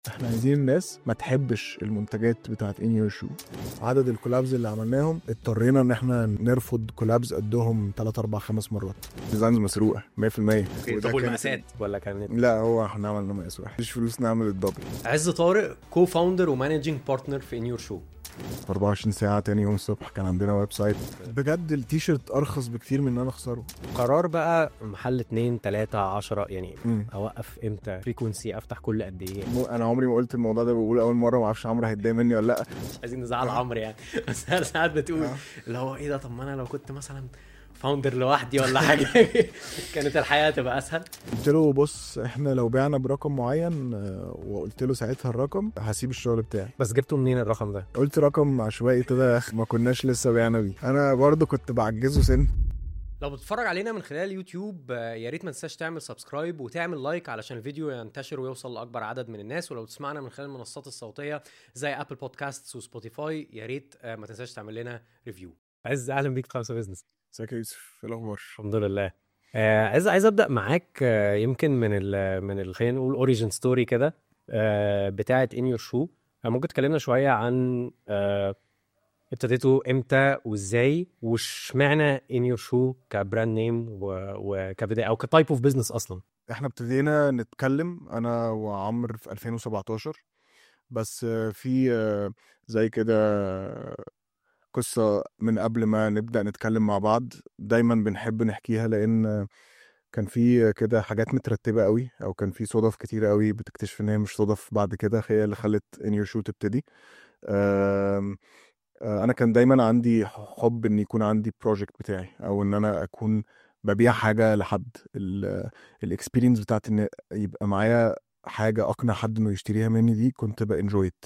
احنا عايزين الناس ما تحبش المنتجات بتاعت ان يور شو عدد الكولابز اللي عملناهم اضطرينا ان احنا نرفض كولابز قدهم 3 4 5 مرات ديزاينز مسروقه 100% طب وده والمقاسات ولا كانت كان- لا هو احنا عملنا مقاس واحد مفيش فلوس نعمل الدبل عز طارق كو فاوندر ومانجنج بارتنر في ان يور شو في 24 ساعه تاني يوم الصبح كان عندنا ويب سايت بجد التيشيرت ارخص بكتير من ان انا اخسره قرار بقى محل اتنين تلاتة عشرة يعني مم. اوقف امتى فريكونسي افتح كل قد ايه مو- انا عمري ما قلت الموضوع ده بقول اول مره ما اعرفش عمرو هيتضايق مني ولا لا مش عايزين نزعل عمرو يعني بس انا ساعات بتقول آه. اللي هو ايه ده طب ما انا لو كنت مثلا فاوندر لوحدي ولا حاجه كانت الحياه تبقى اسهل قلت له بص احنا لو بعنا برقم معين آه، وقلت له ساعتها الرقم هسيب الشغل بتاعي بس جبته منين الرقم ده قلت رقم عشوائي كده ما كناش لسه بعنا بيه انا برضو كنت بعجزه سن لو بتتفرج علينا من خلال اليوتيوب آه، يا ريت ما تنساش تعمل سبسكرايب وتعمل لايك علشان الفيديو ينتشر ويوصل لاكبر عدد من الناس ولو تسمعنا من خلال المنصات الصوتيه زي ابل بودكاست وسبوتيفاي يا ريت آه، ما تنساش تعمل لنا ريفيو عز اهلا بيك في خمسه بزنس ازيك يا يوسف ايه الاخبار الحمد لله آه عايز عايز ابدا معاك آه يمكن من ال من ال خلينا نقول اوريجن ستوري كده آه بتاعه ان يور شو ممكن تكلمنا شويه عن آه ابتديتوا امتى وازاي واشمعنى ان يور شو كبراند نيم وكبدايه او كتايب اوف بزنس اصلا احنا ابتدينا نتكلم انا وعمرو في 2017 بس آه، في آه، زي كده قصة من قبل ما نبدأ نتكلم مع بعض دايما بنحب نحكيها لأن كان في كده حاجات مترتبة قوي أو كان في صدف كتيرة قوي بتكتشف إن هي مش صدف بعد كده هي اللي خلت In Your Shoe تبتدي آم، آه، أنا كان دايما عندي حب إن يكون عندي بروجكت بتاعي أو إن أنا أكون ببيع حاجة لحد الاكسبيرينس بتاعت إن يبقى معايا حاجة أقنع حد إنه يشتريها مني دي كنت بانجويت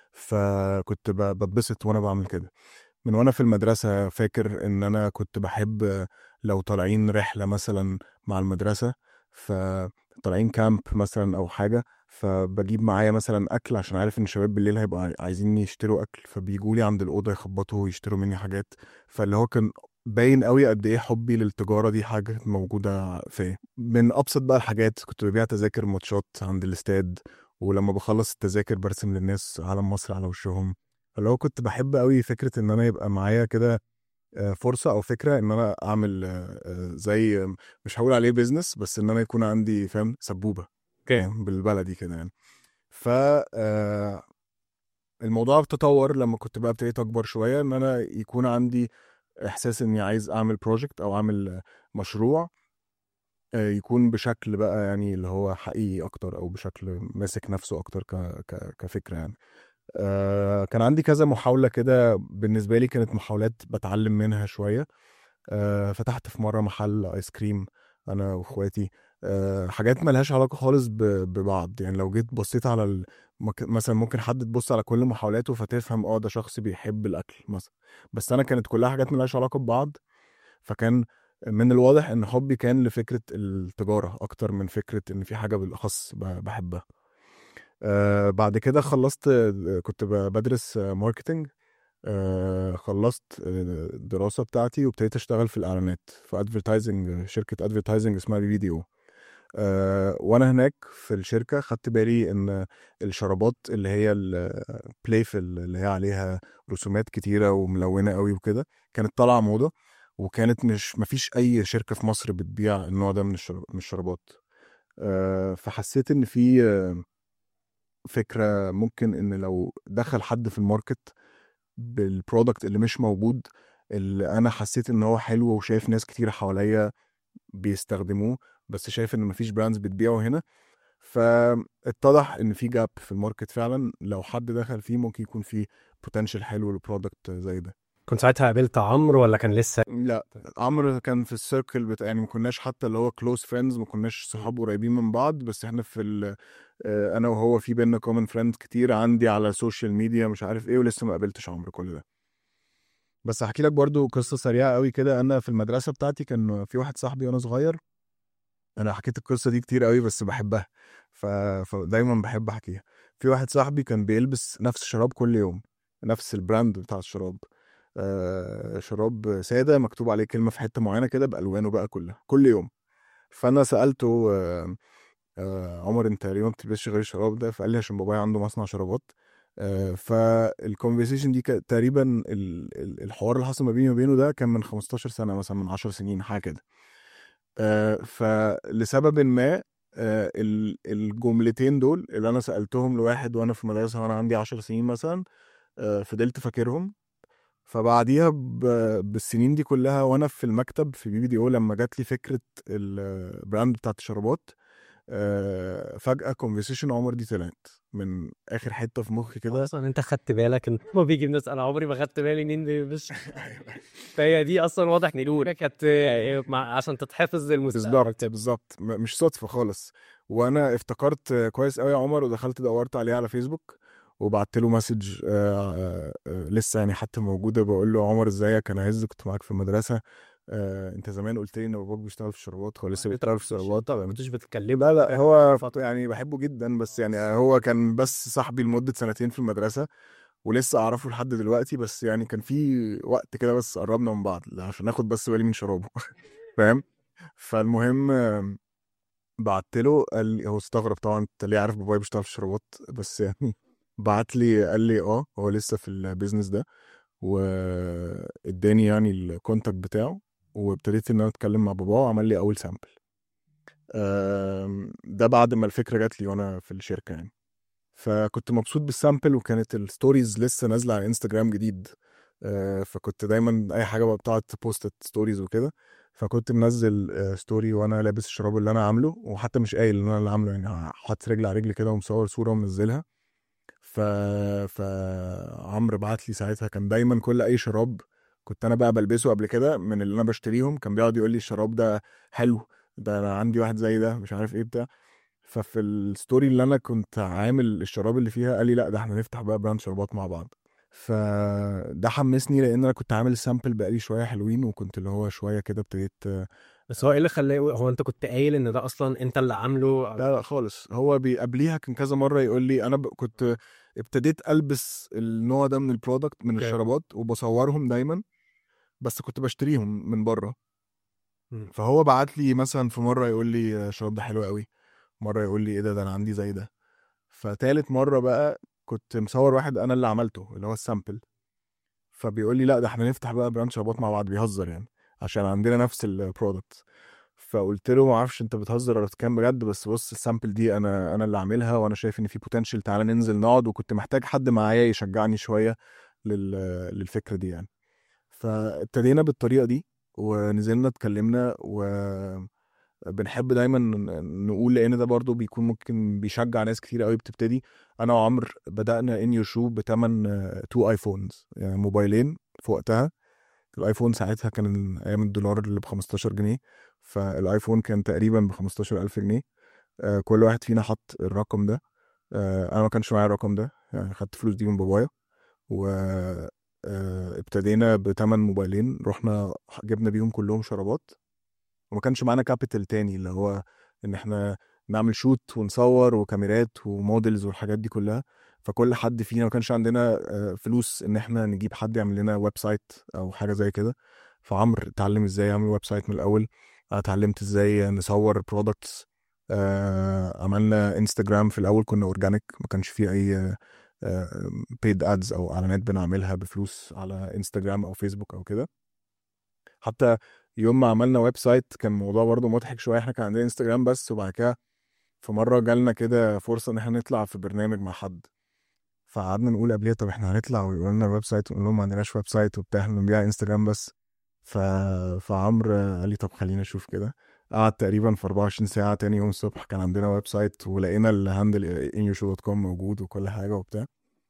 فكنت ب- بتبسط وأنا بعمل كده من وانا في المدرسة فاكر ان انا كنت بحب لو طالعين رحلة مثلا مع المدرسة فطالعين كامب مثلا او حاجة فبجيب معايا مثلا اكل عشان عارف ان الشباب بالليل هيبقوا عايزين يشتروا اكل فبيجوا لي عند الاوضه يخبطوا ويشتروا مني حاجات فاللي هو كان باين قوي قد ايه حبي للتجاره دي حاجه كانت موجوده فيا من ابسط بقى الحاجات كنت ببيع تذاكر ماتشات عند الاستاد ولما بخلص التذاكر برسم للناس علم مصر على وشهم اللي هو كنت بحب قوي فكره ان انا يبقى معايا كده آه، فرصه او فكره ان انا اعمل آه، آه، زي آه، مش هقول عليه بيزنس بس ان انا يكون عندي فاهم سبوبه فاهم؟ بالبلدي كده يعني ف آه، الموضوع تطور لما كنت بقى ابتديت اكبر شويه ان انا يكون عندي احساس اني عايز اعمل بروجكت او اعمل آه، مشروع آه، يكون بشكل بقى يعني اللي هو حقيقي اكتر او بشكل ماسك نفسه اكتر ك... ك... كفكره يعني آه، كان عندي كذا محاولة كده بالنسبة لي كانت محاولات بتعلم منها شوية آه، فتحت في مرة محل آيس كريم أنا وإخواتي آه، حاجات ملهاش علاقة خالص ب- ببعض يعني لو جيت بصيت على ال... مك- مثلا ممكن حد تبص على كل محاولاته فتفهم اه ده شخص بيحب الأكل مثلا بس أنا كانت كلها حاجات ملهاش علاقة ببعض فكان من الواضح إن حبي كان لفكرة التجارة أكتر من فكرة إن في حاجة بالأخص ب- بحبها آه بعد كده خلصت آه، كنت ب- بدرس آه، ماركتينج آه خلصت آه، الدراسة بتاعتي وابتديت اشتغل في الاعلانات في ادفرتايزنج شركة ادفرتايزنج اسمها فيديو آه وانا هناك في الشركة خدت بالي ان الشرابات اللي هي البلايفل اللي هي عليها رسومات كتيرة وملونة قوي وكده كانت طالعة موضة وكانت مش مفيش اي شركة في مصر بتبيع النوع ده من الشراب- من الشرابات آه فحسيت ان في آه، فكره ممكن ان لو دخل حد في الماركت بالبرودكت اللي مش موجود اللي انا حسيت ان هو حلو وشايف ناس كتير حواليا بيستخدموه بس شايف ان مفيش براندز بتبيعه هنا فاتضح ان في جاب في الماركت فعلا لو حد دخل فيه ممكن يكون فيه بوتنشال حلو لبرودكت زي ده كنت ساعتها قابلت عمرو ولا كان لسه لا عمرو كان في السيركل بتاع يعني ما كناش حتى اللي هو كلوز فريندز ما كناش صحاب قريبين من بعض بس احنا في ال آه، انا وهو في بينا كومن فريند كتير عندي على السوشيال ميديا مش عارف ايه ولسه ما قابلتش عمرو كل ده بس هحكي لك برضو قصه سريعه قوي كده انا في المدرسه بتاعتي كان في واحد صاحبي وانا صغير انا حكيت القصه دي كتير قوي بس بحبها ف... فدايما بحب احكيها في واحد صاحبي كان بيلبس نفس الشراب كل يوم نفس البراند بتاع الشراب آه شراب ساده مكتوب عليه كلمه في حته معينه كده بالوانه بقى كلها كل يوم فانا سالته آه آه عمر انت ليه ما بتلبسش غير الشراب ده فقال لي عشان بابايا عنده مصنع شرابات آه فالكونفرسيشن دي كانت تقريبا ال- ال- الحوار اللي حصل ما بيني وبينه ده كان من 15 سنه مثلا من 10 سنين حاجه كده آه فلسبب ما آه ال- الجملتين دول اللي انا سالتهم لواحد وانا في مدرسه وانا عندي 10 سنين مثلا آه فضلت فاكرهم فبعديها ب- بالسنين دي كلها وانا في المكتب في بي بي دي او لما جات لي فكره البراند بتاعت الشرابات آه، فجاه كونفرسيشن عمر دي طلعت من اخر حته في مخي كده اصلا انت خدت بالك ان ما بيجي الناس انا عمري ما خدت بالي مين بيلبس فهي دي اصلا واضح ان الأولى كانت آه، مع- عشان تتحفظ المستقبل بالظبط بالظبط م- مش صدفه خالص وانا افتكرت آه، كويس قوي يا عمر ودخلت دورت عليه على فيسبوك وبعت له مسج آه آه آه لسه يعني حتى موجوده بقول له عمر ازيك انا عز كنت معاك في المدرسه آه انت زمان قلت لي ان باباك بيشتغل في الشرابات هو لسه بيشتغل في الشرابات ما كنتش بتكلمه لا لا هو فط- يعني بحبه جدا بس يعني هو كان بس صاحبي لمدة سنتين في المدرسة ولسه أعرفه لحد دلوقتي بس يعني كان في وقت كده بس قربنا من بعض عشان آخد بس بالي من شرابه فاهم فالمهم آم، بعت له قال لي هو استغرب طبعا انت ليه عارف بابايا بيشتغل في الشرابات بس يعني بعت لي قال لي اه هو لسه في البيزنس ده واداني يعني الكونتاكت بتاعه وابتديت ان انا اتكلم مع باباه وعمل لي اول سامبل آم، ده بعد ما الفكره جات لي وانا في الشركه يعني فكنت مبسوط بالسامبل وكانت الستوريز لسه نازله على انستجرام جديد آه، فكنت دايما اي حاجه بقى بتقعد تبوست ستوريز وكده فكنت منزل آه، ستوري وانا لابس الشراب اللي انا عامله وحتى مش قايل ان انا اللي عامله يعني حاطط رجل على رجل كده ومصور صوره ومنزلها ف فعمرو بعت لي ساعتها كان دايما كل اي شراب كنت انا بقى بلبسه قبل كده من اللي انا بشتريهم كان بيقعد يقول لي الشراب ده حلو ده انا عندي واحد زي ده مش عارف ايه بتاع ففي الستوري اللي انا كنت عامل الشراب اللي فيها قال لي لا ده احنا نفتح بقى براند شرابات مع بعض فده حمسني لان انا كنت عامل سامبل بقالي شويه حلوين وكنت اللي هو شويه كده ابتديت بس هو ايه اللي خلاه يقول- هو انت كنت قايل ان ده اصلا انت اللي عامله لا لا خالص هو بي- قبليها كان كذا مره يقول لي انا ب... كنت ابتديت البس النوع ده من البرودكت من اوكي. الشرابات وبصورهم دايما بس كنت بشتريهم من بره مم. فهو بعت لي مثلا في مره يقول لي الشراب ده حلو قوي مره يقول لي ايه ده ده انا عندي زي ده فتالت مره بقى كنت مصور واحد انا اللي عملته اللي هو السامبل فبيقول لي لا ده احنا نفتح بقى براند شرابات مع بعض بيهزر يعني عشان عندنا نفس البرودكت فقلت له ما اعرفش انت بتهزر ولا بتتكلم بجد بس بص السامبل دي انا انا اللي عاملها وانا شايف ان في بوتنشال تعالى ننزل نقعد وكنت محتاج حد معايا يشجعني شويه لل... للفكره دي يعني فابتدينا بالطريقه دي ونزلنا اتكلمنا وبنحب دايما ن- نقول لان ده برضو بيكون ممكن بيشجع ناس كتير قوي بتبتدي انا وعمر بدانا ان يور شو بتمن تو ايفونز يعني موبايلين في وقتها الايفون ساعتها كان ايام الدولار اللي ب 15 جنيه فالايفون كان تقريبا ب 15000 جنيه آه، كل واحد فينا حط الرقم ده آه، انا ما كانش معايا الرقم ده يعني خدت فلوس دي من بابايا و آه، ابتدينا بتمن موبايلين رحنا جبنا بيهم كلهم شرابات وما كانش معانا كابيتال تاني اللي هو ان احنا نعمل شوت ونصور وكاميرات وموديلز والحاجات دي كلها فكل حد فينا ما كانش عندنا آه، فلوس ان احنا نجيب حد يعمل لنا ويب سايت او حاجه زي كده فعمرو اتعلم ازاي يعمل ويب سايت من الاول أنا اتعلمت ازاي نصور برودكتس عملنا انستجرام في الاول كنا اورجانيك ما كانش فيه اي بيد ادز او اعلانات بنعملها بفلوس على انستجرام او فيسبوك او كده حتى يوم ما عملنا ويب سايت كان الموضوع برضه مضحك شويه احنا كان عندنا انستجرام بس وبعد كده في مره جالنا كده فرصه ان احنا نطلع في برنامج مع حد فقعدنا نقول قبليها طب احنا هنطلع ويقولوا لنا الويب سايت ونقول لهم ما عندناش ويب سايت وبتاع احنا بنبيع انستجرام بس ف... فعمرو قال لي طب خلينا نشوف كده قعد تقريبا في 24 ساعة تاني يوم الصبح كان عندنا ويب سايت ولقينا الهاندل inyourshow.com موجود وكل حاجة وبتاع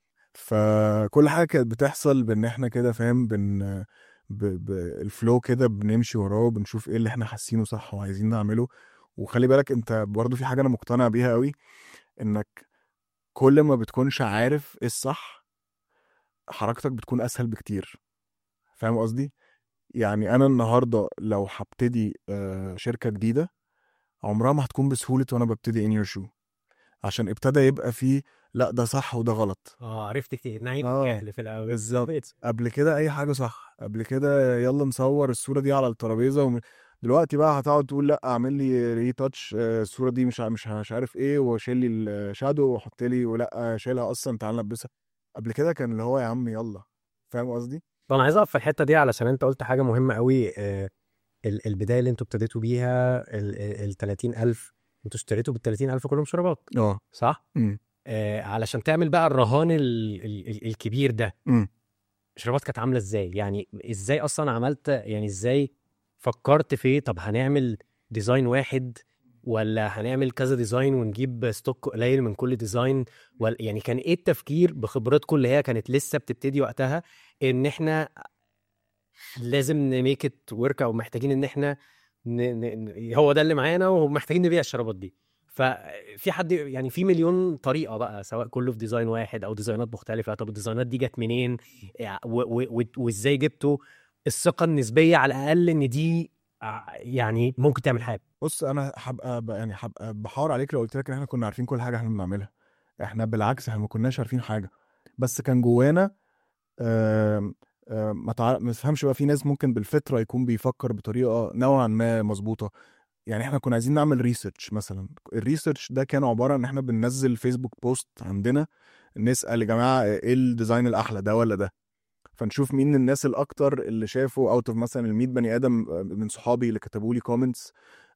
فكل حاجة كانت بتحصل بان احنا كده فاهم بن ب... ب... الفلو كده بنمشي وراه وبنشوف ايه اللي احنا حاسينه صح وعايزين نعمله وخلي بالك انت برضو في حاجة انا مقتنع بيها قوي انك كل ما بتكونش عارف ايه الصح حركتك بتكون اسهل بكتير فاهم قصدي يعني انا النهارده لو هبتدي آه، شركه جديده عمرها ما هتكون بسهوله وانا ببتدي ان يور شو عشان ابتدى يبقى فيه لا ده صح وده غلط اه عرفت كتير نعيم آه، جهل في الاول بالظبط قبل كده اي حاجه صح قبل كده يلا نصور الصوره دي على الترابيزه وم... دلوقتي بقى هتقعد تقول لا اعمل لي ري تاتش الصوره دي مش ع- مش ع- مش عارف ايه وشيل لي الشادو وحط لي ولا شيلها اصلا تعال نلبسها قبل كده كان اللي هو يا عم يلا فاهم قصدي؟ طب انا عايز اقف في الحته دي علشان انت قلت حاجه مهمه قوي آه، ال- البدايه اللي انتوا ابتديتوا بيها ال ال 30000 انتوا اشتريتوا بال 30000 كلهم شرابات اه صح؟ امم آه علشان تعمل بقى الرهان ال ال ال الكبير ده امم الشرابات كانت عامله ازاي؟ يعني ازاي اصلا عملت يعني ازاي فكرت في طب هنعمل ديزاين واحد ولا هنعمل كذا ديزاين ونجيب ستوك قليل من كل ديزاين ولا يعني كان ايه التفكير بخبرتكم اللي هي كانت لسه بتبتدي وقتها ان احنا لازم نميك ات ورك او محتاجين ان احنا ن... ن... ن- هو ده اللي معانا ومحتاجين نبيع الشرابات دي ففي حد يعني في مليون طريقه بقى سواء كله في ديزاين واحد او ديزاينات مختلفه طب الديزاينات دي جت منين يع- و... و... و... وازاي جبتوا الثقه النسبيه على الاقل ان دي ع- يعني ممكن تعمل حاجه بص انا هبقى ب- يعني هبقى بحاور عليك لو قلت لك ان احنا كنا عارفين كل حاجه احنا بنعملها احنا بالعكس احنا ما كناش عارفين حاجه بس كان جوانا آم، آم، ما تع- ما تفهمش بقى في ناس ممكن بالفطره يكون بيفكر بطريقه نوعا ما مظبوطه يعني احنا كنا عايزين نعمل ريسيرش مثلا الريسيرش ده كان عباره عن ان احنا بننزل فيسبوك بوست عندنا نسال يا جماعه ايه الديزاين الاحلى ده ولا ده فنشوف مين الناس الاكتر اللي شافوا اوت اوف مثلا ال 100 بني ادم آه، من صحابي اللي كتبوا لي كومنتس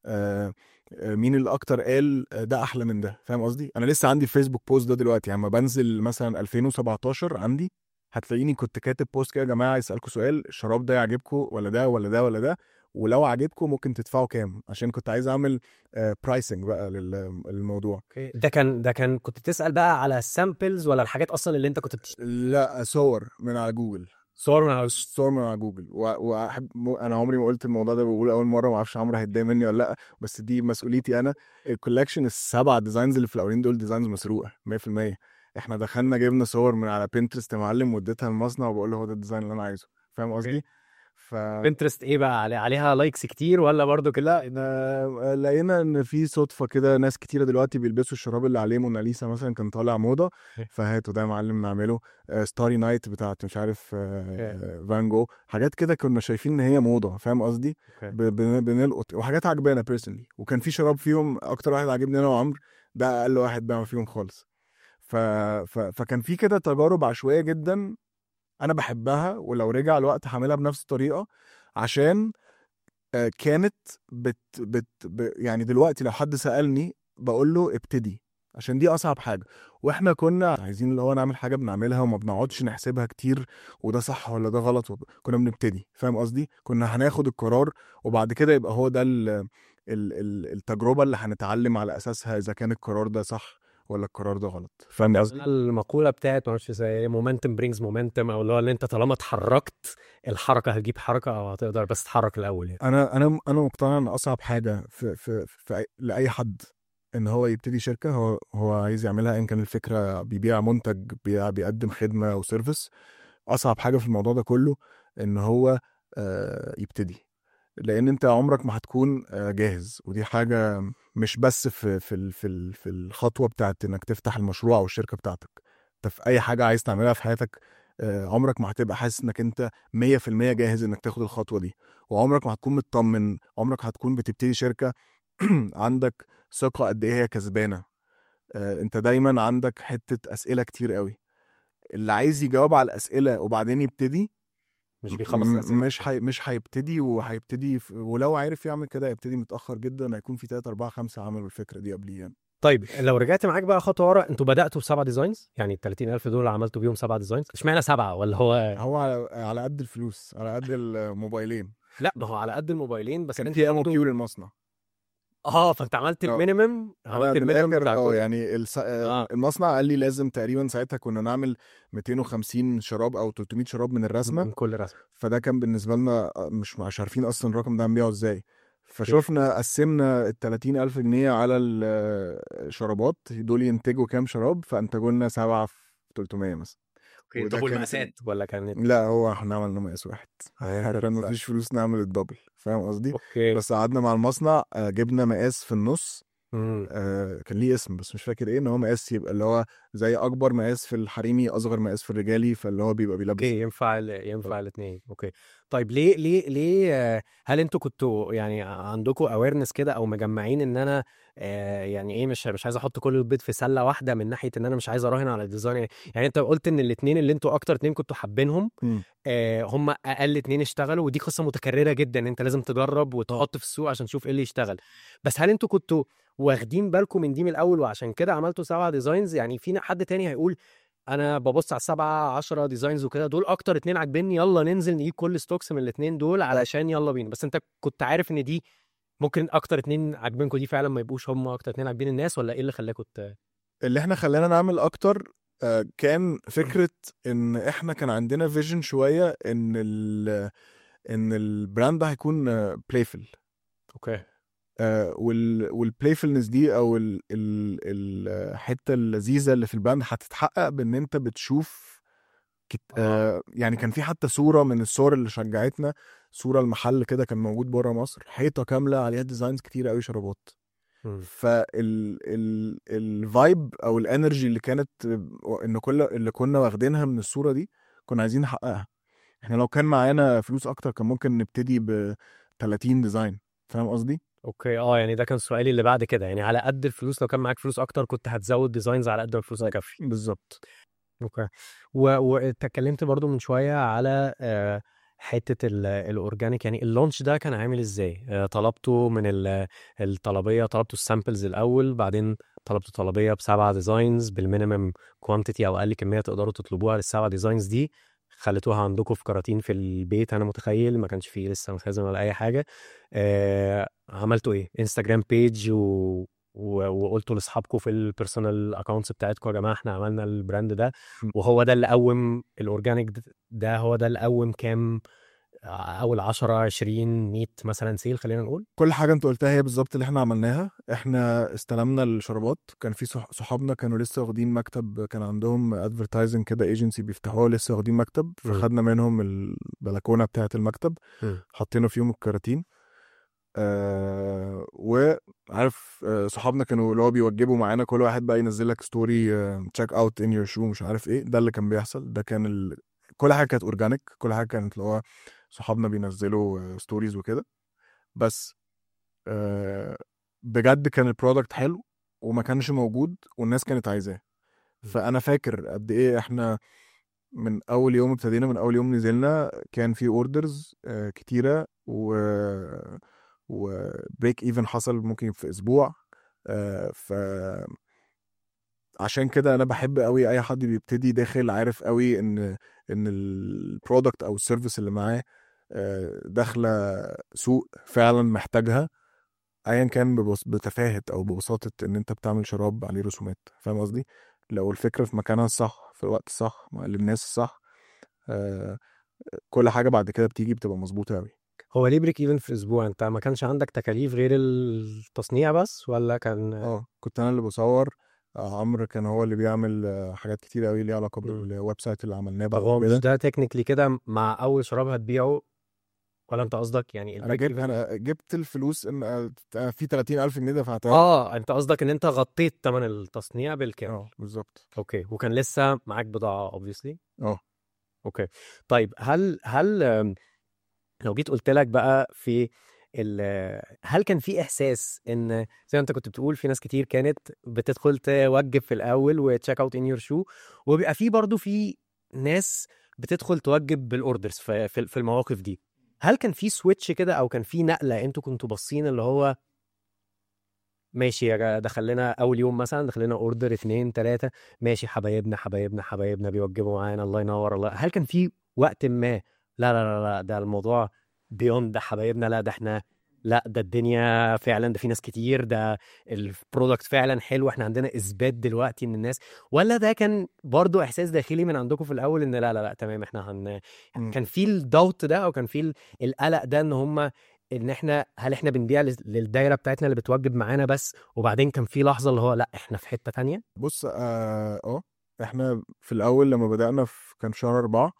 مين اللي اكتر قال آه، ده احلى من ده فاهم قصدي انا لسه عندي الفيسبوك بوست ده دلوقتي يعني لما بنزل مثلا 2017 عندي هتلاقيني كنت كاتب بوست كده يا جماعه يسالكم سؤال الشراب ده يعجبكم ولا ده ولا ده ولا ده ولو عجبكم ممكن تدفعوا كام عشان كنت عايز اعمل برايسنج بقى لل- للموضوع ده كان ده كان كنت تسال بقى على السامبلز ولا الحاجات اصلا اللي انت كنت بتشتري لا صور من على جوجل صور من على صور من على جوجل و- واحب م- انا عمري ما قلت الموضوع ده بقول اول مره ما اعرفش عمرو هيتضايق مني ولا لا بس دي مسؤوليتي انا الكولكشن السبع ديزاينز اللي في الاولين دول ديزاينز مسروقه 100% احنا دخلنا جبنا صور من على بنترست يا معلم واديتها المصنع وبقول له هو ده الديزاين اللي انا عايزه فاهم قصدي؟ ف بنترست ايه بقى علي- عليها لايكس كتير ولا برضو كده لا إن- لقينا ان في صدفه كده ناس كتيره دلوقتي بيلبسوا الشراب اللي عليه موناليزا مثلا كان طالع موضه فهاتوا ده يا معلم نعمله ستاري نايت بتاعت مش عارف آه، فان جو حاجات كده كنا شايفين ان هي موضه فاهم قصدي أوكي. ب- بن- بنلقط وحاجات عجبانا بيرسونلي وكان في شراب فيهم اكتر واحد عجبني انا وعمرو ده اقل واحد بيعمل فيهم خالص ف... ف... فكان في كده تجارب عشوائيه جدا انا بحبها ولو رجع الوقت هعملها بنفس الطريقه عشان آه، كانت بت بت ب يعني دلوقتي لو حد سألني بقول له ابتدي عشان دي اصعب حاجه واحنا كنا عايزين اللي هو نعمل حاجه بنعملها وما بنقعدش نحسبها كتير وده صح ولا ده غلط وب... كنا بنبتدي فاهم قصدي كنا هناخد القرار وبعد كده يبقى هو ده ال... ال... ال... التجربه اللي هنتعلم على اساسها اذا كان القرار ده صح ولا القرار ده غلط فاهمني قصدي المقوله بتاعت ما اعرفش زي مومنتم برينجز مومنتم او اللي هو اللي انت طالما اتحركت الحركه هتجيب حركه او هتقدر بس تتحرك الاول يعني انا انا انا مقتنع ان اصعب حاجه في في, في أي- لاي حد ان هو يبتدي شركه هو هو عايز يعملها ان كان الفكره بيبيع منتج بي- بيقدم خدمه او سيرفيس اصعب حاجه في الموضوع ده كله ان هو آه، يبتدي لان انت عمرك ما هتكون آه، جاهز ودي حاجه مش بس في في ال- في ال- في الخطوه بتاعت انك تفتح المشروع او الشركه بتاعتك انت في اي حاجه عايز تعملها في حياتك آه، عمرك ما هتبقى حاسس انك انت 100% جاهز انك تاخد الخطوه دي وعمرك ما هتكون مطمن عمرك هتكون بتبتدي شركه عندك ثقه قد ايه هي كسبانه آه، انت دايما عندك حته اسئله كتير قوي اللي عايز يجاوب على الاسئله وبعدين يبتدي مش بيخلص م- الأسئلة. مش حي... مش هيبتدي وهيبتدي في... ولو عارف يعمل كده هيبتدي متاخر جدا هيكون في 3 4 5 عملوا الفكره دي قبليه يعني طيب لو رجعت معاك بقى خطوه ورا انتوا بداتوا بسبع ديزاينز يعني ال 30000 دول عملتوا بيهم سبع ديزاينز اشمعنى سبعه ولا هو هو على, على قد الفلوس على قد الموبايلين لا ما هو على قد الموبايلين بس كان انت في ام برضو- كيو للمصنع اه فانت عملت آه. المينيمم أنا عملت من المينيمم الآخر بتاع اه كل- يعني الس... آه. آه. المصنع قال لي لازم تقريبا ساعتها كنا نعمل 250 شراب او 300 شراب من الرسمه من كل رسمه فده كان بالنسبه لنا مش مش عارفين اصلا الرقم ده هنبيعه ازاي فشفنا قسمنا ال 30 ألف جنيه على الشرابات دول ينتجوا كام شراب فانتجوا لنا سبعة في 300 مثلا اوكي وده طب كان- والمقاسات ولا كانت لا هو احنا عملنا مقاس واحد عشان مفيش فلوس نعمل الدبل فاهم قصدي اوكي بس قعدنا مع المصنع آه، جبنا مقاس في النص مم. آه، كان ليه اسم بس مش فاكر ايه ان هو مقاس يبقى اللي هو زي اكبر مقاس في الحريمي اصغر مقاس في الرجالي فاللي هو بيبقى بيلبس اوكي ينفع ال- ينفع الاثنين اوكي طيب ليه ليه ليه آه، هل انتوا كنتوا يعني عندكم اويرنس كده او مجمعين ان انا آه، يعني ايه مش مش عايز احط كل البيض في سله واحده من ناحيه ان انا مش عايز اراهن على الديزاين يعني, يعني انت قلت ان الاثنين اللي انتوا اكتر اثنين كنتوا حابينهم مم. آه، هم اقل اتنين اشتغلوا ودي قصه متكرره جدا انت لازم تجرب وتحط في السوق عشان تشوف ايه اللي يشتغل بس هل انتوا كنتوا واخدين بالكم من دي من الاول وعشان كده عملتوا سبعة ديزاينز يعني في حد تاني هيقول انا ببص على السبعة عشرة ديزاينز وكده دول اكتر اتنين عاجبني يلا ننزل نجيب كل ستوكس من الاتنين دول علشان يلا بينا بس انت كنت عارف ان دي ممكن اكتر اتنين عاجبينكم دي فعلا ما يبقوش هم اكتر اتنين عاجبين الناس ولا ايه اللي خلاكم ت... اللي احنا خلانا نعمل اكتر آه، كان فكره ان احنا كان عندنا فيجن شويه ان ال ان البراند ده هيكون بلايفل اوكي وال والبلايفلنس دي او ال ال الحته اللذيذه اللي في البراند هتتحقق بان انت بتشوف كت... آه يعني كان في حتى صوره من الصور اللي شجعتنا صوره المحل كده كان موجود بره مصر حيطه كامله عليها ديزاينز كتير قوي شرابات مم. فال ال الفايب او الانرجي اللي كانت ان كل اللي كنا واخدينها من الصوره دي كنا عايزين نحققها احنا لو كان معانا فلوس اكتر كان ممكن نبتدي ب 30 ديزاين فاهم قصدي اوكي اه يعني ده كان سؤالي اللي بعد كده يعني على قد الفلوس لو كان معاك فلوس اكتر كنت هتزود ديزاينز على قد ما الفلوس هتكفي بالظبط اوكي و- واتكلمت برضو من شويه على آه، حته ال- الاورجانيك يعني اللونش ده كان عامل ازاي آه، طلبته من ال- الطلبيه طلبته السامبلز الاول بعدين طلبته طلبيه بسبعه ديزاينز بالمينيمم كوانتيتي او اقل كميه تقدروا تطلبوها للسبعه ديزاينز دي خليتوها عندكم في كراتين في البيت انا متخيل ما كانش فيه لسه مخازن ولا اي حاجه آه، عملتوا ايه انستجرام بيج و... و... وقلتوا لاصحابكم في البيرسونال اكونتس بتاعتكم يا جماعه احنا عملنا البراند ده وهو ده اللي قوم الاورجانيك د- ده هو ده اللي قوم كام اول 10 20 100 مثلا سيل خلينا نقول كل حاجه انت قلتها هي بالظبط اللي احنا عملناها احنا استلمنا الشرابات كان في صح- صحابنا كانوا لسه واخدين مكتب كان عندهم ادفرتايزنج كده ايجنسي بيفتحوها لسه واخدين مكتب مم. فخدنا منهم البلكونه بتاعه المكتب مم. حطينا فيهم الكراتين آه وعارف آه صحابنا كانوا اللي هو بيوجبوا معانا كل واحد بقى ينزل لك ستوري تشيك اوت ان يور شو مش عارف ايه ده اللي كان بيحصل ده كان ال... كل حاجه كانت اورجانيك كل حاجه كانت اللي هو صحابنا بينزلوا ستوريز وكده بس آه بجد كان البرودكت حلو وما كانش موجود والناس كانت عايزاه فانا فاكر قد ايه احنا من اول يوم ابتدينا من اول يوم نزلنا كان في اوردرز كتيره و وبريك ايفن حصل ممكن في اسبوع آه، ف عشان كده انا بحب قوي اي حد بيبتدي داخل عارف قوي ان ان البرودكت او السيرفيس اللي معاه آه، داخله سوق فعلا محتاجها ايا كان ببص- بتفاهه او ببساطه ان انت بتعمل شراب عليه رسومات فاهم قصدي لو الفكره في مكانها الصح في الوقت الصح مع للناس الصح آه، كل حاجه بعد كده بتيجي بتبقى مظبوطه قوي هو ليه بريك ايفن في اسبوع انت ما كانش عندك تكاليف غير التصنيع بس ولا كان اه كنت انا اللي بصور آه، عمرو كان هو اللي بيعمل آه، حاجات كتير قوي ليها علاقه مم. بالويب سايت اللي عملناه طب بعد هو مش كده ده تكنيكلي كده مع اول شراب هتبيعه ولا انت قصدك يعني انا البريك جبت ايفن انا جبت الفلوس ان آه، في 30000 جنيه دفعتها اه انت قصدك ان انت غطيت ثمن التصنيع بالكامل اه بالظبط اوكي وكان لسه معاك بضاعه اوبviously اه اوكي طيب هل هل آم، لو جيت قلت لك بقى في ال- هل كان في احساس ان زي ما انت كنت بتقول في ناس كتير كانت بتدخل توجب في الاول وتشيك اوت ان يور شو وبيبقى في برضو في ناس بتدخل توجب بالاوردرز في في في المواقف دي هل كان في سويتش كده او كان في نقله انتوا كنتوا باصين اللي هو ماشي يا جا- دخل لنا اول يوم مثلا دخل لنا اوردر اتنين تلاته ماشي حبايبنا حبايبنا حبايبنا بيوجبوا معانا الله ينور الله هل كان في وقت ما لا لا لا لا ده الموضوع بيوند ده حبايبنا لا ده احنا لا ده الدنيا فعلا ده في ناس كتير ده البرودكت فعلا حلو احنا عندنا اثبات دلوقتي ان الناس ولا ده كان برضو احساس داخلي من عندكم في الاول ان لا لا لا تمام احنا هن مم. كان في الضغط ده او كان في ال- القلق ده ان هم ان احنا هل احنا بنبيع لل- للدايره بتاعتنا اللي بتوجب معانا بس وبعدين كان في لحظه اللي هو لا احنا في حته تانية بص اه آه، احنا في الاول لما بدأنا في كان شهر أربعة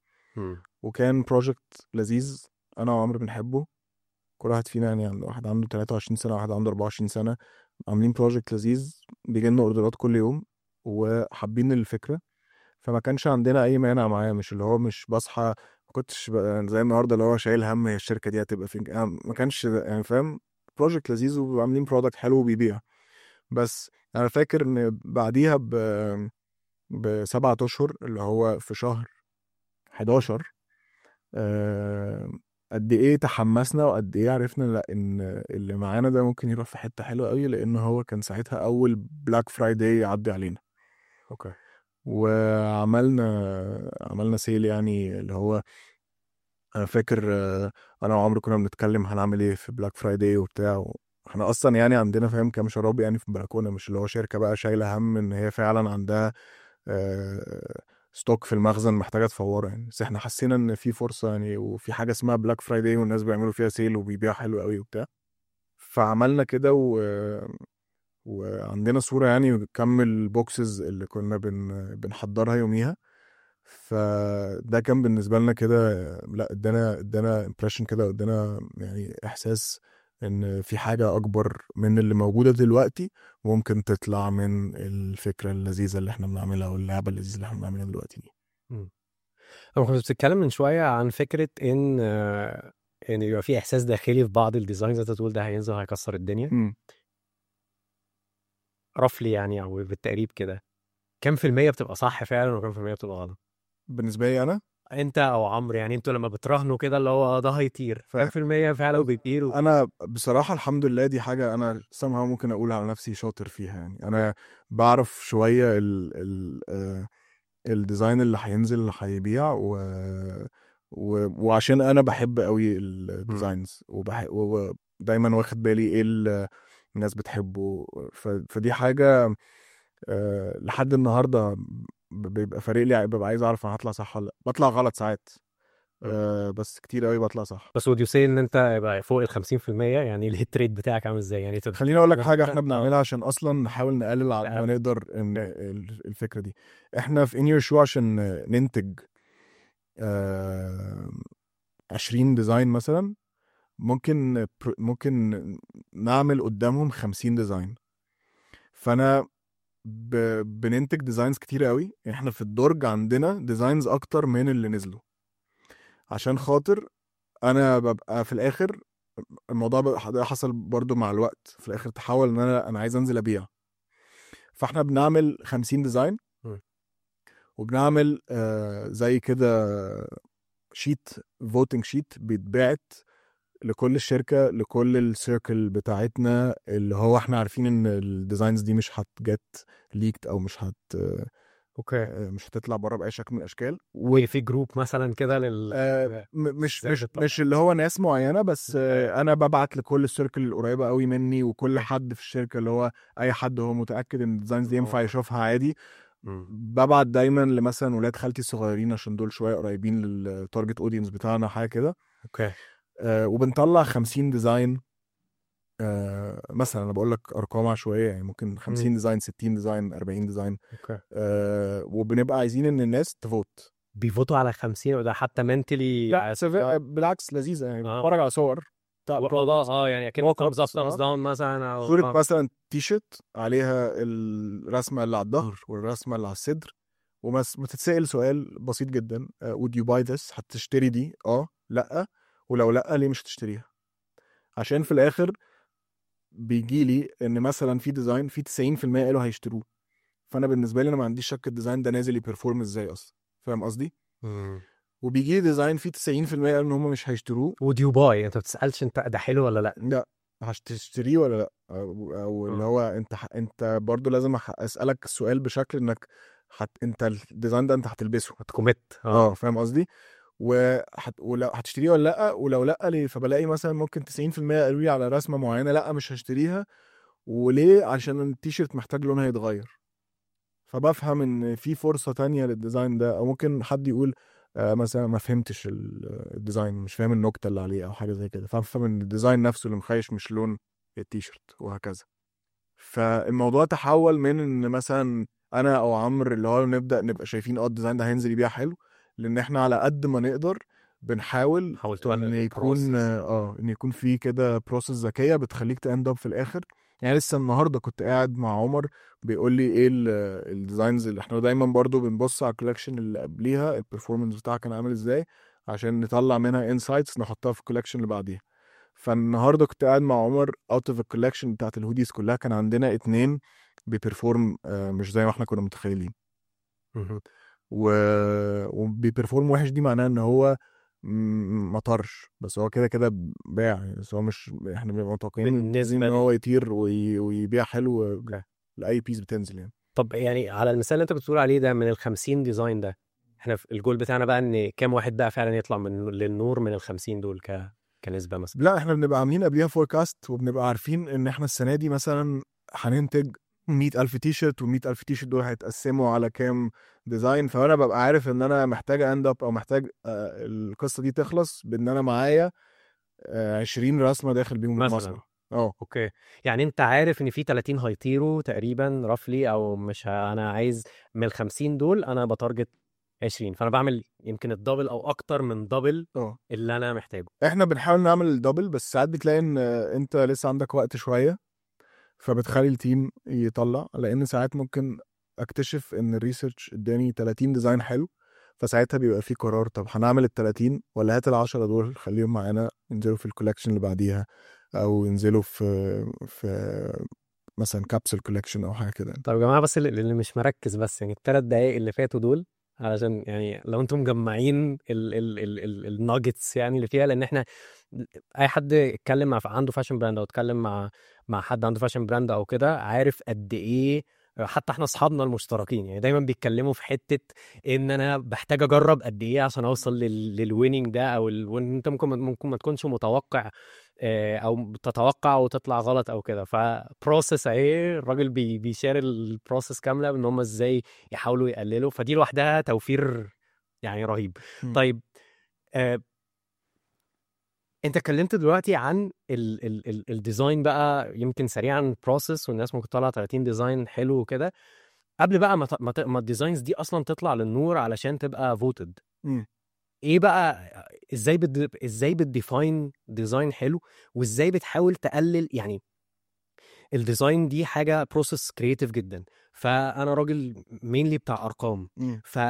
وكان بروجكت لذيذ انا وعمرو بنحبه كل واحد فينا يعني عنده- واحد عنده 23 سنة واحد عنده 24 سنة عاملين بروجكت لذيذ بيجي لنا اوردرات كل يوم وحابين الفكره فما كانش عندنا اي مانع معاه مش اللي هو مش بصحى ما كنتش ب- زي النهارده اللي هو شايل هم هي الشركه دي هتبقى فين أنا ما كانش يعني فاهم بروجكت لذيذ وعاملين برودكت حلو وبيبيع بس انا فاكر ان بعديها ب بسبعة اشهر اللي هو في شهر 11 آه، قد ايه تحمسنا وقد ايه عرفنا لا ان اللي معانا ده ممكن يروح في حته حلوه قوي لان هو كان ساعتها اول بلاك فرايداي يعدي علينا اوكي وعملنا عملنا سيل يعني اللي هو انا فاكر آه، انا وعمرو كنا بنتكلم هنعمل ايه في بلاك فرايداي وبتاع احنا اصلا يعني عندنا فاهم كام شراب يعني في البلكونه مش اللي هو شركه بقى شايله هم ان هي فعلا عندها آه، ستوك في المخزن محتاجه تفوره يعني بس احنا حسينا ان في فرصه يعني وفي حاجه اسمها بلاك فرايداي والناس بيعملوا فيها سيل وبيبيعوا حلو قوي وبتاع فعملنا كده و... وعندنا صوره يعني كم البوكسز اللي كنا بن... بنحضرها يوميها فده كان بالنسبه لنا كده لا ادانا ادانا امبريشن كده ادانا يعني احساس ان في حاجه اكبر من اللي موجوده دلوقتي ممكن تطلع من الفكره اللذيذه اللي احنا بنعملها واللعبه اللذيذه اللي احنا بنعملها دلوقتي دي انا كنت بتتكلم من شويه عن فكره ان آه، ان يبقى في احساس داخلي في بعض الديزاينز انت تقول ده هينزل هيكسر الدنيا مم. رفلي يعني او بالتقريب كده كام في المية بتبقى صح فعلا وكام في المية بتبقى غلط بالنسبه لي انا انت او عمرو يعني انتوا لما بتراهنوا كده اللي هو ده هيطير ف- كام في المية فعلا بيطير و... انا بصراحه الحمد لله دي حاجه انا somehow ممكن اقول على نفسي شاطر فيها يعني انا بعرف شويه ال ال آه، الديزاين اللي هينزل اللي هيبيع و... و... وعشان انا بحب قوي الديزاينز وبح... ودايما واخد بالي ايه اللي الناس بتحبه ف... فدي حاجه آه، لحد النهارده ب- بيبقى فارق لي ببقى عايز اعرف انا هطلع صح ولا لا بطلع غلط ساعات آه، بس كتير قوي بطلع صح بس would you say ان انت يبقى فوق ال 50% يعني الهيت ريت بتاعك عامل ازاي يعني تد... خليني اقول لك حاجه احنا آه. بنعملها عشان اصلا نحاول نقلل على لا. ما نقدر ان ال- الفكره دي احنا في انير شو عشان ننتج آه، 20 ديزاين مثلا ممكن بر- ممكن نعمل قدامهم 50 ديزاين فانا ب... بننتج ديزاينز كتير قوي احنا في الدرج عندنا ديزاينز اكتر من اللي نزلوا عشان خاطر انا ببقى في الاخر الموضوع بقى ده حصل برضو مع الوقت في الاخر تحول ان انا انا عايز انزل ابيع فاحنا بنعمل 50 ديزاين م. وبنعمل آه زي كده شيت فوتنج شيت بيتبعت لكل الشركه لكل السيركل بتاعتنا اللي هو احنا عارفين ان الديزاينز دي مش هتجت ليكت او مش هت اوكي آه، مش هتطلع بره باي شكل من الاشكال وفي جروب مثلا كده لل آه، م- مش إزاي مش بتطلع؟ مش اللي هو ناس معينه بس آه، انا ببعت لكل السيركل القريبه قوي مني وكل حد في الشركه اللي هو اي حد هو متاكد ان الديزاينز دي ينفع آه. يشوفها عادي مم. ببعت دايما لمثلا ولاد خالتي الصغيرين عشان دول شويه قريبين للتارجت اودينس بتاعنا حاجه كده اوكي آه، وبنطلع 50 ديزاين آه، مثلا انا بقول لك ارقام عشوائيه يعني ممكن 50 ديزاين 60 ديزاين 40 ديزاين اوكي آه، وبنبقى عايزين ان الناس تفوت بيفوتوا على 50 وده حتى منتلي لا سيف- بالعكس لذيذه يعني آه. بتفرج على صور بتاع والله اه يعني اكن موقع thumbs up بصراحة. thumbs down مثلا او صورة آه. مثلا تي شيرت عليها الرسمة اللي على الظهر والرسمة اللي على الصدر ومس بتتسأل سؤال بسيط جدا uh, would you buy this هتشتري دي اه لا ولو لا ليه مش هتشتريها عشان في الاخر بيجي لي ان مثلا في ديزاين في 90% قالوا هيشتروه فانا بالنسبه لي انا ما عنديش شك الديزاين ده نازل يبرفورم ازاي اصلا فاهم قصدي مم. وبيجي لي ديزاين فيه 90% قالوا ان هم مش هيشتروه would you buy انت ما بتسالش انت ده حلو ولا لا لا هتشتريه ولا لا او, أو اللي آه. هو انت ح... انت برضو لازم أح- اسالك السؤال بشكل انك حت... انت الديزاين ده انت هتلبسه هتكوميت اه فاهم قصدي وحت... ولو هتشتريه ولا لا ولو لا ليه فبلاقي مثلا ممكن 90% قالوا لي على رسمه معينه لا مش هشتريها وليه عشان التيشيرت محتاج لونها يتغير فبفهم ان في فرصه تانية للديزاين ده او ممكن حد يقول آه مثلا ما فهمتش ال- الديزاين مش فاهم النكته اللي عليه او حاجه زي كده فافهم ان الديزاين نفسه اللي مخيش مش لون التيشيرت وهكذا فالموضوع تحول من ان مثلا انا او عمرو اللي هو نبدا نبقى شايفين اه الديزاين ده هينزل يبيع حلو لان احنا على قد ما نقدر بنحاول حاولتوا ان يكون اه ان يكون في كده بروسيس ذكيه بتخليك تاند اب في الاخر يعني لسه النهارده كنت قاعد مع عمر بيقول لي ايه ال- الديزاينز اللي احنا دايما برضو بنبص على الكولكشن اللي قبليها البرفورمانس بتاعها كان عامل ازاي عشان نطلع منها انسايتس نحطها في الكولكشن اللي بعديها فالنهارده كنت قاعد مع عمر اوت اوف الكولكشن بتاعت الهوديز كلها كان عندنا اتنين بيبرفورم آه، مش زي ما احنا كنا متخيلين مهم. و... وبيبرفورم وحش دي معناها ان هو م- ما طرش بس هو كده كده باع يعني بس هو مش احنا بنبقى متوقعين بالنسبة ان ل- هو يطير وي... ويبيع حلو اوكي لاي بيس بتنزل يعني طب يعني على المثال اللي انت بتقول عليه ده من ال 50 ديزاين ده احنا في الجول بتاعنا بقى ان كام واحد بقى فعلا يطلع من للنور من ال 50 دول ك كنسبه مثلا لا احنا بنبقى عاملين قبليها فوركاست وبنبقى عارفين ان احنا السنه دي مثلا هننتج 100000 تي شيرت وال100000 تي شيرت دول هيتقسموا على كام ديزاين فانا ببقى عارف ان انا محتاج اند اب او محتاج آه، القصه دي تخلص بان انا معايا آه، 20 رسمه داخل بيهم مثلا المصنع اه اوكي يعني انت عارف ان في 30 هيطيروا تقريبا رفلي او مش ه... انا عايز من ال 50 دول انا بتارجت 20 فانا بعمل يمكن الدبل او اكتر من دبل اه اللي انا محتاجه احنا بنحاول نعمل الدبل بس ساعات بتلاقي ان آه، انت لسه عندك وقت شويه فبتخلي التيم يطلع لان ساعات ممكن اكتشف ان الريسيرش اداني 30 ديزاين حلو فساعتها بيبقى في قرار طب هنعمل ال 30 ولا هات ال 10 دول خليهم معانا ينزلوا في الكولكشن اللي بعديها او ينزلوا في في مثلا كابسول كولكشن او حاجه كده طب يا جماعه بس اللي اللي مش مركز بس يعني الثلاث دقايق اللي فاتوا دول علشان يعني لو انتم مجمعين الناجتس يعني اللي فيها لان احنا اي حد اتكلم مع عنده فاشن براند او اتكلم مع مع حد عنده فاشن براند او كده عارف قد ايه حتى احنا اصحابنا المشتركين يعني دايما بيتكلموا في حته ان انا بحتاج اجرب قد ايه عشان اوصل لل- للويننج ده او ال... وان انت ممكن ممكن ما تكونش متوقع آه، او تتوقع وتطلع غلط او كده فبروسيس اهي الراجل بي بيشير البروسيس كامله ان هم ازاي يحاولوا يقللوا فدي لوحدها توفير يعني رهيب مم. طيب آه انت اتكلمت دلوقتي عن ال ال ال الديزاين بقى يمكن سريعا بروسيس والناس ممكن تطلع 30 ديزاين حلو وكده قبل بقى ما ت- ما, ت- ما الديزاينز دي اصلا تطلع للنور علشان تبقى فوتد مم. ايه بقى ازاي بت ازاي بتديفاين ديزاين حلو وازاي بتحاول تقلل يعني الديزاين دي حاجه بروسيس كرييتيف جدا فانا راجل مينلي بتاع ارقام مم. ف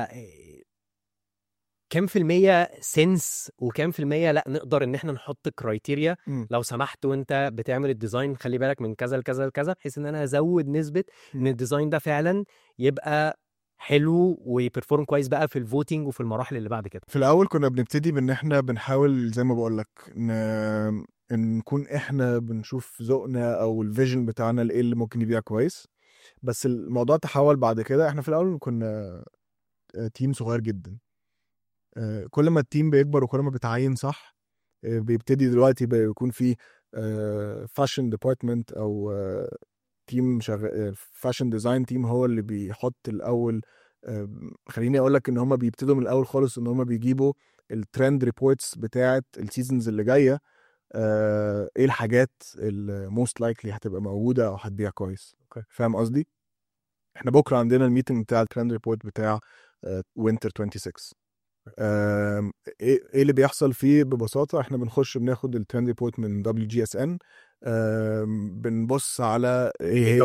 كام في المية سنس وكام في المية لا نقدر ان احنا نحط كرايتيريا مم. لو سمحت وانت بتعمل الديزاين خلي بالك من كذا لكذا لكذا بحيث ان انا ازود نسبة ان مم. الديزاين ده فعلا يبقى حلو ويبرفورم كويس بقى في الفوتنج وفي المراحل اللي بعد كده في الاول كنا بنبتدي بان احنا بنحاول زي ما بقول لك ن... ان نكون احنا بنشوف ذوقنا او الفيجن بتاعنا لايه اللي ممكن يبيع كويس بس الموضوع تحول بعد كده احنا في الاول كنا تيم صغير جدا آه، كل ما التيم بيكبر وكل ما بيتعين صح آه، بيبتدي دلوقتي بيكون في فاشن ديبارتمنت او آه، تيم شغال فاشن ديزاين تيم هو اللي بيحط الاول آه، خليني اقول لك ان هم بيبتدوا من الاول خالص ان هم بيجيبوا الترند ريبورتس بتاعه السيزونز اللي جايه آه، ايه الحاجات الموست لايكلي هتبقى موجوده او هتبيع كويس أوكي. فاهم قصدي احنا بكره عندنا الميتنج بتاع الترند ريبورت بتاع وينتر 26 آم، ايه إيه اللي بيحصل فيه ببساطه احنا بنخش بناخد الترند ريبورت من دبليو جي اس ان بنبص على ايه هي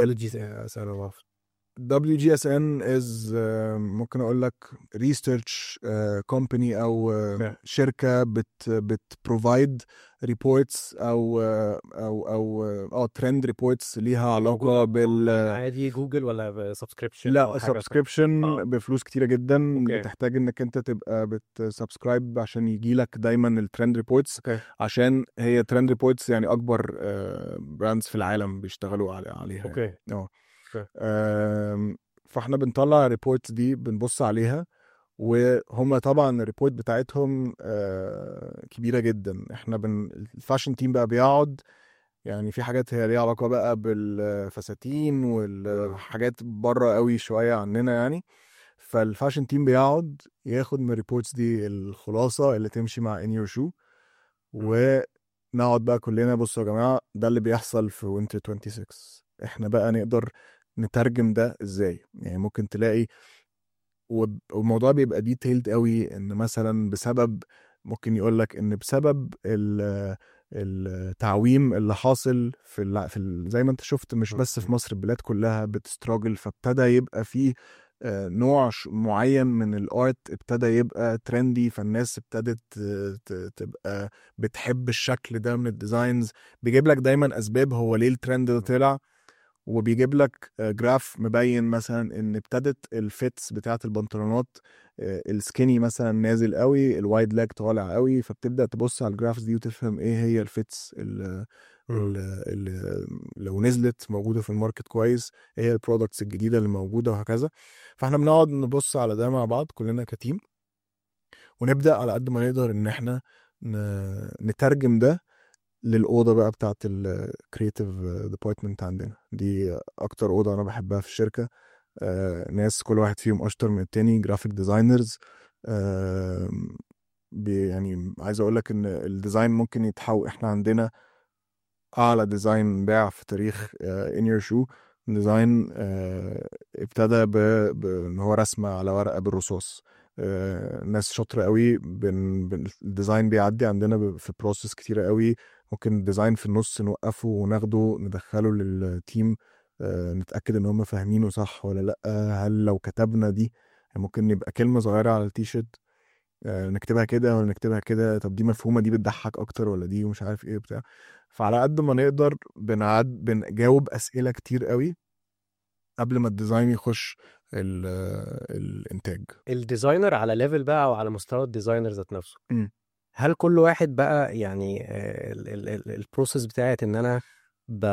دبليو جي اس ان از ممكن اقول لك ريسيرش كومباني او آه، Okay. شركه بت بتبروفايد ريبورتس او آه، او او اه ترند ريبورتس ليها علاقه بال عادي جوجل ولا سبسكريبشن لا سبسكريبشن آه. بفلوس كتيره جدا أوكي. بتحتاج انك انت تبقى بتسبسكرايب عشان يجي لك دايما الترند ريبورتس اوكي عشان هي ترند ريبورتس يعني اكبر براندز في العالم بيشتغلوا علي- عليها يعني. اوكي اه اوكي. آم، فاحنا بنطلع الريبورتس دي بنبص عليها وهم طبعا الريبورت بتاعتهم آه، كبيره جدا احنا بن الفاشن تيم بقى بيقعد يعني في حاجات هي ليها علاقه بقى بالفساتين والحاجات بره قوي شويه عننا يعني فالفاشن تيم بيقعد ياخد من الريبورتس دي الخلاصه اللي تمشي مع ان يور شو ونقعد بقى كلنا بصوا يا جماعه ده اللي بيحصل في وينتر 26 احنا بقى نقدر نترجم ده ازاي يعني ممكن تلاقي وب- والموضوع بيبقى ديتيلد قوي ان مثلا بسبب ممكن يقول لك ان بسبب ال التعويم اللي حاصل في ال... في ال... زي ما انت شفت مش م. بس في مصر البلاد كلها بتستراجل فابتدى يبقى فيه آه، نوع ش- معين من الارت ابتدى يبقى ترندي فالناس ابتدت ت- ت- تبقى بتحب الشكل ده من الديزاينز بيجيب لك دايما اسباب هو ليه الترند ده طلع وبيجيب لك آه، جراف مبين مثلا ان ابتدت الفيتس بتاعت البنطلونات آه، السكيني مثلا نازل قوي الوايد لاج طالع قوي فبتبدا تبص على الجرافز دي وتفهم ايه هي الفيتس اللي اللي لو نزلت موجوده في الماركت كويس ايه هي البرودكتس الجديده اللي موجوده وهكذا فاحنا بنقعد نبص على ده مع بعض كلنا كتيم ونبدا على قد ما نقدر ان احنا ن- نترجم ده للاوضه بقى بتاعت الكريتيف ديبارتمنت عندنا دي اكتر اوضه انا بحبها في الشركه آه، ناس كل واحد فيهم اشطر من التاني جرافيك ديزاينرز يعني عايز اقول لك ان الديزاين ممكن يتحول احنا عندنا اعلى ديزاين باع في تاريخ ان يور شو ديزاين آه، ابتدى ب- بان هو رسمه على ورقه بالرصاص آه، ناس شاطره قوي بن... بن... الديزاين بيعدي عندنا ب- في بروسيس كتيره قوي ممكن الديزاين في النص نوقفه وناخده ندخله للتيم آه، نتاكد ان هم فاهمينه صح ولا لا هل لو كتبنا دي ممكن يبقى كلمه صغيره على التيشيرت آه، نكتبها كده ولا نكتبها كده طب دي مفهومه دي بتضحك اكتر ولا دي ومش عارف ايه بتاع فعلى قد ما نقدر بنعد بنجاوب اسئله كتير قوي قبل ما الديزاين يخش ال- الانتاج الديزاينر على ليفل بقى او على مستوى الديزاينر ذات نفسه مم. هل كل واحد بقى يعني البروسيس بتاعت ان انا ب...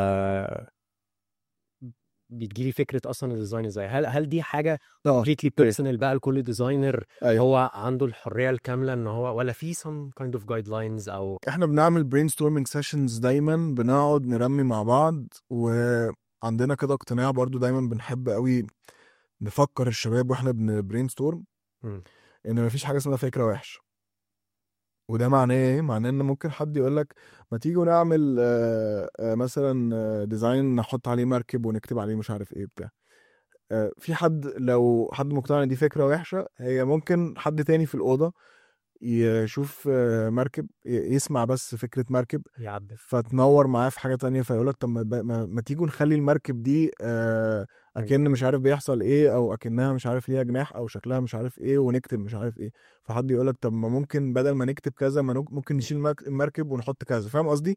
بتجيلي فكره اصلا الديزاين ازاي هل هل دي حاجه اه completely personal بقى لكل ديزاينر ايوه هو عنده الحريه الكامله ان هو ولا في some kind of guidelines او احنا بنعمل برين ستورمينج سيشنز دايما بنقعد نرمي مع بعض وعندنا كده اقتناع برضو دايما بنحب قوي نفكر الشباب واحنا بنبرين ستورم مم. ان مفيش حاجه اسمها فكره وحشه وده معناه ايه معناه ان ممكن حد يقول لك ما تيجوا نعمل آه، آه، مثلا آه، ديزاين نحط عليه مركب ونكتب عليه مش عارف ايه بتاع آه، في حد لو حد مقتنع ان دي فكره وحشه هي ممكن حد تاني في الاوضه يشوف آه، مركب ي- يسمع بس فكره مركب يعدل فتنور معاه في حاجه تانية فيقول لك طب ما, ما, ما تيجوا نخلي المركب دي آه، اكن مش عارف بيحصل ايه او اكنها مش عارف ليها جناح او شكلها مش عارف ايه ونكتب مش عارف ايه فحد يقول لك طب ما ممكن بدل ما نكتب كذا ما نك- ممكن نشيل المرك- المركب ونحط كذا فاهم قصدي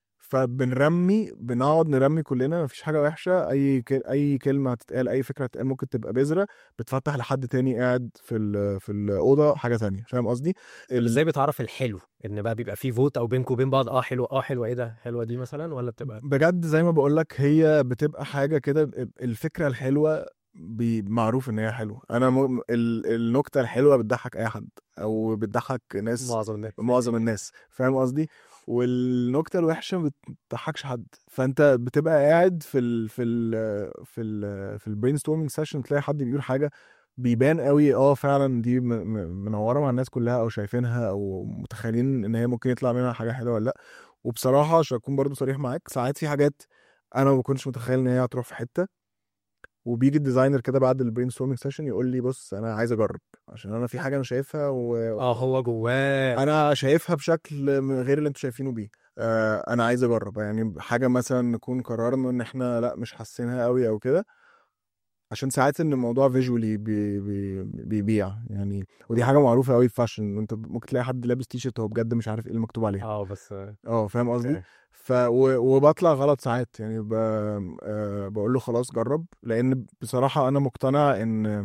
فبنرمي بنقعد نرمي كلنا مفيش حاجه وحشه اي ك... اي كلمه هتتقال اي فكره هتتقال ممكن تبقى بذره بتفتح لحد تاني قاعد في ال... في الاوضه حاجه تانية فاهم قصدي ال- ازاي بتعرف الحلو ان بقى بيبقى في فوت او بينكم وبين بعض اه حلو اه حلوه ايه ده حلوه دي مثلا ولا بتبقى بجد زي ما بقول لك هي بتبقى حاجه كده الفكره الحلوه بي- معروف ان هي حلوه انا م... ال... النكته الحلوه بتضحك اي حد او بتضحك ناس معظم الناس معظم الناس فاهم قصدي والنكته الوحشه ما بتضحكش حد فانت بتبقى قاعد في ال في ال في ال في البرين ستورمينج سيشن تلاقي حد بيقول حاجه بيبان قوي اه فعلا دي م- م- منوره مع الناس كلها او شايفينها او متخيلين ان هي ممكن يطلع منها حاجه حلوه ولا لا وبصراحه عشان اكون برضو صريح معاك ساعات في حاجات انا ما بكونش متخيل ان هي هتروح في حته وبيجي الديزاينر كده بعد البرين ستورمينج سيشن يقول لي بص انا عايز اجرب عشان انا في حاجه انا شايفها و... اه هو جواه انا شايفها بشكل من غير اللي انتوا شايفينه بيه آه انا عايز اجرب يعني حاجه مثلا نكون قررنا ان احنا لا مش حاسينها قوي او كده عشان ساعات ان الموضوع فيجولي بي بي بيبيع يعني ودي حاجه معروفه قوي في فاشن انت ممكن تلاقي حد لابس تي شيرت هو بجد مش عارف ايه اللي مكتوب عليها اه بس اه فاهم قصدي اوكي ف و... وبطلع غلط ساعات يعني ب... آه بقول له خلاص جرب لان بصراحه انا مقتنع ان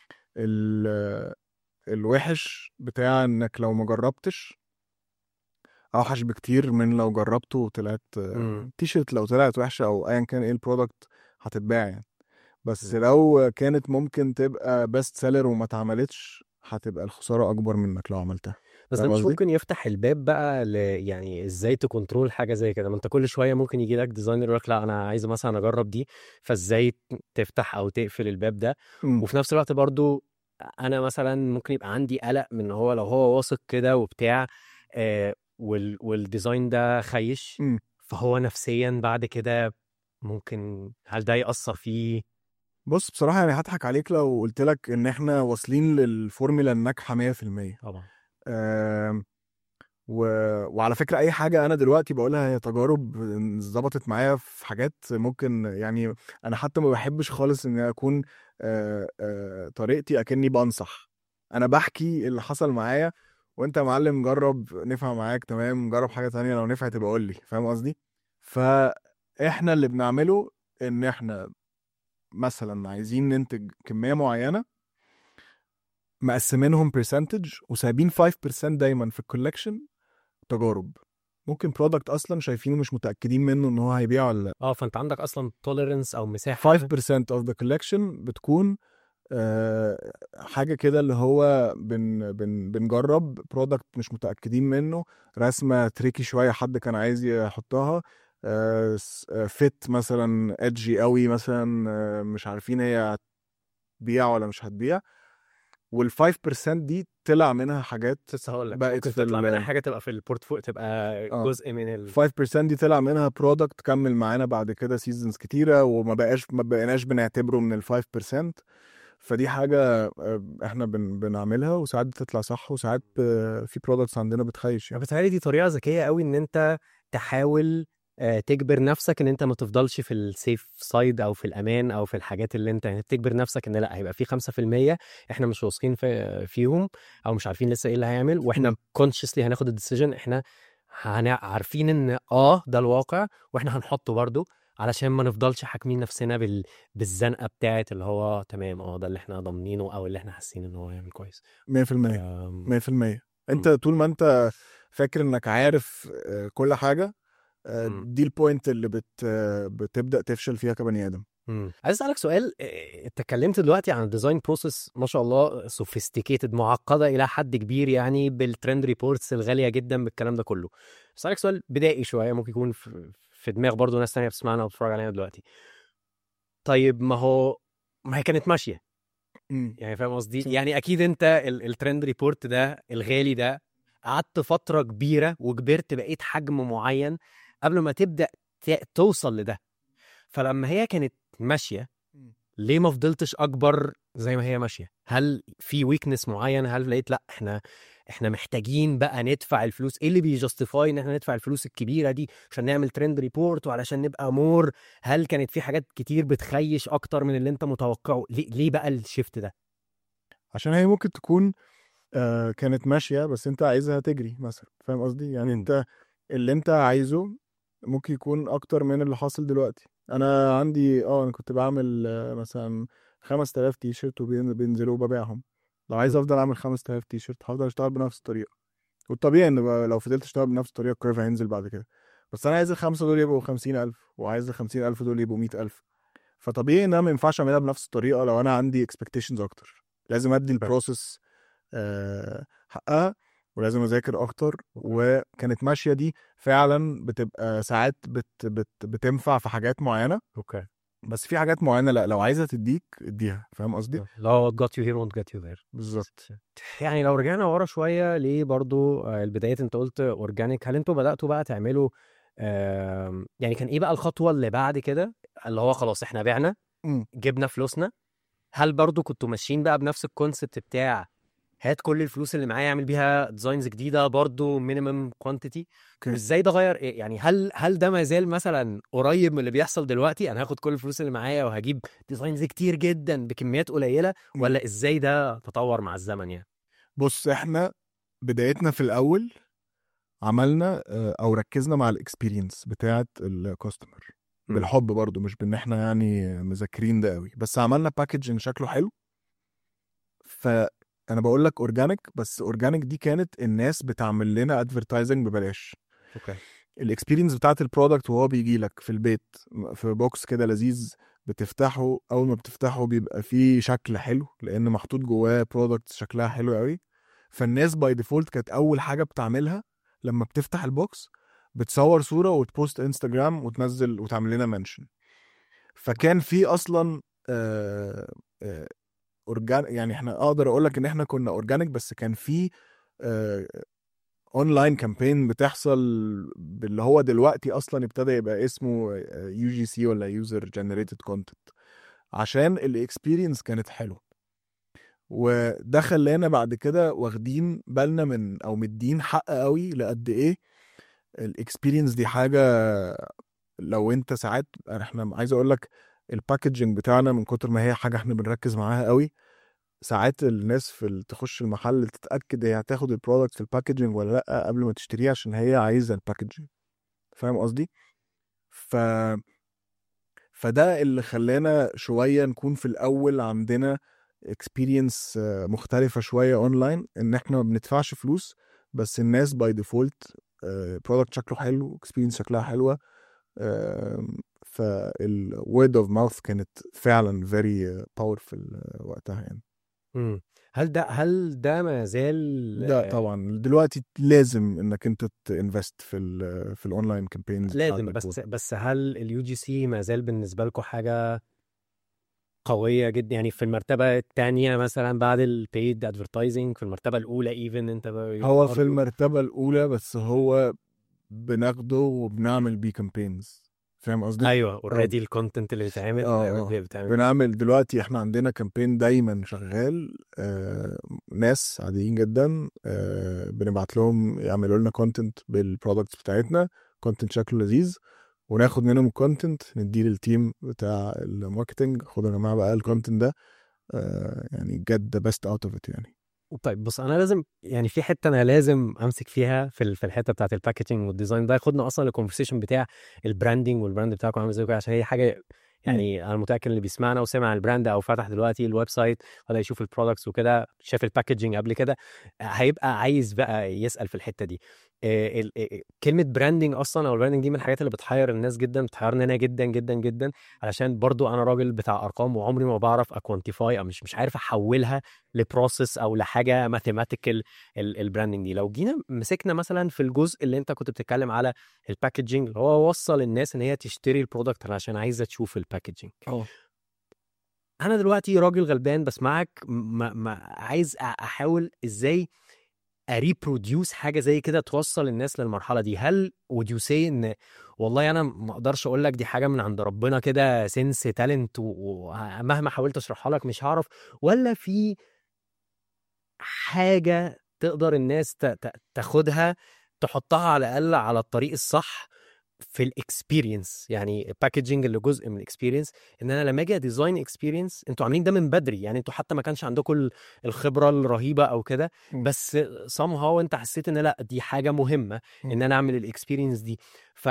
ال... الوحش بتاع انك لو ما جربتش اوحش بكتير من لو جربته وطلعت مم. تي شيرت لو طلعت وحشه او ايا كان ايه البرودكت هتتباع يعني بس مم. لو كانت ممكن تبقى بيست سيلر وما اتعملتش هتبقى الخساره اكبر منك لو عملتها بس فاهم ده مش قصدي؟ ممكن يفتح الباب بقى ل... يعني ازاي تكنترول حاجه زي كده ما انت كل شويه ممكن يجي لك ديزاينر يقول لك لا انا عايز مثلا اجرب دي فازاي تفتح او تقفل الباب ده مم. وفي نفس الوقت برضو انا مثلا ممكن يبقى عندي قلق من ان هو لو هو واثق كده وبتاع آه وال... والديزاين ده خيش مم. فهو نفسيا بعد كده ممكن هل ده يأثر فيه بص بصراحه يعني هضحك عليك لو قلت لك ان احنا واصلين للفورمولا الناجحه 100% طبعا آم، و... وعلى فكره اي حاجه انا دلوقتي بقولها هي تجارب ظبطت معايا في حاجات ممكن يعني انا حتى ما بحبش خالص ان اكون آه، آه، طريقتي اكني بنصح انا بحكي اللي حصل معايا وانت يا معلم جرب نفع معاك تمام جرب حاجه تانية لو نفعت يبقى قول لي فاهم قصدي فاحنا اللي بنعمله ان احنا مثلا عايزين ننتج كميه معينه مقسمينهم برسنتج وسايبين 5% دايما في الكولكشن تجارب ممكن برودكت اصلا شايفينه مش متاكدين منه ان هو هيبيع ولا لا اه فانت عندك اصلا توليرنس او مساحه 5% of the collection بتكون آه، حاجه كده اللي هو بن بن بنجرب برودكت مش متاكدين منه رسمه تريكي شويه حد كان عايز يحطها فيت مثلا ادجي قوي مثلا آه، مش عارفين هي هتبيع ولا مش هتبيع وال 5% دي طلع منها حاجات لسه هقول لك بقت ممكن في تطلع ال- منها حاجه تبقى في البورتفوليو تبقى آه. جزء من ال 5% دي طلع منها برودكت كمل معانا بعد كده سيزونز كتيره وما بقاش ما بقيناش بنعتبره من ال 5% فدي حاجه آه، احنا بن بنعملها وساعات بتطلع صح وساعات آه، في برودكتس عندنا بتخيش يعني بتهيألي دي طريقه ذكيه قوي ان انت تحاول آه، تجبر نفسك ان انت ما تفضلش في السيف سايد او في الامان او في الحاجات اللي انت يعني تجبر نفسك ان لا هيبقى في 5% احنا مش واثقين في فيهم او مش عارفين لسه ايه اللي هيعمل واحنا مم. كونشسلي هناخد الديسيجن احنا هن- عارفين ان اه ده الواقع واحنا هنحطه برضو علشان ما نفضلش حاكمين نفسنا بال... بالزنقه بتاعت اللي هو تمام اه ده اللي احنا ضامنينه او اللي احنا حاسين ان هو هيعمل كويس 100% آم، 100% انت طول ما انت فاكر انك عارف آه، كل حاجه آه، مم. دي البوينت اللي بت آه، بتبدا تفشل فيها كبني ادم مم. عايز اسالك سؤال إيه، انت اتكلمت دلوقتي عن الديزاين بروسيس ما شاء الله سوفيستيكيتد معقده الى حد كبير يعني بالترند ريبورتس الغاليه جدا بالكلام ده كله اسالك سؤال بدائي شويه ممكن يكون في, في دماغ برضو ناس تانية بتسمعنا او بتتفرج علينا دلوقتي طيب ما هو ما هي كانت ماشيه مم. يعني فاهم قصدي صح. يعني اكيد انت ال- الترند ريبورت ده الغالي ده قعدت فتره كبيره وكبرت بقيت حجم معين قبل ما تبدا ت- توصل لده فلما هي كانت ماشيه مم. ليه ما فضلتش اكبر زي ما هي ماشيه هل في ويكنس معين هل لقيت لا احنا احنا محتاجين بقى ندفع الفلوس ايه اللي بيجاستيفاي ان احنا ندفع الفلوس الكبيره دي عشان نعمل ترند ريبورت وعلشان نبقى مور هل كانت في حاجات كتير بتخيش اكتر من اللي انت متوقعه ليه, ليه بقى الشيفت ده عشان هي ممكن تكون آه، كانت ماشيه بس انت عايزها تجري مثلا فاهم قصدي يعني مم. انت اللي انت عايزه ممكن يكون اكتر من اللي حاصل دلوقتي انا عندي اه انا كنت بعمل آه، مثلا 5000 تي شيرت وبينزلوا وببيعهم لو عايز افضل اعمل 5000 تي شيرت هفضل اشتغل بنفس الطريقه والطبيعي ان بقى لو فضلت اشتغل بنفس الطريقه الكيرف هينزل بعد كده بس انا عايز الخمسه دول يبقوا 50000 وعايز ال 50000 دول يبقوا 100000 فطبيعي ان انا ما ينفعش اعملها بنفس الطريقه لو انا عندي اكسبكتيشنز اكتر لازم ادي البروسيس آه، حقها ولازم اذاكر اكتر وكانت ماشيه دي فعلا بتبقى ساعات بت بت بتنفع في حاجات معينه اوكي بس في حاجات معينه لا لو عايزه تديك اديها فاهم قصدي لو got you here won't get you there بالظبط يعني لو رجعنا ورا شويه ليه برضو آه، البدايات انت قلت اورجانيك هل انتوا بداتوا بقى تعملوا آم، يعني كان ايه بقى الخطوه اللي بعد كده اللي هو خلاص احنا بعنا مم. جبنا فلوسنا هل برضو كنتوا ماشيين بقى بنفس الكونسبت بتاع هات كل الفلوس اللي معايا اعمل بيها ديزاينز جديده برضو مينيمم كوانتيتي اوكي ازاي ده غير ايه يعني هل هل ده ما زال مثلا قريب من اللي بيحصل دلوقتي انا هاخد كل الفلوس اللي معايا وهجيب ديزاينز كتير جدا بكميات قليله مم. ولا ازاي ده تطور مع الزمن يعني بص احنا بدايتنا في الاول عملنا آه، او ركزنا مع الاكسبيرينس بتاعه الكاستمر مم. بالحب برضو مش بان احنا يعني مذاكرين ده قوي بس عملنا باكجنج شكله حلو فانا بقول لك اورجانيك بس اورجانيك دي كانت الناس بتعمل لنا ادفرتايزنج ببلاش اوكي الاكسبيرينس بتاعت البرودكت وهو بيجي لك في البيت في بوكس كده لذيذ بتفتحه اول ما بتفتحه بيبقى فيه شكل حلو لان محطوط جواه برودكت شكلها حلو قوي فالناس باي ديفولت كانت اول حاجه بتعملها لما بتفتح البوكس بتصور صوره وتبوست انستجرام وتنزل وتعمل لنا منشن فكان في اصلا آه آه اورجان يعني احنا اقدر اقول لك ان احنا كنا اورجانيك بس كان في اونلاين كامبين بتحصل باللي هو دلوقتي اصلا ابتدى يبقى اسمه يو جي سي ولا يوزر جنريتد كونتنت عشان الاكسبيرينس كانت حلوه وده خلانا بعد كده واخدين بالنا من او مدين حق قوي لقد ايه الاكسبيرينس دي حاجه لو انت ساعات احنا عايز اقول لك الباكجنج بتاعنا من كتر ما هي حاجه احنا بنركز معاها قوي ساعات الناس في ال- تخش المحل تتاكد هي هتاخد البرودكت في الباكجنج ولا لا قبل ما تشتريه عشان هي عايزه الباكجنج فاهم قصدي ف فده اللي خلانا شويه نكون في الاول عندنا اكسبيرينس مختلفه شويه اونلاين ان احنا ما بندفعش فلوس بس الناس باي ديفولت برودكت شكله حلو اكسبيرينس شكلها حلوه فالورد اوف ماوث كانت فعلا فيري باورفل وقتها يعني مم. هل ده هل ده ما زال لا طبعا دلوقتي لازم انك انت تنفست في ال في الاونلاين كامبينز لازم بس بس هل اليو جي سي ما زال بالنسبه لكم حاجه قويه جدا يعني في المرتبه الثانيه مثلا بعد البيد ادفرتايزنج في المرتبه الاولى ايفن انت ب- هو في برضو- المرتبه الاولى بس هو بناخده وبنعمل بيه كامبينز فاهم قصدي؟ ايوه اوريدي الكونتنت اللي بيتعمل اه، أيوة، اه. اللي بيتعمل بنعمل دلوقتي احنا عندنا كامبين دايما شغال آه ناس عاديين جدا آه بنبعت لهم يعملوا لنا كونتنت بالبرودكتس بتاعتنا كونتنت شكله لذيذ وناخد منهم الكونتنت نديه للتيم بتاع الماركتنج خدوا يا جماعه بقى الكونتنت ده آه يعني get the best out of it يعني طيب بص انا لازم يعني في حته انا لازم امسك فيها في ال- في الحته بتاعت الباكجينج والديزاين ده ياخدنا اصلا للكونفرسيشن بتاع البراندنج والبراند بتاعكم عامل ازاي وكده، عشان هي حاجه يعني انا متاكد اللي بيسمعنا وسمع البراند او فتح دلوقتي الويب سايت ولا يشوف البرودكتس وكده شاف الباكجينج قبل كده هيبقى عايز بقى يسال في الحته دي آه، ال- آه، كلمه براندنج اصلا او البراندنج دي من الحاجات اللي بتحير الناس جدا بتحيرني انا جدا جدا جدا علشان برضو انا راجل بتاع ارقام وعمري ما بعرف اكوانتيفاي او مش مش عارف احولها لبروسيس او لحاجه ماثيماتيكال البراندنج دي لو جينا مسكنا مثلا في الجزء اللي انت كنت بتتكلم على الباكجينج اللي هو وصل الناس ان هي تشتري البرودكت عشان عايزه تشوف الباكجينج اه انا دلوقتي راجل غلبان بسمعك ما ما عايز أ- احاول ازاي اريبروديوس حاجه زي كده توصل الناس للمرحله دي هل would you say ان والله انا ما اقدرش اقول لك دي حاجه من عند ربنا كده سنس تالنت ومهما حاولت اشرحها لك مش هعرف ولا في حاجه تقدر الناس ت- ت- تاخدها تحطها على الاقل على الطريق الصح في الاكسبيرينس يعني الباكجينج اللي جزء من الاكسبيرينس ان انا لما اجي اديزاين اكسبيرينس انتوا عاملين ده من بدري يعني انتوا حتى ما كانش عندكم ال- الخبره الرهيبه او كده م. بس somehow انت حسيت ان لا دي حاجه مهمه م. ان انا اعمل الاكسبيرينس دي ف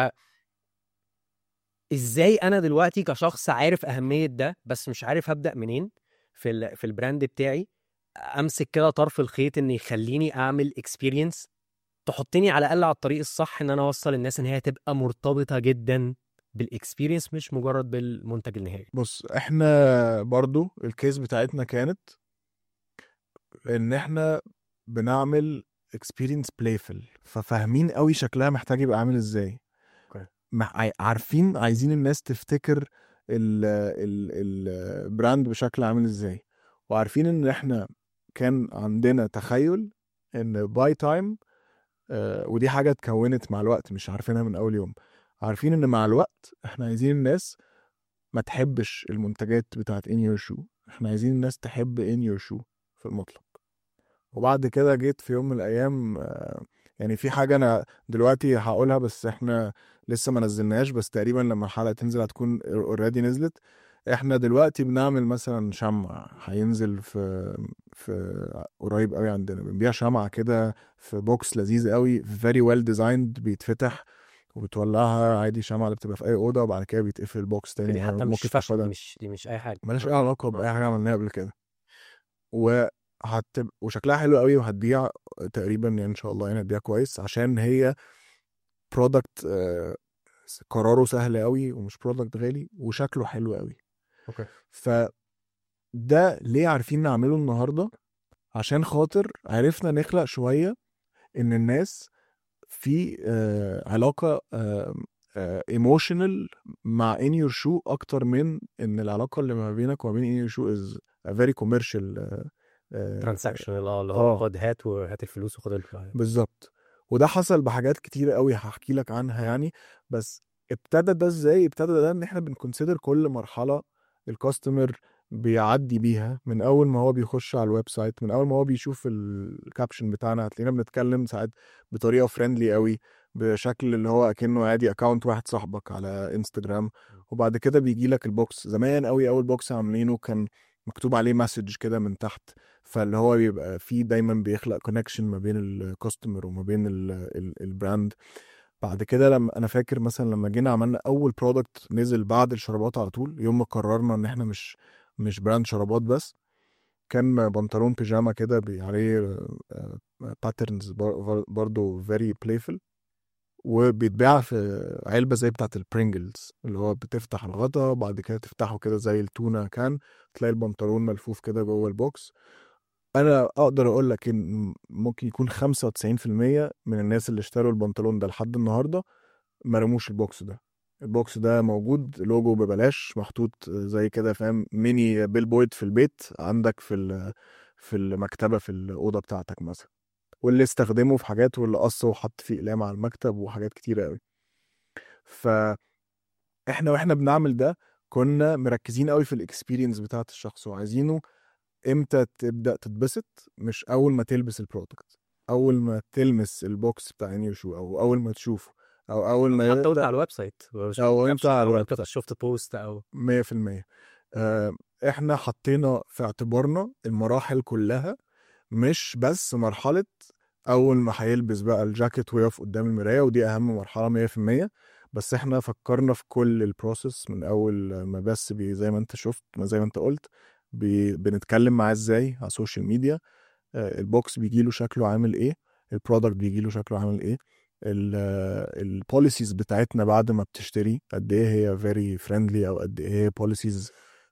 ازاي انا دلوقتي كشخص عارف اهميه ده بس مش عارف هبدا منين في ال في البراند بتاعي امسك كده طرف الخيط ان يخليني اعمل اكسبيرينس تحطني على الاقل على الطريق الصح ان انا اوصل الناس ان هي تبقى مرتبطه جدا بالاكسبيرينس مش مجرد بالمنتج النهائي بص احنا برضو الكيس بتاعتنا كانت ان احنا بنعمل experience playful ففاهمين قوي شكلها محتاج يبقى عامل ازاي أوكي. مع- عاي- عارفين عايزين الناس تفتكر ال- ال- البراند بشكل عامل ازاي وعارفين ان احنا كان عندنا تخيل ان باي تايم ودي حاجه اتكونت مع الوقت مش عارفينها من اول يوم عارفين ان مع الوقت احنا عايزين الناس ما تحبش المنتجات بتاعت ان يور شو احنا عايزين الناس تحب ان يور شو في المطلق وبعد كده جيت في يوم من الايام آه، يعني في حاجه انا دلوقتي هقولها بس احنا لسه ما نزلناهاش بس تقريبا لما الحلقه تنزل هتكون اوريدي نزلت احنا دلوقتي بنعمل مثلا شمع هينزل في في قريب قوي عندنا بنبيع شمعة كده في بوكس لذيذ قوي فيري ويل ديزايند بيتفتح وبتولعها عادي شمعة اللي بتبقى في اي اوضه وبعد كده بيتقفل البوكس تاني دي حتى مش ممكن فاشن تاخدها دي مش دي مش اي حاجه ملهاش اي علاقه باي حاجه عملناها قبل كده وهتبقى وشكلها حلو قوي وهتبيع تقريبا يعني ان شاء الله يعني هتبيع كويس عشان هي برودكت قراره سهل قوي ومش برودكت غالي وشكله حلو قوي اوكي فده ليه عارفين نعمله النهارده عشان خاطر عرفنا نخلق شويه ان الناس في آه، علاقه ايموشنال مع ان يور شو اكتر من ان العلاقه اللي ما بينك وما بين ان يور شو از فيري كوميرشال ترانزاكشنال اه اللي هو آه. خد هات وهات الفلوس وخد الفلوس بالظبط وده حصل بحاجات كتير قوي هحكي لك عنها يعني بس ابتدى ده ازاي ابتدى ده ان احنا بنكونسيدر كل مرحله الكاستمر بيعدي بيها من اول ما هو بيخش على الويب سايت من اول ما هو بيشوف الكابشن بتاعنا هتلاقينا بنتكلم ساعات بطريقه فريندلي قوي بشكل اللي هو اكنه عادي اكونت واحد صاحبك على انستجرام وبعد كده بيجي لك البوكس زمان قوي اول بوكس عاملينه كان مكتوب عليه مسج كده من تحت فاللي هو بيبقى فيه دايما بيخلق كونكشن ما بين الكاستمر وما بين ال- ال- البراند بعد كده لما انا فاكر مثلا لما جينا عملنا اول برودكت نزل بعد الشرابات على طول يوم ما قررنا ان احنا مش مش براند شرابات بس كان بنطلون بيجاما كده بي- عليه باترنز برضه فيري بلايفل وبيتباع في علبة زي بتاعة البرينجلز اللي هو بتفتح الغطا وبعد كده تفتحه كده زي التونة كان تلاقي البنطلون ملفوف كده جوه البوكس انا اقدر اقول لك ان ممكن يكون 95% من الناس اللي اشتروا البنطلون ده لحد النهارده ما رموش البوكس ده البوكس ده موجود لوجو ببلاش محطوط زي كده فاهم ميني بيلبورد في البيت عندك في ال- في المكتبه في الاوضه بتاعتك مثلا واللي استخدمه في حاجات واللي قص وحط فيه اقلام على المكتب وحاجات كتيره قوي فاحنا واحنا بنعمل ده كنا مركزين قوي في الاكسبيرينس بتاعت الشخص وعايزينه امتى تبدا تتبسط مش اول ما تلبس البرودكت اول ما تلمس البوكس بتاع نيو شو او اول ما تشوفه او اول ما حتى وانت يبدا على الويب سايت أو أنت على الويب سايت شفت بوست او 100% آه، احنا حطينا في اعتبارنا المراحل كلها مش بس مرحلة أول ما هيلبس بقى الجاكيت ويقف قدام المراية ودي أهم مرحلة 100% بس احنا فكرنا في كل البروسيس من أول ما بس بي زي ما أنت شفت ما زي ما أنت قلت بي بنتكلم معاه ازاي على السوشيال ميديا آه، البوكس بيجيله شكله عامل ايه البرودكت بيجيله شكله عامل ايه البوليسيز بتاعتنا بعد ما بتشتري قد ايه هي فيري فريندلي او قد ايه هي بوليسيز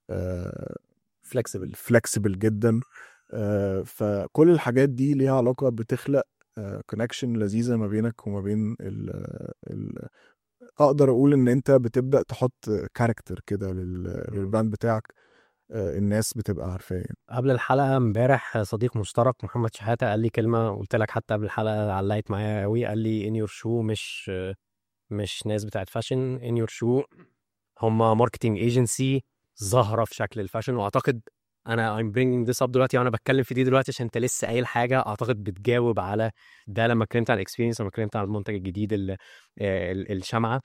فلكسبل فلكسبل جدا آه، فكل الحاجات دي ليها علاقه بتخلق كونكشن لذيذه ما بينك وما بين ال ال اقدر اقول ان انت بتبدا تحط كاركتر كده لل- للبراند بتاعك آه، الناس بتبقى عارفاه يعني. قبل الحلقه امبارح صديق مشترك محمد شحاته قال لي كلمه قلت لك حتى قبل الحلقه علقت معايا قوي قال لي ان يور شو مش مش ناس بتاعت فاشن ان يور شو هم ماركتنج ايجنسي ظاهره في شكل الفاشن واعتقد انا I'm bringing this up دلوقتي وانا بتكلم في دي دلوقتي عشان انت لسه قايل حاجه اعتقد بتجاوب على ده لما اتكلمت عن الاكسبيرينس لما اتكلمت عن المنتج الجديد ال- آه، ال- الشمعه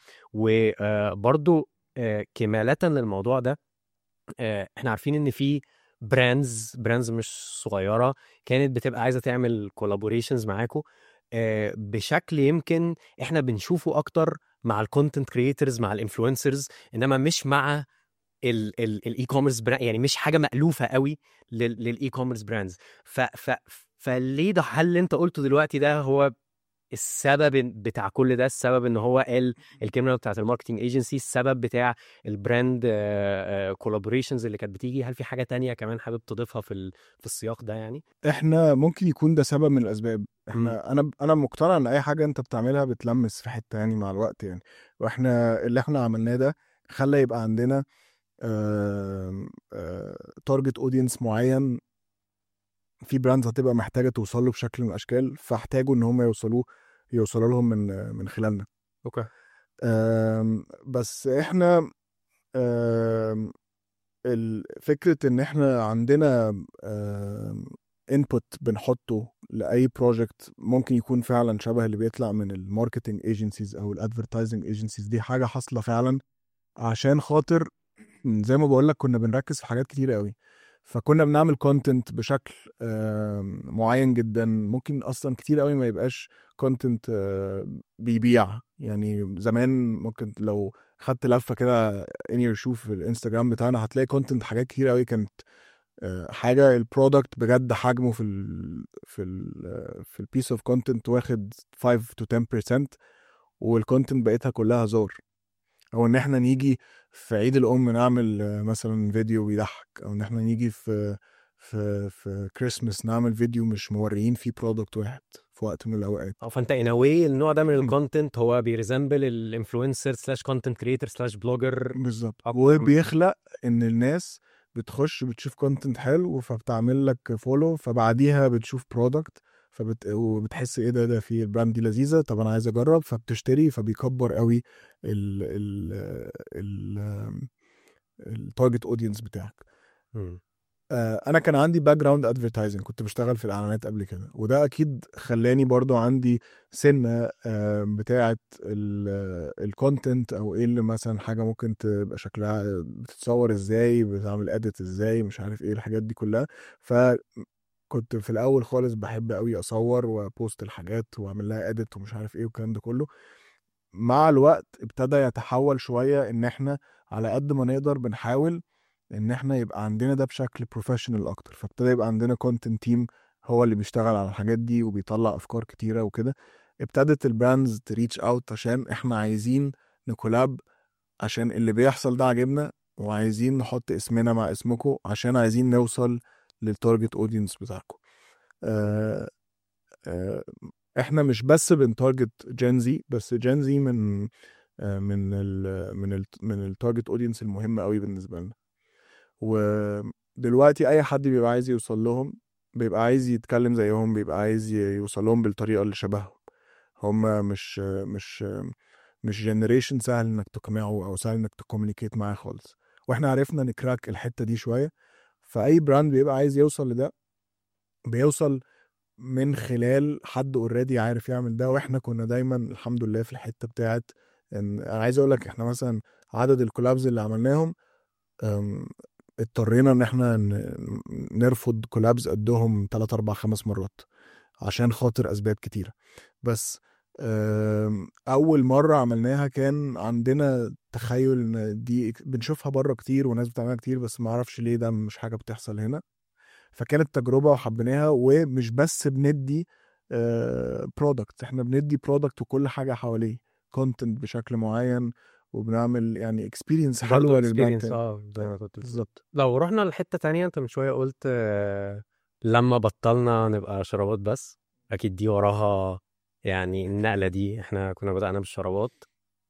وبرضو كمالة للموضوع ده آه، احنا عارفين ان في براندز براندز مش صغيره كانت بتبقى عايزه تعمل كولابوريشنز معاكم بشكل يمكن احنا بنشوفه اكتر مع الكونتنت كريترز مع الانفلونسرز انما مش مع الاي كوميرس يعني مش حاجه مالوفه قوي للاي كوميرس براندز ف ف فليه ده هل اللي انت قلته دلوقتي ده هو السبب بتاع كل ده السبب ان هو قال الكلمه بتاعت الماركتنج ايجنسي السبب بتاع البراند كولابوريشنز اللي كانت بتيجي هل في حاجه تانية كمان حابب تضيفها في ال- في السياق ده يعني احنا ممكن يكون ده سبب من الاسباب احنا انا انا مقتنع ان اي حاجه انت بتعملها بتلمس في حته يعني مع الوقت يعني واحنا اللي احنا عملناه ده خلى يبقى عندنا تارجت اودينس معين في براندز هتبقى محتاجه توصل له بشكل من الاشكال فاحتاجوا ان هم يوصلوه يوصلوا لهم من من خلالنا اوكي آم، بس احنا آم، ال- فكرة ان احنا عندنا انبوت بنحطه لاي بروجكت ممكن يكون فعلا شبه اللي بيطلع من الماركتنج ايجنسيز او الادفرتايزنج ايجنسيز دي حاجة حاصلة فعلا عشان خاطر زي ما بقول لك كنا بنركز في حاجات كتير قوي فكنا بنعمل كونتنت بشكل آم، معين جدا ممكن اصلا كتير قوي ما يبقاش كونتنت بيبيع يعني زمان ممكن لو خدت لفه كده ان يور شوف في الانستجرام بتاعنا هتلاقي كونتنت حاجات كتير قوي كانت آه، حاجه البرودكت بجد حجمه في ال في ال في البيس اوف كونتنت واخد 5 to 10% والكونتنت بقيتها كلها هزار او ان احنا نيجي في عيد الام نعمل آه، مثلا فيديو بيضحك او ان احنا نيجي في في في كريسمس نعمل فيديو مش موريين فيه برودكت واحد في وقت من الاوقات او فانت ان واي النوع ده من الكونتنت هو بيريزمبل الانفلونسر سلاش كونتنت كريتور سلاش بلوجر بالظبط أكتر. وبيخلق ان الناس بتخش بتشوف كونتنت حلو فبتعمل لك فولو فبعديها بتشوف برودكت فبت... وبتحس ايه ده ده في البراند دي لذيذه طب انا عايز اجرب فبتشتري فبيكبر قوي ال ال ال التارجت اودينس بتاعك مم. آه، انا كان عندي باك جراوند ادفرتايزنج كنت بشتغل في الاعلانات قبل كده وده اكيد خلاني برضو عندي سنه آه، بتاعه الكونتنت او ايه اللي مثلا حاجه ممكن تبقى شكلها بتتصور ازاي بتعمل اديت ازاي مش عارف ايه الحاجات دي كلها فكنت في الاول خالص بحب قوي اصور وبوست الحاجات واعمل لها اديت ومش عارف ايه والكلام ده كله مع الوقت ابتدى يتحول شويه ان احنا على قد ما نقدر بنحاول ان احنا يبقى عندنا ده بشكل بروفيشنال اكتر فابتدى يبقى عندنا كونتنت تيم هو اللي بيشتغل على الحاجات دي وبيطلع افكار كتيره وكده ابتدت البراندز تريتش اوت عشان احنا عايزين نكولاب عشان اللي بيحصل ده عاجبنا وعايزين نحط اسمنا مع اسمكم عشان عايزين نوصل للتارجت اودينس بتاعكم آه آه احنا مش بس بنتارجت جنزي بس جنزي من آه من ال من ال من التارجت اودينس المهم قوي بالنسبه لنا ودلوقتي اي حد بيبقى عايز يوصل لهم بيبقى عايز يتكلم زيهم بيبقى عايز يوصل لهم بالطريقه اللي شبههم هم مش مش مش جنريشن سهل انك تقنعه او سهل انك تكومينيكيت معاه خالص واحنا عرفنا نكراك الحته دي شويه فاي براند بيبقى عايز يوصل لده بيوصل من خلال حد اوريدي عارف يعمل ده واحنا كنا دايما الحمد لله في الحته بتاعت ان انا عايز اقول لك احنا مثلا عدد الكولابز اللي عملناهم أم، اضطرينا ان احنا ن- نرفض كولابز قدهم 3 4 5 مرات عشان خاطر اسباب كتيره بس أم، اول مره عملناها كان عندنا تخيل ان دي بنشوفها بره كتير وناس بتعملها كتير بس ما اعرفش ليه ده مش حاجه بتحصل هنا فكانت تجربه وحبيناها ومش بس بندي برودكت احنا بندي برودكت وكل حاجه حواليه كونتنت بشكل معين وبنعمل يعني اكسبيرينس برضه حلوه للبراند experience تاني. اه زي ما كنت بتقول. بالظبط لو رحنا لحتة تانية انت من شوية قلت آه، لما بطلنا نبقى شرابات بس اكيد دي وراها يعني النقلة دي احنا كنا بدأنا بالشرابات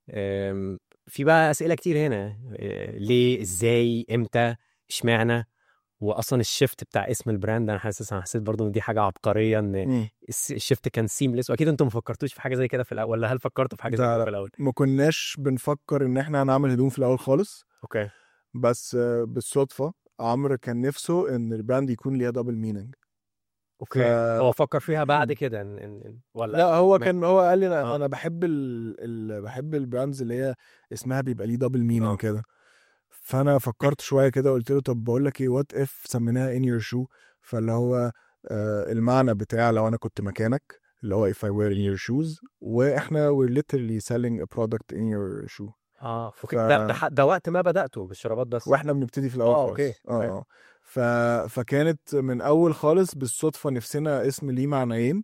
آم، في بقى أسئلة كتير هنا آه، ليه ازاي امتى اشمعنى واصلا الشيفت بتاع اسم البراند انا حاسس انا حسيت برضو ان دي حاجه عبقريه ان مم. الس- الشيفت كان سيمليس واكيد انتم ما فكرتوش في حاجه زي كده في الاول ولا هل فكرتوا في حاجه زي لا، كده لا. في الاول ما كناش بنفكر ان احنا هنعمل هدوم في الاول خالص اوكي بس آه، بالصدفه عمرو كان نفسه ان البراند يكون ليها دبل ميننج اوكي هو فكر فيها بعد كده إن... إن... إن... ولا لا هو ما- كان هو قال لي انا آه. انا بحب ال... ال... بحب البراندز اللي هي اسمها بيبقى ليه دبل ميننج آه. كده فانا فكرت شويه كده قلت له طب بقول لك ايه وات اف سميناها ان يور شو فاللي هو آه المعنى بتاع لو انا كنت مكانك اللي هو if I were in your shoes واحنا we're literally selling a product in your shoe اه اوكي ف- ده, ده, ح- ده وقت ما بداتوا بالشرابات بس واحنا بنبتدي في الاول آه، خالص أوكي. اه أوكي. اه ف... فكانت من اول خالص بالصدفه نفسنا اسم ليه معنيين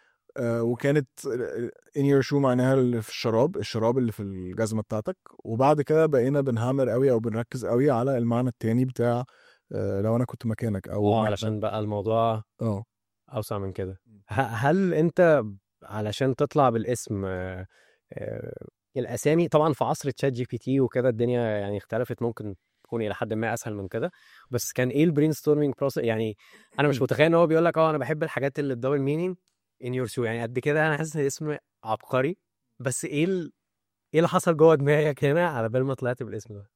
آه وكانت in your shoe معناها اللي في الشراب الشراب اللي في الجزمه بتاعتك وبعد كده بقينا بنهامر قوي او بنركز قوي على المعنى التاني بتاع آه لو انا كنت مكانك او اه إحنا- علشان بقى الموضوع اه اوسع من كده ه- هل انت علشان تطلع بالاسم آه، آه، الاسامي طبعا في عصر تشات جي بي تي وكده الدنيا يعني اختلفت ممكن تكون الى حد ما اسهل من كده بس كان ايه البرين ستورمينج بروسيس يعني انا مش متخيل ان هو بيقول لك اه انا بحب الحاجات اللي بدبل مينينج ان يور شو يعني قد كده انا حاسس ان الاسم عبقري بس ايه ال... ايه اللي حصل جوه دماغك هنا على بال ما طلعت بالاسم ده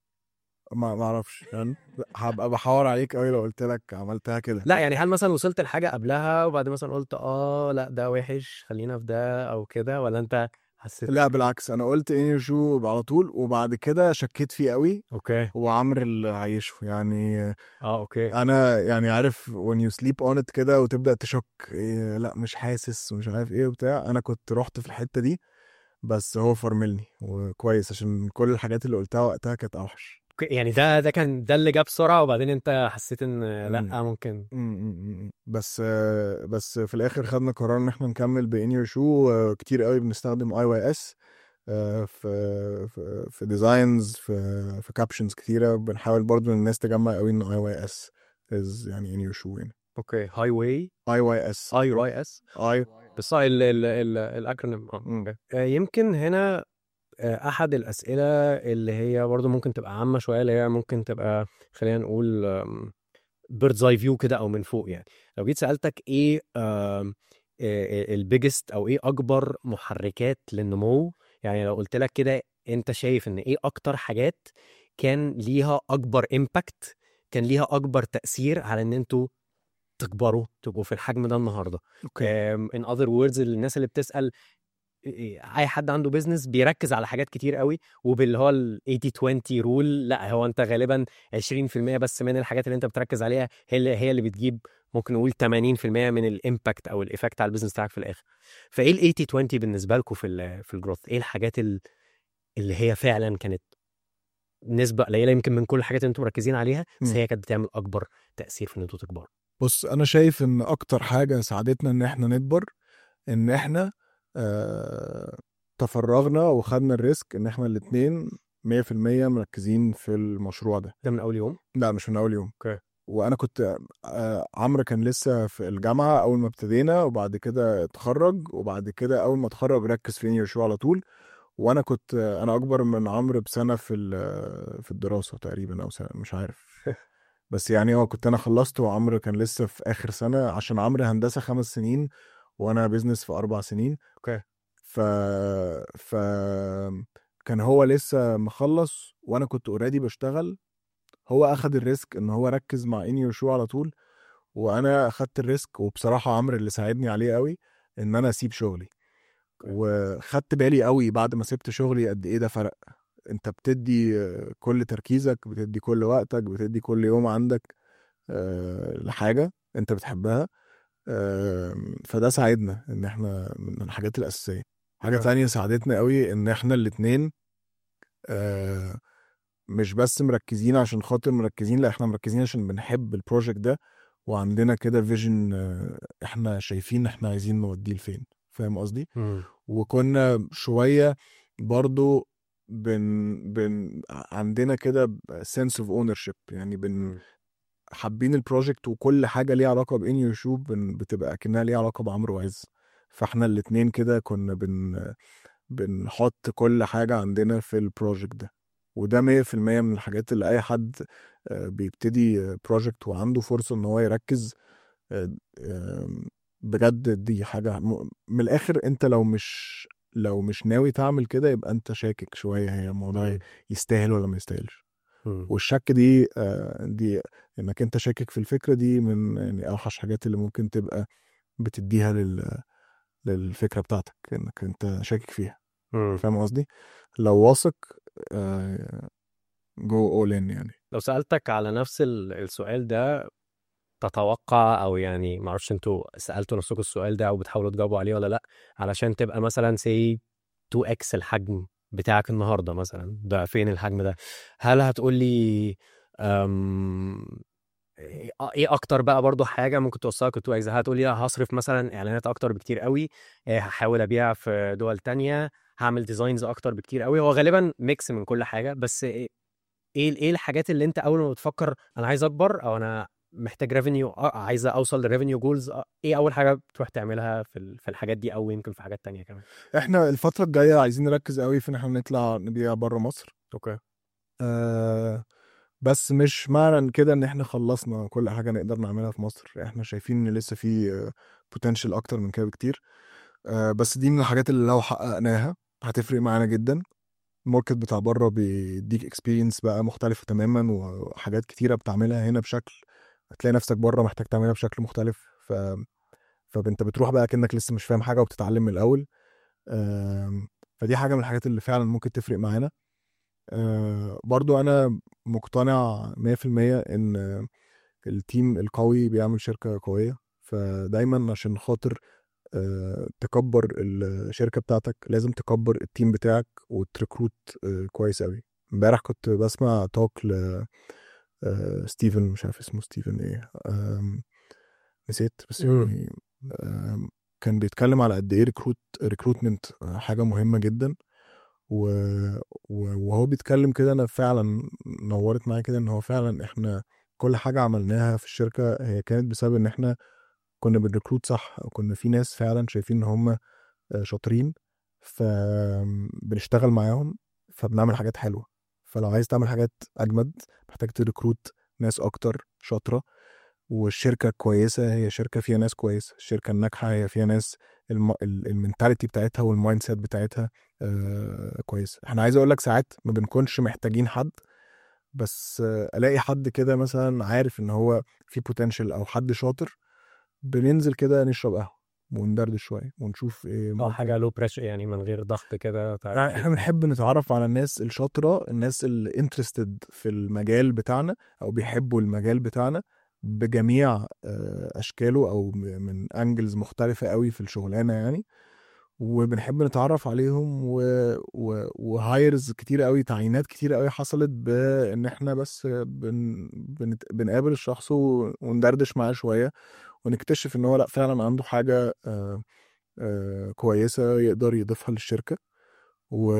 ما ما اعرفش يعني هبقى بحاور عليك قوي لو قلت لك عملتها كده لا يعني هل مثلا وصلت لحاجه قبلها وبعد مثلا قلت اه لا ده وحش خلينا في ده او كده ولا انت حسيت لا بالعكس انا قلت ان يور شو على طول وبعد كده شكيت فيه قوي اوكي هو عمرو اللي عايشه يعني اه اوكي انا يعني عارف when you sleep on it كده وتبدا تشك إيه لا مش حاسس ومش عارف ايه وبتاع انا كنت رحت في الحته دي بس هو فرملني وكويس عشان كل الحاجات اللي قلتها وقتها كانت اوحش اوكي يعني ده ده كان ده اللي جاب بسرعه وبعدين انت حسيت ان لا مم. ممكن م- م- م. بس آه، بس في الاخر خدنا قرار ان احنا نكمل بان يور شو كتير قوي بنستخدم اي واي اس في في في ديزاينز في في كابشنز كتيره بنحاول برضو ان الناس تجمع قوي ان اي واي اس از يعني ان يور شو يعني اوكي هاي واي اي واي اس اي واي اس اي بس ال ال ال الاكرونيم اه مم. أوكي. آه، يمكن هنا آه، احد الاسئله اللي هي برضو ممكن تبقى عامه شويه اللي هي ممكن تبقى خلينا نقول بيردز اي فيو كده او من فوق يعني لو جيت سالتك ايه البيجست او ايه اكبر محركات للنمو يعني لو قلت لك كده انت شايف ان ايه اكتر حاجات كان ليها اكبر امباكت كان ليها اكبر تاثير على ان انتوا تكبروا تبقوا في الحجم ده النهارده اوكي ان اذر ووردز الناس اللي بتسال إيه- اي حد عنده بيزنس بيركز على حاجات كتير قوي وباللي هو ال 80 20 رول لا هو انت غالبا 20% بس من الحاجات اللي انت بتركز عليها هي اللي هي اللي بتجيب ممكن نقول 80% من الامباكت او الايفكت على البيزنس بتاعك في الاخر فايه ال 80 20 بالنسبه لكم في ال في الجروث ايه الحاجات ال- اللي هي فعلا كانت نسبه قليله يمكن من كل الحاجات اللي انتم مركزين عليها بس مم. هي كانت بتعمل اكبر تاثير في ان انتوا تكبروا بص انا شايف ان اكتر حاجه ساعدتنا ان احنا نكبر ان احنا آه تفرغنا وخدنا الريسك ان احنا الاتنين 100% مركزين في المشروع ده ده من اول يوم لا مش من اول يوم اوكي. وانا كنت آه عمرو كان لسه في الجامعه اول ما ابتدينا وبعد كده اتخرج وبعد كده اول ما اتخرج ركز في انير شو على طول وانا كنت آه، انا اكبر من عمرو بسنه في ال- في الدراسه تقريبا او سنة مش عارف بس يعني هو كنت انا خلصت وعمرو كان لسه في اخر سنه عشان عمرو هندسه خمس سنين وانا بيزنس في اربع سنين اوكي. ف ف كان هو لسه مخلص وانا كنت اوريدي بشتغل هو اخد الريسك ان هو ركز مع اني شو على طول وانا اخدت الريسك وبصراحه عمرو اللي ساعدني عليه قوي ان انا اسيب شغلي أوكي. وخدت بالي قوي بعد ما سبت شغلي قد ايه ده فرق انت بتدي آه، كل تركيزك بتدي كل وقتك بتدي كل يوم عندك آه، لحاجه انت بتحبها آه، فده ساعدنا ان احنا من الحاجات الاساسيه حاجه أوكي. تانية ساعدتنا قوي ان احنا الاتنين آه، مش بس مركزين عشان خاطر مركزين لا احنا مركزين عشان بنحب البروجكت ده وعندنا كده فيجن احنا شايفين احنا عايزين نوديه لفين فاهم قصدي مم. وكنا شويه برضو بن بن عندنا كده sense of ownership يعني بن مم. حابين البروجكت وكل حاجه ليها علاقه بان يور شو بتبقى اكنها ليها علاقه بعمرو وعز فاحنا الاتنين كده كنا بن بنحط كل حاجه عندنا في البروجكت ده وده 100% من الحاجات اللي اي حد آه، بيبتدي بروجكت وعنده فرصه ان هو يركز آه، آم، بجد دي حاجه م- من الاخر انت لو مش لو مش ناوي تعمل كده يبقى انت شاكك شويه هي الموضوع مم. يستاهل ولا ما يستاهلش مم. والشك دي آه، دي انك انت شاكك في الفكره دي من يعني اوحش حاجات اللي ممكن تبقى بتديها لل للفكره بتاعتك انك انت شاكك فيها مم. فاهم قصدي لو واثق جو اول ان يعني لو سألتك على نفس ال- السؤال ده تتوقع او يعني ما اعرفش انتوا سألتوا نفسكم السؤال ده او بتحاولوا تجاوبوا عليه ولا لا علشان تبقى مثلا سي 2 اكس الحجم بتاعك النهارده مثلا ده فين الحجم ده هل هتقول لي أم... ايه إيه اكتر بقى برضو حاجه ممكن توصلك 2 اكس هتقول لي لا هصرف مثلا اعلانات اكتر بكتير قوي إيه هحاول ابيع في دول تانية هعمل ديزاينز اكتر بكتير قوي هو غالبا ميكس من كل حاجه بس ايه ايه إيه الحاجات اللي انت اول ما بتفكر انا عايز اكبر او انا محتاج ريفينيو عايز اوصل لريفينيو جولز ايه اول حاجه بتروح تعملها في ال- في الحاجات دي او يمكن في حاجات تانية كمان احنا الفتره الجايه عايزين نركز قوي في ان احنا نطلع نبيع بره مصر اوكي آه بس مش معنى كده ان احنا خلصنا كل حاجه نقدر نعملها في مصر احنا شايفين ان لسه في بوتنشال اكتر من كده بكتير آه بس دي من الحاجات اللي لو حققناها هتفرق معانا جدا الماركت بتاع بره بيديك اكسبيرينس بقى مختلفه تماما وحاجات كتيره بتعملها هنا بشكل هتلاقي نفسك بره محتاج تعملها بشكل مختلف ف فانت بتروح بقى كأنك لسه مش فاهم حاجه وبتتعلم من الاول آم، فدي حاجه من الحاجات اللي فعلا ممكن تفرق معانا آه، برضو انا مقتنع 100% ان التيم القوي بيعمل شركه قويه فدايما عشان خاطر آه، تكبر الشركه بتاعتك لازم تكبر التيم بتاعك وتريكروت آه، كويس قوي امبارح كنت بسمع توك ل آه، ستيفن مش عارف اسمه ستيفن ايه آم، نسيت بس مم. يعني آم، كان بيتكلم على قد ايه ريكروت ريكروتمنت حاجه مهمه جدا و... و- وهو بيتكلم كده انا فعلا نورت معايا كده ان هو فعلا احنا كل حاجه عملناها في الشركه هي كانت بسبب ان احنا كنا بنريكروت صح وكنا في ناس فعلا شايفين ان هم شاطرين فبنشتغل معاهم فبنعمل حاجات حلوه فلو عايز تعمل حاجات اجمد محتاج تريكروت ناس اكتر شاطره والشركه كويسه هي شركه فيها ناس كويسه الشركه الناجحه هي فيها ناس الم... ال- المنتاليتي بتاعتها والمايند سيت بتاعتها آه كويس احنا عايز اقول لك ساعات ما بنكونش محتاجين حد بس آه، الاقي حد كده مثلا عارف ان هو في بوتنشال او حد شاطر بننزل كده نشرب قهوه وندردش شويه ونشوف ايه اه ممكن- حاجه لو بريشر يعني من غير ضغط كده تعرف يعني احنا بنحب نتعرف على الناس الشاطره الناس اللي انترستد في المجال بتاعنا او بيحبوا المجال بتاعنا بجميع آه، اشكاله او م- من انجلز مختلفه قوي في الشغلانه يعني وبنحب نتعرف عليهم و... و... وهايرز كتير قوي تعيينات كتير قوي حصلت بان احنا بس بن... بنت... بنقابل الشخص و... وندردش معاه شويه ونكتشف ان هو لا فعلا عنده حاجه آه، آه، كويسه يقدر يضيفها للشركه و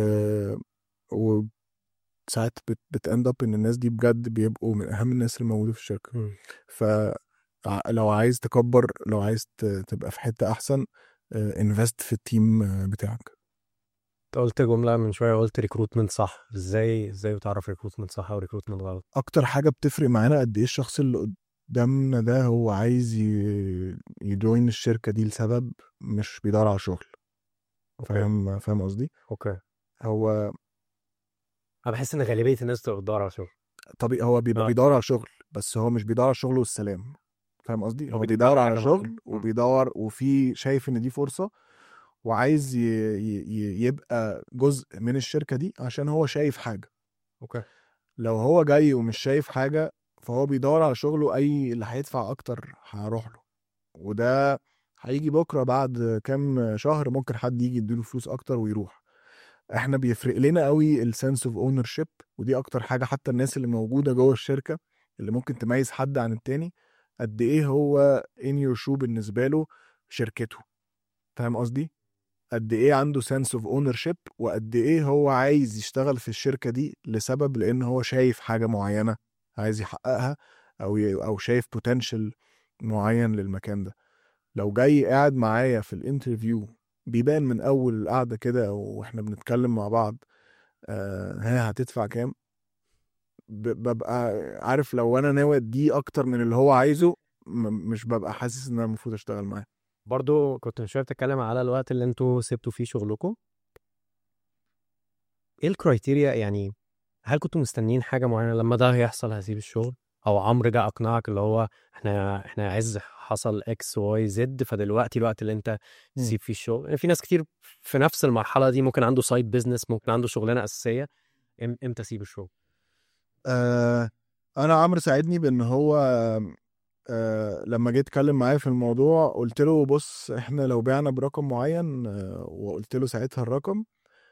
وساعات بت بتاند اب ان الناس دي بجد بيبقوا من اهم الناس اللي موجوده في الشركه مم. فلو عايز تكبر لو عايز ت- تبقى في حته احسن انفست في التيم آه، بتاعك انت قلت جمله من شويه قلت ريكروتمنت صح ازاي ازاي بتعرف ريكروتمنت صح او ريكروتمنت غلط اكتر حاجه بتفرق معانا قد ايه الشخص اللي قدامنا ده هو عايز ي- يجوين الشركه دي لسبب مش بيدور على شغل فاهم فاهم قصدي اوكي هو انا بحس ان غالبيه الناس بتبقى بتدور على شغل طبيعي هو بيبقى آه. بيدور على شغل بس هو مش بيدور على شغل والسلام فاهم قصدي هو هو بيدور بيدور على على حاجة شغل معينة. مم. وبيدور وفي شايف ان دي فرصه وعايز ي... ي... ي- يبقى جزء من الشركه دي عشان هو شايف حاجه اوكي لو هو جاي ومش شايف حاجه فهو بيدور على شغله اي اللي هيدفع اكتر هروح له وده هيجي بكره بعد كام شهر ممكن حد يجي يديله فلوس اكتر ويروح احنا بيفرق لنا قوي السنس اوف اونر شيب ودي اكتر حاجه حتى الناس اللي موجوده جوه الشركه اللي ممكن تميز حد عن التاني قد ايه هو ان يور شو بالنسبه له شركته فاهم قصدي قد ايه عنده سنس اوف اونر شيب وقد ايه هو عايز يشتغل في الشركه دي لسبب لان هو شايف حاجه معينه عايز يحققها او ي... او شايف بوتنشال معين للمكان ده لو جاي قاعد معايا في الانترفيو بيبان من اول القعده كده واحنا بنتكلم مع بعض آه ها هتدفع كام ب- ببقى عارف لو انا ناوي اديه اكتر من اللي هو عايزه م- مش ببقى حاسس ان انا المفروض اشتغل معاه برضو كنت من شويه بتتكلم على الوقت اللي انتوا سبتوا فيه شغلكم ايه الكرايتيريا يعني هل كنتوا مستنيين حاجه معينه لما ده هيحصل هسيب الشغل او عمرو جه اقنعك اللي هو احنا احنا عز حصل اكس واي زد فدلوقتي الوقت اللي انت مم. تسيب فيه الشغل يعني في ناس كتير في نفس المرحله دي ممكن عنده سايد بيزنس ممكن عنده شغلانه اساسيه إم- امتى اسيب الشغل آه انا عمرو ساعدني بان هو آه لما جيت اتكلم معاه في الموضوع قلت له بص احنا لو بعنا برقم معين آه وقلت له ساعتها الرقم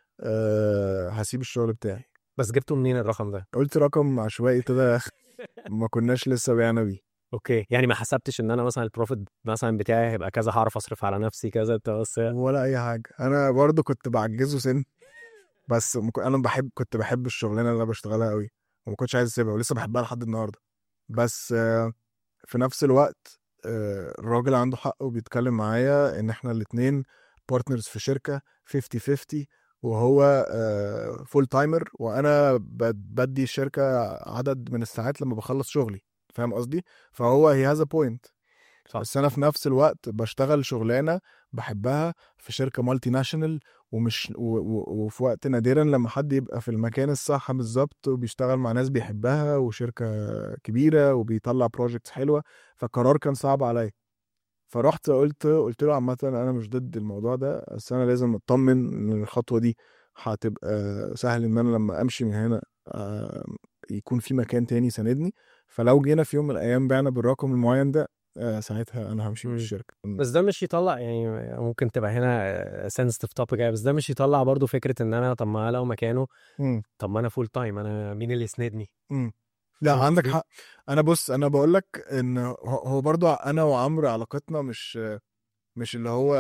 آه هسيب الشغل بتاعي بس جبتوا منين الرقم ده قلت رقم عشوائي كده ما كناش لسه بعنا بيه اوكي يعني ما حسبتش ان انا مثلا البروفيت مثلا بتاعي هيبقى كذا هعرف اصرف على نفسي كذا انت بس ولا اي حاجه انا برضو كنت بعجزه سن بس ما كن- انا بحب كنت بحب الشغلانه اللي انا بشتغلها قوي وما كنتش عايز اسيبها ولسه بحبها لحد النهارده بس آه، في نفس الوقت آه، الراجل عنده حق وبيتكلم معايا ان احنا الاتنين بارتنرز في شركه 50 50 وهو فول تايمر وانا ب- بدي الشركه عدد من الساعات لما بخلص شغلي فاهم قصدي فهو هي هاز بوينت صح. بس انا في نفس الوقت بشتغل شغلانه بحبها في شركه مالتي ناشونال ومش و- و- وفي وقت نادرا لما حد يبقى في المكان الصح بالظبط وبيشتغل مع ناس بيحبها وشركه كبيره وبيطلع بروجكتس حلوه فالقرار كان صعب عليا فرحت قلت قلت له عامه انا مش ضد الموضوع ده بس انا لازم اطمن ان الخطوه دي هتبقى سهل ان انا لما امشي من هنا آه، يكون في مكان تاني يساندني فلو جينا في يوم من الايام بعنا بالرقم المعين ده آه، ساعتها انا همشي من مم. الشركه بس ده مش يطلع يعني ممكن تبقى هنا سنسيتيف توبيك بس ده مش يطلع برضو فكره ان انا طب ما أنا لو مكانه مم. طب ما انا فول تايم انا مين اللي يسندني مم. لا فاهم عندك قصدي؟ حق انا بص انا بقول لك ان هو- هو برضو انا وعمرو علاقتنا مش مش اللي هو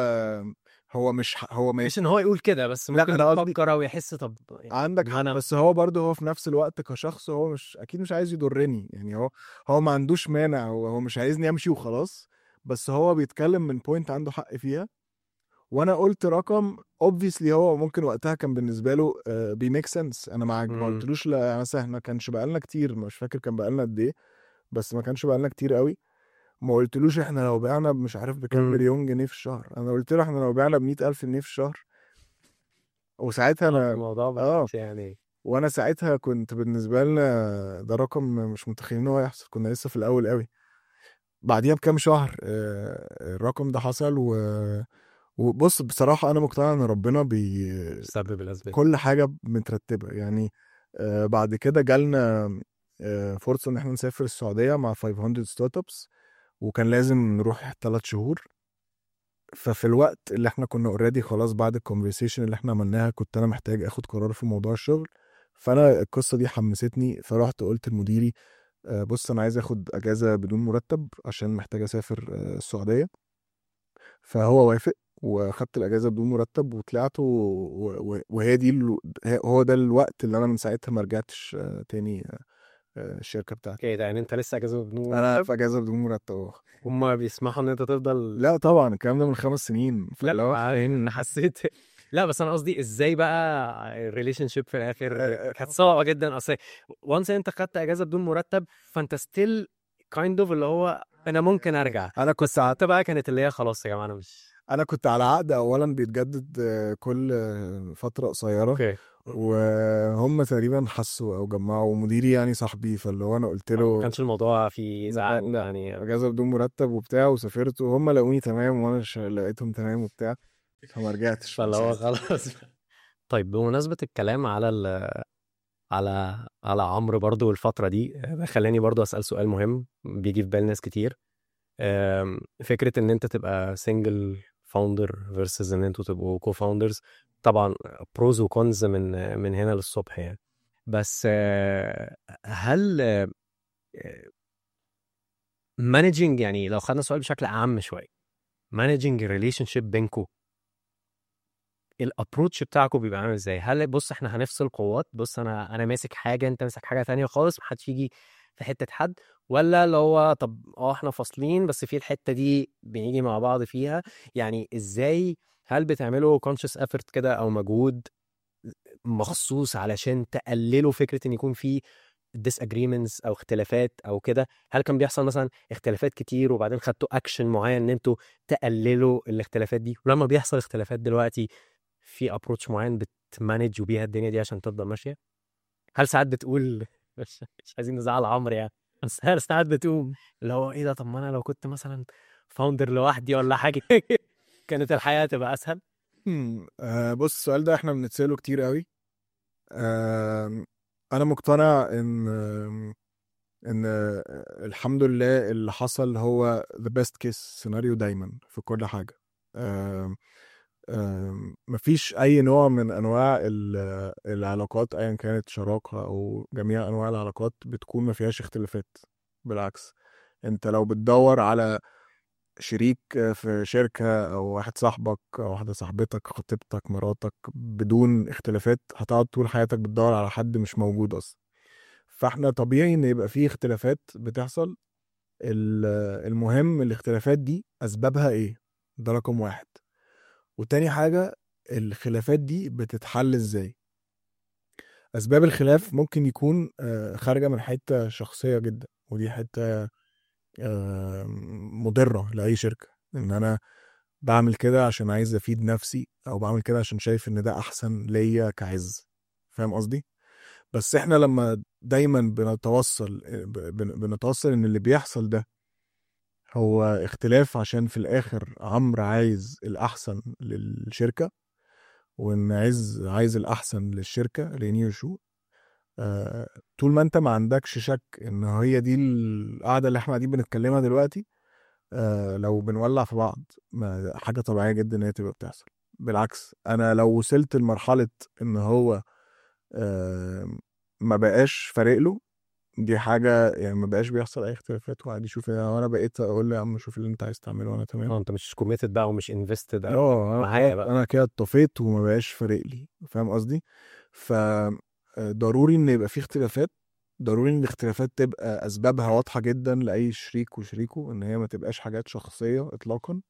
هو مش هو مش مش ان هو يقول كده بس لا، ممكن أنا قصدي- يفكر او يحس طب عندك ما حق أنا- بس هو برضه هو في نفس الوقت كشخص هو مش اكيد مش عايز يضرني يعني هو هو ما عندوش مانع هو هو مش عايزني امشي وخلاص بس هو بيتكلم من بوينت عنده حق فيها وانا قلت رقم اوبفيسلي هو ممكن وقتها كان بالنسبه له بيميك سنس انا ما ما مم. قلتلوش لا يعني مثلا احنا كانش بقالنا كتير مش فاكر كان بقالنا قد ايه بس ما كانش بقالنا كتير قوي ما قلتلوش احنا لو بعنا مش عارف بكام مم. مليون جنيه في الشهر انا قلت له احنا لو بعنا ب ألف جنيه في الشهر وساعتها انا الموضوع آه. بس يعني وانا ساعتها كنت بالنسبه لنا ده رقم مش متخيلين ان هو يحصل كنا لسه في الاول قوي بعديها بكام شهر آه، الرقم ده حصل و... وبص بصراحه انا مقتنع ان ربنا بي سبب الاسباب كل حاجه مترتبه يعني آه، بعد كده جالنا آه، فرصه ان احنا نسافر السعوديه مع 500 ستارت ابس وكان لازم نروح ثلاث شهور ففي الوقت اللي احنا كنا اوريدي خلاص بعد الكونفرسيشن اللي احنا عملناها كنت انا محتاج اخد قرار في موضوع الشغل فانا القصه دي حمستني فرحت قلت لمديري آه، بص انا عايز اخد اجازه بدون مرتب عشان محتاج اسافر آه، السعوديه فهو وافق واخدت الاجازه بدون مرتب وطلعت و... و... وهي دي ال... هو ده الوقت اللي انا من ساعتها ما رجعتش آه، تاني آه، آه، الشركه بتاعتي اوكي ده يعني انت لسه اجازه بدون انا في اجازه بدون مرتب أهو. هم بيسمحوا ان انت تفضل لا طبعا الكلام ده من خمس سنين لا فاللي هو- بعدين حسيت لا بس انا قصدي ازاي بقى الريليشن شيب في الاخر آه، كانت صعبه جدا اصل وانس انت خدت اجازه بدون مرتب فانت ستيل كايند اوف اللي هو انا ممكن ارجع انا كنت بس انت بقى كانت اللي هي خلاص يا جماعه انا مش انا كنت على عقد اولا بيتجدد آه، كل آه، فتره قصيره اوكي وهم تقريبا حسوا او جمعوا ومديري يعني صاحبي فاللي هو انا قلت ما له كانش الموضوع فيه زعل لا. يعني اجازه بدون مرتب وبتاع وسافرت وهم لقوني تمام وانا ش- لقيتهم تمام وبتاع فما رجعتش فاللي هو خلاص طيب بمناسبة الكلام على ال على على عمرو برضو والفترة دي ده خلاني برضو أسأل سؤال مهم بيجي في بال ناس كتير أم، فكرة إن أنت تبقى سنجل فاوندر فيرسز إن أنتوا تبقوا كو فاوندرز طبعا بروز وكونز من من هنا للصبح يعني بس آه، هل مانجنج يعني لو خدنا سؤال بشكل أعم شوية مانجنج ريليشن شيب بينكم الابروتش بتاعكم بيبقى عامل ازاي هل بص احنا هنفصل قوات بص انا انا ماسك حاجه انت ماسك حاجه تانية خالص محدش يجي في حته حد ولا اللي هو طب اه احنا فاصلين بس في الحته دي بنيجي مع بعض فيها يعني ازاي هل بتعملوا conscious effort كده او مجهود مخصوص علشان تقللوا فكره ان يكون في disagreements او اختلافات او كده هل كان بيحصل مثلا اختلافات كتير وبعدين خدتوا اكشن معين ان انتوا تقللوا الاختلافات دي ولما بيحصل اختلافات دلوقتي في ابروتش معين بتمانج بيها الدنيا دي عشان تفضل ماشيه هل ساعات بتقول مش, مش عايزين نزعل عمرو يعني بس هل ساعات بتقوم اللي هو ايه ده طب ما انا لو كنت مثلا فاوندر لوحدي ولا حاجه كانت الحياه تبقى اسهل مم، آه بص السؤال ده احنا بنتسأله كتير قوي آه انا مقتنع ان آم، ان آه، الحمد لله اللي حصل هو the best case scenario دايما في كل حاجة آم، آم، مفيش اي نوع من انواع ال- العلاقات ايا كانت شراكة او جميع انواع العلاقات بتكون ما فيهاش اختلافات بالعكس انت لو بتدور على شريك في شركة أو واحد صاحبك أو واحدة صاحبتك خطيبتك مراتك بدون اختلافات هتقعد طول حياتك بتدور على حد مش موجود أصلا فاحنا طبيعي إن يبقى فيه اختلافات بتحصل ال- المهم الاختلافات دي أسبابها إيه ده رقم واحد وتاني حاجة الخلافات دي بتتحل إزاي أسباب الخلاف ممكن يكون آه، خارجة من حتة شخصية جدا ودي حتة آه، مضرة لأي شركة إن أنا بعمل كده عشان عايز أفيد نفسي أو بعمل كده عشان شايف إن ده أحسن ليا كعز فاهم قصدي؟ بس إحنا لما دايما بنتوصل بن- بنتوصل إن اللي بيحصل ده هو اختلاف عشان في الآخر عمرو عايز الأحسن للشركة وإن عز عايز الأحسن للشركة لنيو شو آه، طول ما انت ما عندكش شك ان هي دي القعده اللي احنا قاعدين بنتكلمها دلوقتي آه، لو بنولع في بعض ما حاجه طبيعيه جدا ان هي تبقى بتحصل بالعكس انا لو وصلت لمرحله ان هو آه، ما بقاش فارق له دي حاجه يعني ما بقاش بيحصل اي اختلافات وعادي شوف وانا بقيت اقول له يا عم شوف اللي انت عايز تعمله وانا تمام اه انت مش كوميتد بقى ومش انفستد اه أنا معايا كده- بقى. انا كده اتطفيت وما بقاش فارق لي فاهم قصدي ف آه، ضروري ان يبقى في اختلافات ضروري ان الاختلافات تبقى اسبابها واضحه جدا لاي شريك وشريكه ان هي ما تبقاش حاجات شخصيه اطلاقا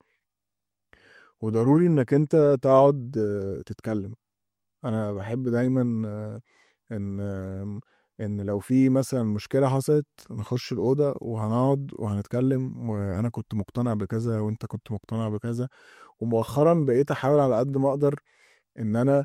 وضروري انك انت تقعد آه، تتكلم انا بحب دايما آه، ان آه، ان لو في مثلا مشكله حصلت نخش الاوضه وهنقعد وهنتكلم وانا كنت مقتنع بكذا وانت كنت مقتنع بكذا ومؤخرا بقيت احاول على قد ما اقدر ان انا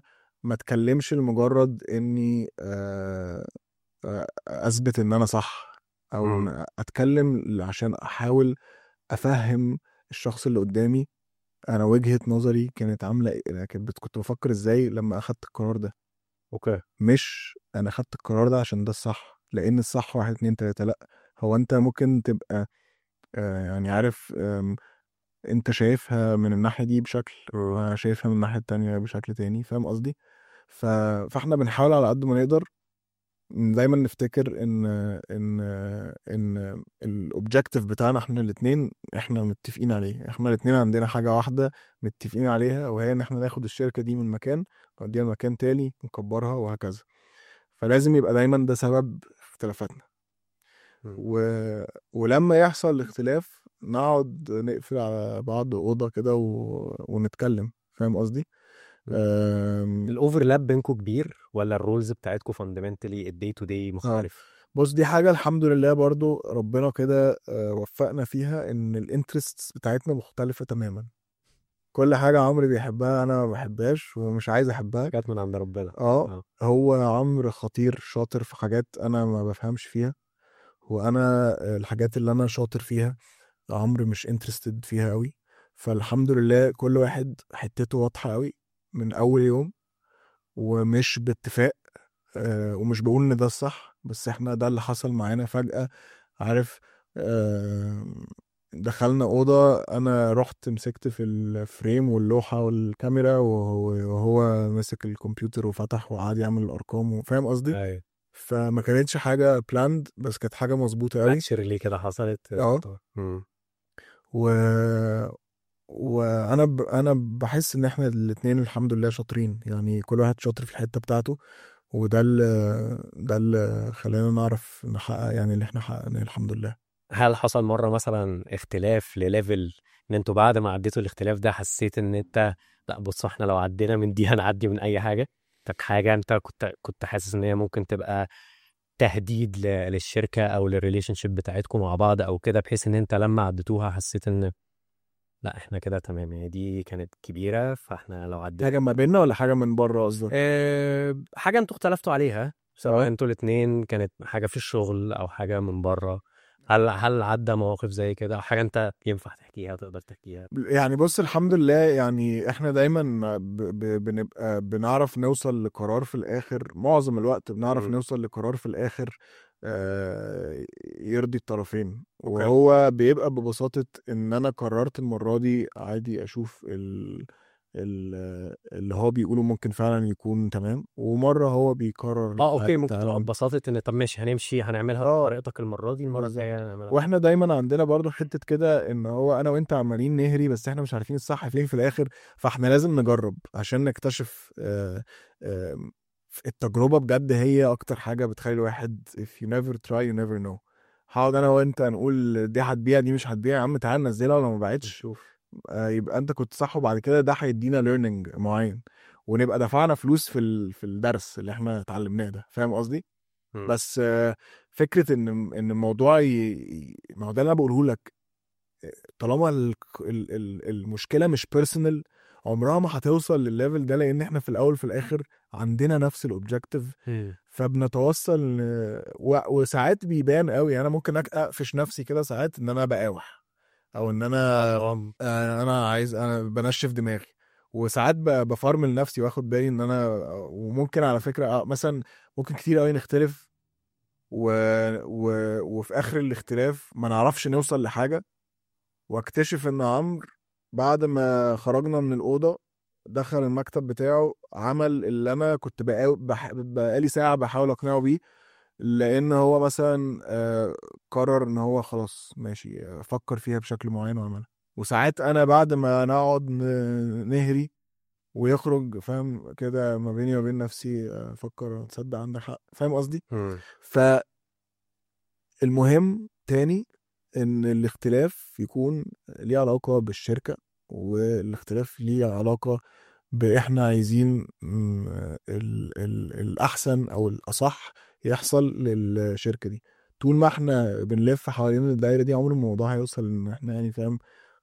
ما اتكلمش لمجرد اني آه، آه، اثبت ان انا صح او مم. إن اتكلم عشان احاول افهم الشخص اللي قدامي انا وجهة نظري كانت عامله ايه أنا كنت بت- كنت بفكر ازاي لما اخدت القرار ده اوكي مش انا خدت القرار ده عشان ده الصح لان الصح واحد اتنين تلاته لا هو انت ممكن تبقى آه، يعني عارف آم، انت شايفها من الناحيه دي بشكل وانا شايفها من الناحيه التانيه بشكل تاني فاهم قصدي ف... فاحنا بنحاول على قد ما نقدر دايما نفتكر ان ان ان الاوبجيكتيف بتاعنا احنا الاثنين احنا متفقين عليه احنا الاثنين عندنا حاجه واحده متفقين عليها وهي ان احنا ناخد الشركه دي من مكان نوديها لمكان تاني نكبرها وهكذا فلازم يبقى دايما ده سبب اختلافاتنا مم. و... ولما يحصل الاختلاف نقعد نقفل على بعض اوضه كده و... ونتكلم فاهم قصدي مم. أم... الاوفرلاب بينكم كبير ولا الرولز بتاعتكم فاندمنتالي الدي تو دي مختلف بص دي حاجة الحمد لله برضو ربنا كده آه، وفقنا فيها ان الانترستس بتاعتنا مختلفة تماما كل حاجة عمرو بيحبها انا ما بحبهاش ومش عايز احبها جت من عند ربنا اه اه هو عمرو خطير شاطر في حاجات انا ما بفهمش فيها وانا آه، الحاجات اللي انا شاطر فيها عمرو مش انترستد فيها قوي فالحمد لله كل واحد حتته واضحة قوي من اول يوم ومش باتفاق آه، ومش بقول ان ده الصح بس احنا ده اللي حصل معانا فجأة عارف آه، دخلنا أوضة أنا رحت مسكت في الفريم واللوحة والكاميرا وهو, وهو مسك الكمبيوتر وفتح وقعد يعمل الأرقام فاهم قصدي؟ ايوه فما كانتش حاجة بلاند بس كانت حاجة مظبوطة قوي ناتشرلي كده حصلت اه مم. و وانا ب... انا بحس ان احنا الاتنين الحمد لله شاطرين يعني كل واحد شاطر في الحته بتاعته وده اللي ده اللي خلانا نعرف نحقق يعني اللي احنا حققناه الحمد لله هل حصل مرة مثلا اختلاف لليفل ان انتوا بعد ما عديتوا الاختلاف ده حسيت ان انت لا بص احنا لو عدينا من دي هنعدي من اي حاجة طب حاجة انت كنت كنت حاسس ان هي ممكن تبقى تهديد ل- للشركة او للريليشن شيب بتاعتكم مع بعض او كده بحيث ان انت لما عديتوها حسيت ان لا احنا كده تمام يعني دي كانت كبيرة فاحنا لو عدينا حاجه ما بيننا ولا حاجه من بره قصدك اه حاجة انتوا اختلفتوا عليها سواء اه انتوا الاتنين كانت حاجة في الشغل او حاجة من بره هل هل عدى مواقف زي كده او حاجة انت ينفع تحكيها تقدر تحكيها يعني بص الحمد لله يعني احنا دايما ب... ب... بنبقى بنعرف نوصل لقرار في الاخر معظم الوقت بنعرف مم. نوصل لقرار في الاخر آه، يرضي الطرفين اوكي وهو بيبقى ببساطة ان انا قررت المرة دي عادي اشوف ال... ال... اللي هو بيقوله ممكن فعلا يكون تمام ومرة هو بيقرر اه اوكي لا ممكن تبقى تعالى ببساطة ان طب ماشي هنمشي هنعملها اه بطريقتك المرة دي المرة بالظبط الجاية هنعملها واحنا دايما عندنا برضو حتة كده ان هو انا وانت عمالين نهري بس احنا مش عارفين الصح فين في الاخر فاحنا لازم نجرب عشان نكتشف آه، آه، التجربة بجد هي اكتر حاجة بتخلي الواحد if you never try you never know هقعد انا وانت نقول دي هتبيع دي مش هتبيع يا عم تعالى ننزلها ولو ما باعتش نشوف آه، يبقى انت كنت صح وبعد كده ده هيدينا learning معين ونبقى دفعنا فلوس في ال- في الدرس اللي احنا اتعلمناه ده فاهم قصدي؟ مم. بس آه، فكره ان ان الموضوع ي... ي- ما هو ده اللي انا بقوله لك طالما ال... ال... ال- المشكله مش بيرسونال عمرها ما هتوصل للليفل ده لان احنا في الاول في الاخر عندنا نفس الاوبجيكتيف مم. فبنتوصل ل- و... وساعات بيبان قوي انا ممكن أك- اقفش نفسي كده ساعات ان انا بقاوح او ان انا اه آه، انا عايز انا بنشف دماغي وساعات ب- بفرمل نفسي واخد بالي ان انا وممكن على فكره آه، مثلا ممكن كتير قوي نختلف و... و... وفي اخر الاختلاف ما نعرفش نوصل لحاجه واكتشف ان عمرو بعد ما خرجنا من الاوضه دخل المكتب بتاعه عمل اللي انا كنت بقا... بح... بقالي ساعه بحاول اقنعه بيه لان هو مثلا آه، قرر ان هو خلاص ماشي آه، فكر فيها بشكل معين وعملها وساعات انا بعد ما نقعد ن- نهري ويخرج فاهم كده ما بيني وبين نفسي آه، افكر تصدق عندك حق فاهم قصدي مم. فالمهم تاني ان الاختلاف يكون ليه علاقة بالشركة والاختلاف ليه علاقة باحنا عايزين م، ال ال الاحسن او الاصح يحصل للشركة دي طول ما احنا بنلف حوالين الدايرة دي عمر الموضوع هيوصل ان احنا يعني فاهم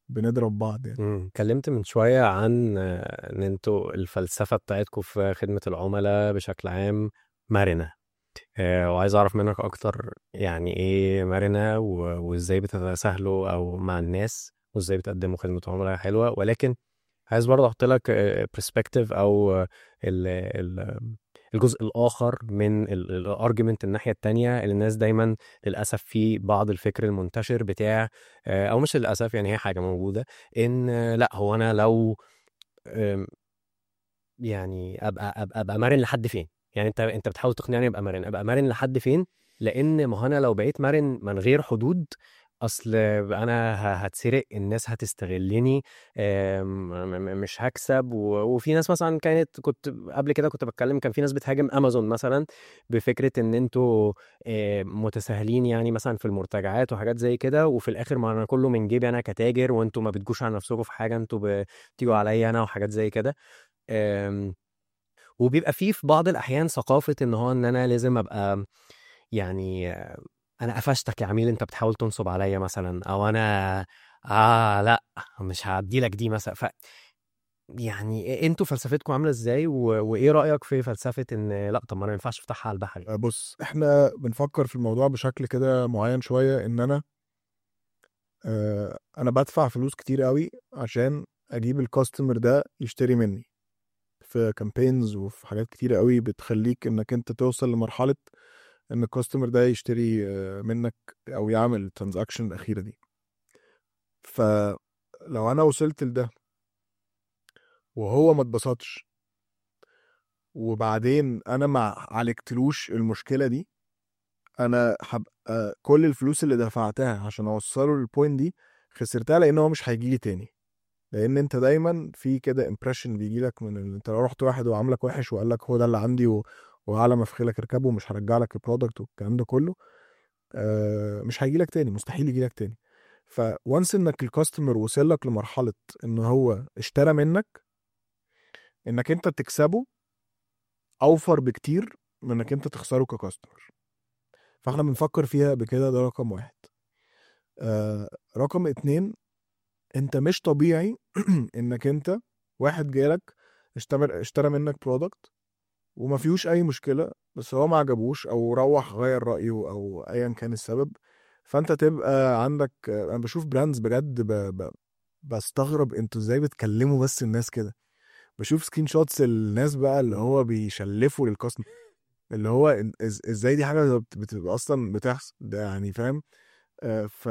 بنضرب بعض يعني مم. اتكلمت من شوية عن آه، ان انتوا الفلسفة بتاعتكم في خدمة العملاء بشكل عام مرنة آه، وعايز اعرف منك اكتر يعني ايه مرنة و- وازاي بتتساهلوا او مع الناس وازاي بتقدموا خدمة عملاء حلوة ولكن عايز برضه احط لك برسبكتيف او آه، ال- ال- الجزء الاخر من الارجيومنت الناحيه التانية اللي الناس دايما للاسف في بعض الفكر المنتشر بتاع آه، او مش للاسف يعني هي حاجه موجوده ان آه، لا هو انا لو آم، يعني ابقى ابقى, أبقى مرن لحد فين يعني انت انت بتحاول تقنعني ابقى مرن ابقى مرن لحد فين لان ما هو انا لو بقيت مرن من غير حدود اصل انا ه- هتسرق الناس هتستغلني آم، م- م- مش هكسب و- وفي ناس مثلا كانت كنت قبل كده كنت بتكلم كان في ناس بتهاجم امازون مثلا بفكره ان انتوا آه، متساهلين يعني مثلا في المرتجعات وحاجات زي كده وفي الاخر ما انا كله من جيبي انا كتاجر وانتوا ما بتجوش على نفسكم في حاجه انتوا بتيجوا عليا انا وحاجات زي كده آم، وبيبقى فيه في بعض الأحيان ثقافة إن هو إن أنا لازم أبقى يعني آه، أنا قفشتك يا عميل أنت بتحاول تنصب عليا مثلا أو أنا آه لا مش هعدي لك دي مثلا ف يعني أنتوا فلسفتكم عاملة إزاي و... وإيه رأيك في فلسفة إن لا طب ما أنا ما ينفعش أفتحها على البحري آه، بص احنا بنفكر في الموضوع بشكل كده معين شويه ان انا آه، انا بدفع فلوس كتير قوي عشان اجيب الكاستمر ده يشتري مني في كامبينز وفي حاجات كتيرة قوي بتخليك انك انت توصل لمرحلة ان الكاستمر ده يشتري آه، منك او يعمل الترانزاكشن الاخيرة دي فلو انا وصلت لده وهو ما اتبسطش وبعدين انا ما عالجتلوش المشكلة دي انا هبقى كل الفلوس اللي دفعتها عشان اوصله للبوينت دي خسرتها لان هو مش هيجي لي تاني لان انت دايما في كده امبريشن بيجي لك من ال... انت لو رحت واحد وعاملك وحش وقال لك هو ده اللي عندي و... وعلى ما افخلك اركبه ومش هرجع لك البرودكت والكلام ده كله آه مش هيجي لك تاني مستحيل يجي لك تاني فوانس انك الكاستمر وصل لك لمرحله ان هو اشترى منك انك انت تكسبه اوفر بكتير من انك انت تخسره ككاستمر فاحنا بنفكر فيها بكده ده رقم واحد آه رقم اتنين انت مش طبيعي انك انت واحد جالك اشترى اشترى منك برودكت وما فيهوش اي مشكله بس هو ما عجبوش او روح غير رايه او ايا كان السبب فانت تبقى عندك انا بشوف براندز بجد ب... ب... بستغرب انتوا ازاي بتكلموا بس الناس كده بشوف سكرين شوتس الناس بقى اللي هو بيشلفوا للكاستمر اللي هو إن- إز... ازاي دي حاجه بت- بتبقى اصلا بتحصل ده يعني فاهم آه، ف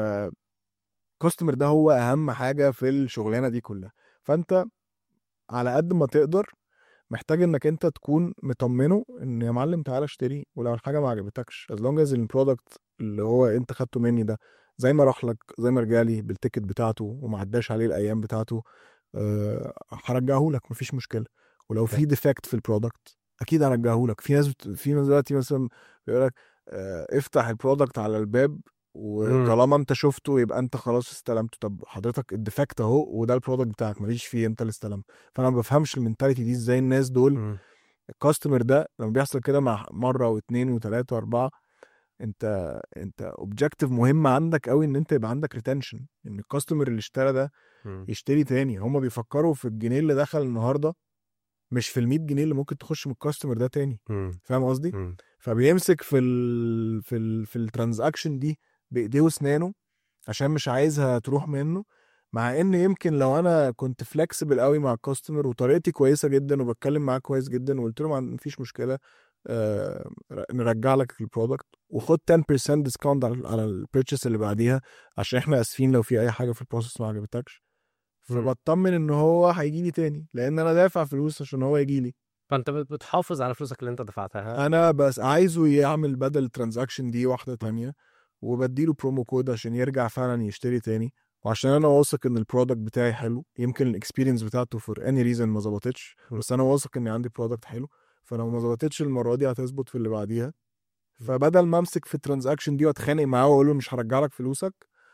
الكاستمر ده هو اهم حاجه في الشغلانه دي كلها فانت على قد ما تقدر محتاج انك انت تكون مطمنه ان يا معلم تعالى اشتري ولو الحاجه ما عجبتكش as long as البرودكت اللي هو انت خدته مني ده زي ما راح لك زي ما رجالي بالتيكت بتاعته وما عداش عليه الايام بتاعته أه هرجعه لك مفيش مشكله ولو في ديفكت في البرودكت اكيد هرجعه لك في ناس بت... في ناس دلوقتي مثلا بيقول لك أه افتح البرودكت على الباب وطالما انت شفته يبقى انت خلاص استلمته طب حضرتك الديفكت اهو وده البرودكت بتاعك ماليش فيه انت اللي استلمته فانا ما بفهمش المنتاليتي دي ازاي الناس دول مم. الكاستمر ده لما بيحصل كده مع مره واثنين وثلاثه واربعه انت انت اوبجيكتيف مهم عندك قوي ان انت يبقى عندك ريتنشن ان الكاستمر اللي اشترى ده مم. يشتري تاني هم بيفكروا في الجنيه اللي دخل النهارده مش في ال 100 جنيه اللي ممكن تخش من الكاستمر ده تاني مم. فاهم قصدي؟ مم. فبيمسك في ال في ال في الترانزاكشن دي بايديه واسنانه عشان مش عايزها تروح منه مع ان يمكن لو انا كنت فلكسبل قوي مع الكاستمر وطريقتي كويسه جدا وبتكلم معاه كويس جدا وقلت له ما مفيش مشكله آه نرجع لك البرودكت وخد 10% ديسكاونت على على البيرتشيس اللي بعديها عشان احنا اسفين لو في اي حاجه في البروسيس ما عجبتكش مم. فبطمن ان هو هيجي لي تاني لان انا دافع فلوس عشان هو يجي لي فانت بت- بتحافظ على فلوسك اللي انت دفعتها انا بس عايزه يعمل بدل الترانزاكشن دي واحده تانية وبديله برومو كود عشان يرجع فعلا يشتري تاني وعشان انا واثق ان البرودكت بتاعي حلو يمكن الاكسبيرينس بتاعته فور اني ريزن ما ظبطتش م. بس انا واثق ان عندي برودكت حلو فلو ما ظبطتش المره دي هتظبط في اللي بعديها فبدل ما امسك في الترانزاكشن دي واتخانق معاه واقول له مش هرجع لك فلوسك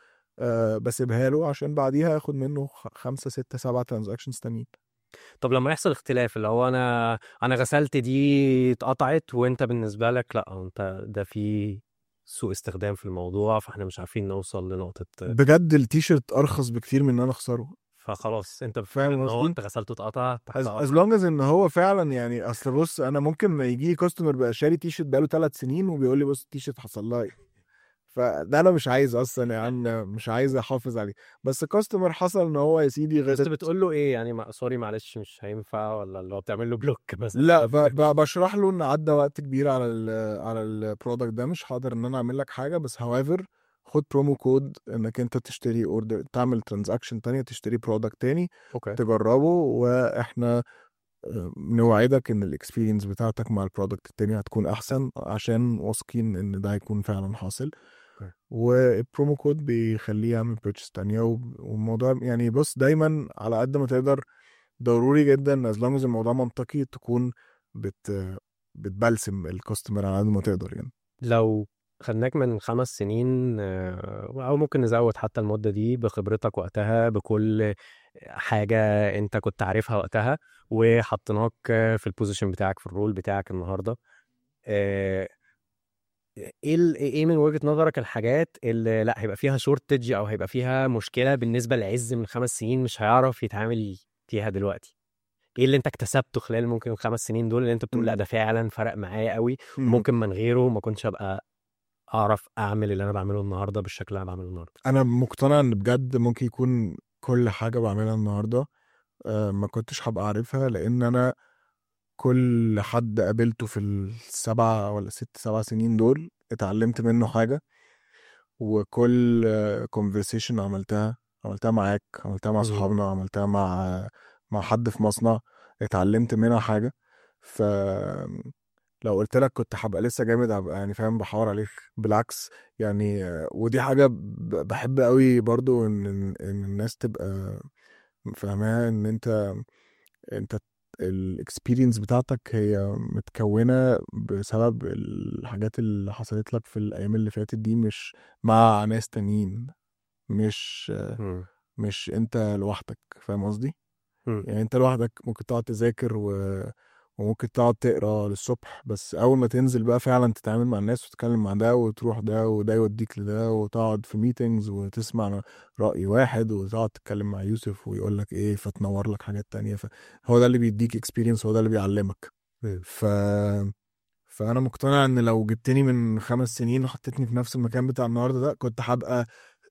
أه بسيبها له عشان بعديها اخد منه خ- خمسة ستة سبعة ترانزاكشنز تانيين طب لما يحصل اختلاف اللي هو انا انا غسلت دي اتقطعت وانت بالنسبه لك لا انت ده في سوء استخدام في الموضوع فاحنا مش عارفين نوصل لنقطه بجد التيشيرت ارخص بكتير من ان انا اخسره فخلاص انت فاهم ان هو قصدي؟ انت غسلته اتقطع تحت از أمر. لونج از ان هو فعلا يعني اصل بص انا ممكن ما يجي لي كاستمر بقى شاري تيشيرت بقاله ثلاث سنين وبيقول لي بص التيشيرت حصل لها ايه فده انا مش عايز اصلا يا عم مش عايز احافظ عليه بس الكاستمر حصل ان هو يا سيدي بس غلط بتقول له ايه يعني ما سوري معلش مش هينفع ولا اللي هو بتعمل له بلوك مثلا لا ب- ب- بشرح له ان عدى وقت كبير على ال على البرودكت ده مش هقدر ان انا اعمل لك حاجه بس هاويفر خد برومو كود انك انت تشتري اوردر تعمل ترانزاكشن تانية تشتري برودكت تاني اوكي تجربه واحنا آه، نوعدك ان الاكسبيرينس بتاعتك مع البرودكت التاني هتكون احسن عشان واثقين ان ده هيكون فعلا حاصل أوكي. والبرومو كود بيخليه يعمل بيرتشيز تانية وب- والموضوع يعني بص دايما على قد ما تقدر ضروري جدا از لونج الموضوع منطقي تكون بت بتبلسم الكاستمر على قد ما تقدر يعني لو خدناك من خمس سنين آه، او ممكن نزود حتى المده دي بخبرتك وقتها بكل حاجه انت كنت عارفها وقتها وحطيناك في البوزيشن بتاعك في الرول بتاعك النهارده آه، ايه ال- ايه من وجهة نظرك الحاجات اللي لا هيبقى فيها شورتج او هيبقى فيها مشكلة بالنسبة لعز من خمس سنين مش هيعرف يتعامل فيها دلوقتي ايه اللي انت اكتسبته خلال ممكن الخمس سنين دول اللي انت بتقول لا مم. ده فعلا فرق معايا قوي ممكن من غيره ما كنتش ابقى اعرف اعمل اللي انا بعمله النهارده بالشكل اللي انا بعمله النهارده انا مقتنع ان بجد ممكن يكون كل حاجه بعملها النهارده آه، ما كنتش هبقى عارفها لان انا كل حد قابلته في السبعة ولا ست سبع سنين دول اتعلمت منه حاجة وكل كونفرسيشن عملتها عملتها معاك عملتها مع مم. صحابنا عملتها مع مع حد في مصنع اتعلمت منها حاجة ف لو قلت لك كنت هبقى لسه جامد هبقى يعني فاهم بحاور عليك بالعكس يعني آه، ودي حاجة ب- بحب قوي برضو ان ان الناس تبقى فاهمها ان انت انت الاكسبيرينس بتاعتك هي متكونة بسبب الحاجات اللي حصلت لك في الأيام اللي فاتت دي مش مع ناس تانيين مش مم. مش انت لوحدك فاهم قصدي؟ مم. يعني انت لوحدك ممكن تقعد تذاكر و... وممكن تقعد تقرا للصبح بس اول ما تنزل بقى فعلا تتعامل مع الناس وتتكلم مع ده وتروح ده وده يوديك لده وتقعد في ميتينجز وتسمع رأي واحد وتقعد تتكلم مع يوسف ويقول لك ايه فتنور لك حاجات تانية فهو ده اللي بيديك اكسبيرينس هو ده اللي بيعلمك مم. ف فانا مقتنع ان لو جبتني من خمس سنين وحطيتني في نفس المكان بتاع النهارده ده كنت هبقى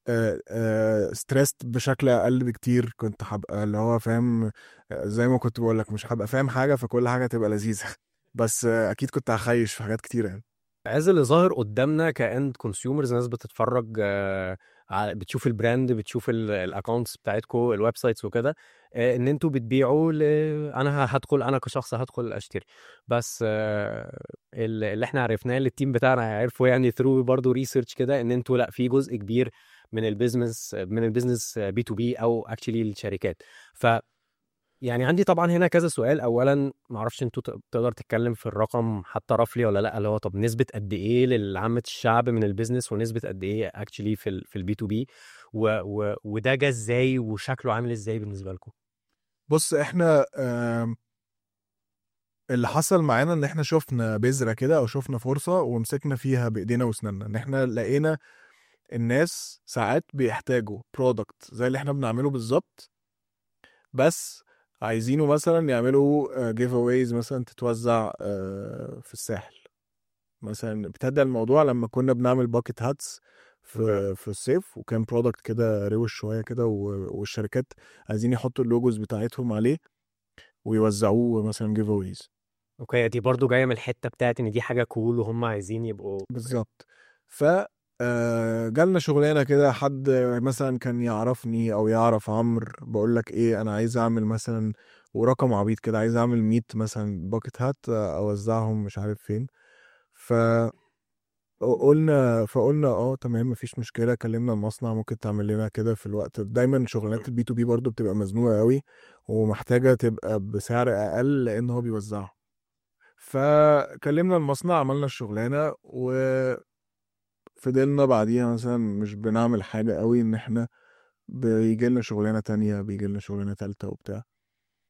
ستريسد بشكل اقل بكتير كنت هبقى اللي هو فاهم آه، زي ما كنت بقول لك مش هبقى فاهم حاجه فكل حاجه تبقى لذيذه بس آه، اكيد كنت هخيش في حاجات كتير يعني عايز اللي ظاهر قدامنا كاند كونسيومرز ناس بتتفرج آه، على- بتشوف البراند بتشوف الاكونتس بتاعتكم الويب سايتس وكده آه، ان انتوا بتبيعوا ل... انا هدخل انا كشخص هدخل اشتري بس آه، ال- اللي احنا عرفناه اللي التيم بتاعنا عرفه يعني ثرو برضه ريسيرش كده ان انتوا لا في جزء كبير من البيزنس من البيزنس بي تو بي او اكشلي الشركات ف يعني عندي طبعا هنا كذا سؤال اولا ما اعرفش انتوا ت- تقدر تتكلم في الرقم حتى رفلي ولا لا اللي هو طب نسبه قد ايه لعامه الشعب من البيزنس ونسبه قد ايه اكشلي في ال في البي تو بي وده جه ازاي وشكله عامل ازاي بالنسبه لكم بص احنا آم، اللي حصل معانا ان احنا شفنا بذره كده او شفنا فرصه ومسكنا فيها بايدينا واسناننا ان احنا لقينا الناس ساعات بيحتاجوا برودكت زي اللي احنا بنعمله بالظبط بس عايزينه مثلا يعملوا جيف اويز مثلا تتوزع آه، في الساحل مثلا ابتدى الموضوع لما كنا بنعمل باكيت هاتس في في الصيف وكان برودكت كده روش شويه كده و- والشركات عايزين يحطوا اللوجوز بتاعتهم عليه ويوزعوه مثلا جيف اويز اوكي دي برضو جايه من الحته بتاعت ان دي حاجه كول وهم عايزين يبقوا بالظبط ف آه، جالنا شغلانه كده حد مثلا كان يعرفني او يعرف عمرو بقول لك ايه انا عايز اعمل مثلا ورقم عبيط كده عايز اعمل 100 مثلا باكيت هات آه، اوزعهم مش عارف فين ف قلنا فقلنا اه تمام مفيش مشكله كلمنا المصنع ممكن تعمل لنا كده في الوقت دايما شغلانات البي تو بي برضو بتبقى مزنوقه قوي ومحتاجه تبقى بسعر اقل لان هو بيوزعها فكلمنا المصنع عملنا الشغلانه وفضلنا بعديها مثلا مش بنعمل حاجه قوي ان احنا بيجي لنا شغلانه تانية بيجي لنا شغلانه تالتة وبتاع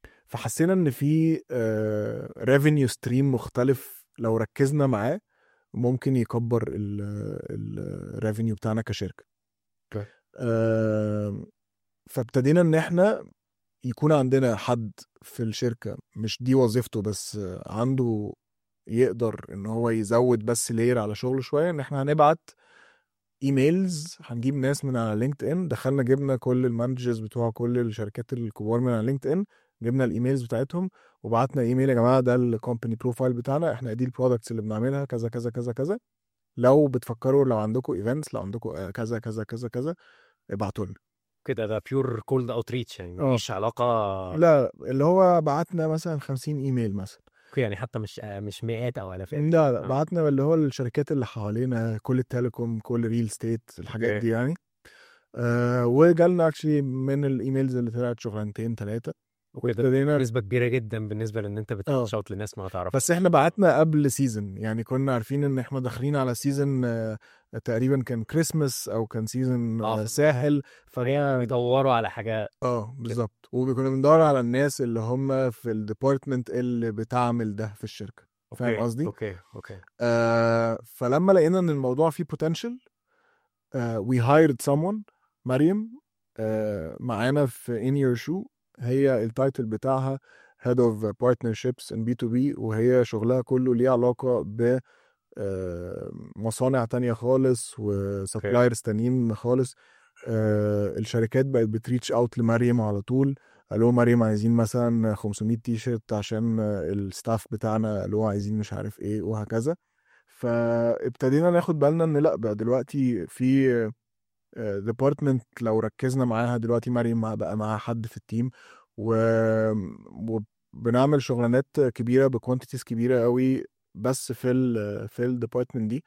فحسينا ان في ريفينيو ستريم مختلف لو ركزنا معاه ممكن يكبر الريفينيو بتاعنا كشركه اوكي. آم، فابتدينا ان احنا يكون عندنا حد في الشركه مش دي وظيفته بس عنده يقدر ان هو يزود بس لير على شغله شويه ان احنا هنبعت ايميلز هنجيب ناس من على لينكد ان دخلنا جبنا كل المانجرز بتوع كل الشركات الكبار من على لينكد ان جبنا الايميلز بتاعتهم وبعتنا ايميل يا جماعه ده الكومباني بروفايل بتاعنا احنا دي البرودكتس اللي بنعملها كذا كذا كذا كذا لو بتفكروا لو عندكم ايفنتس لو عندكم كذا كذا كذا كذا ابعتوا لنا كده ده بيور كولد اوتريتش يعني اه. مفيش علاقه لا اللي هو بعتنا مثلا 50 ايميل مثلا اوكي يعني حتى مش مش مئات او الافات لا لا اه. بعتنا اللي هو الشركات اللي حوالينا كل التليكوم كل ريل ستيت الحاجات اوكي. دي يعني آه وجالنا اكشلي من الايميلز اللي طلعت شغلانتين ثلاثه اوكي ده ابتدينا نسبه كبيره جدا بالنسبه لان انت اه. بتريتش اوت لناس ما تعرفش بس احنا بعتنا قبل سيزون يعني كنا عارفين ان احنا داخلين على سيزون آه تقريبا كان كريسمس او كان سيزون اه. آه ساحل فهي بيدوروا على حاجه اه بالظبط وكنا بندور على الناس اللي هم في الديبارتمنت اللي بتعمل ده في الشركه فاهم اوكي قصدي؟ اوكي اوكي آه فلما لقينا ان الموضوع فيه potential آه we hired someone مريم آه معانا في in your shoe هي التايتل بتاعها head of partnerships in B2B وهي شغلها كله ليه علاقة ب آه، مصانع تانية خالص وسبلايرز تانيين خالص آه، الشركات بقت بتريتش اوت لمريم على طول قالوا مريم عايزين مثلا 500 تي شيرت عشان الستاف بتاعنا قالوا عايزين مش عارف ايه وهكذا فابتدينا ناخد بالنا ان لا بقى دلوقتي في ديبارتمنت لو ركزنا معاها دلوقتي مريم مع- بقى معاها حد في التيم و... وبنعمل شغلانات كبيره بكوانتيتيز كبيره قوي بس في ال في الديبارتمنت دي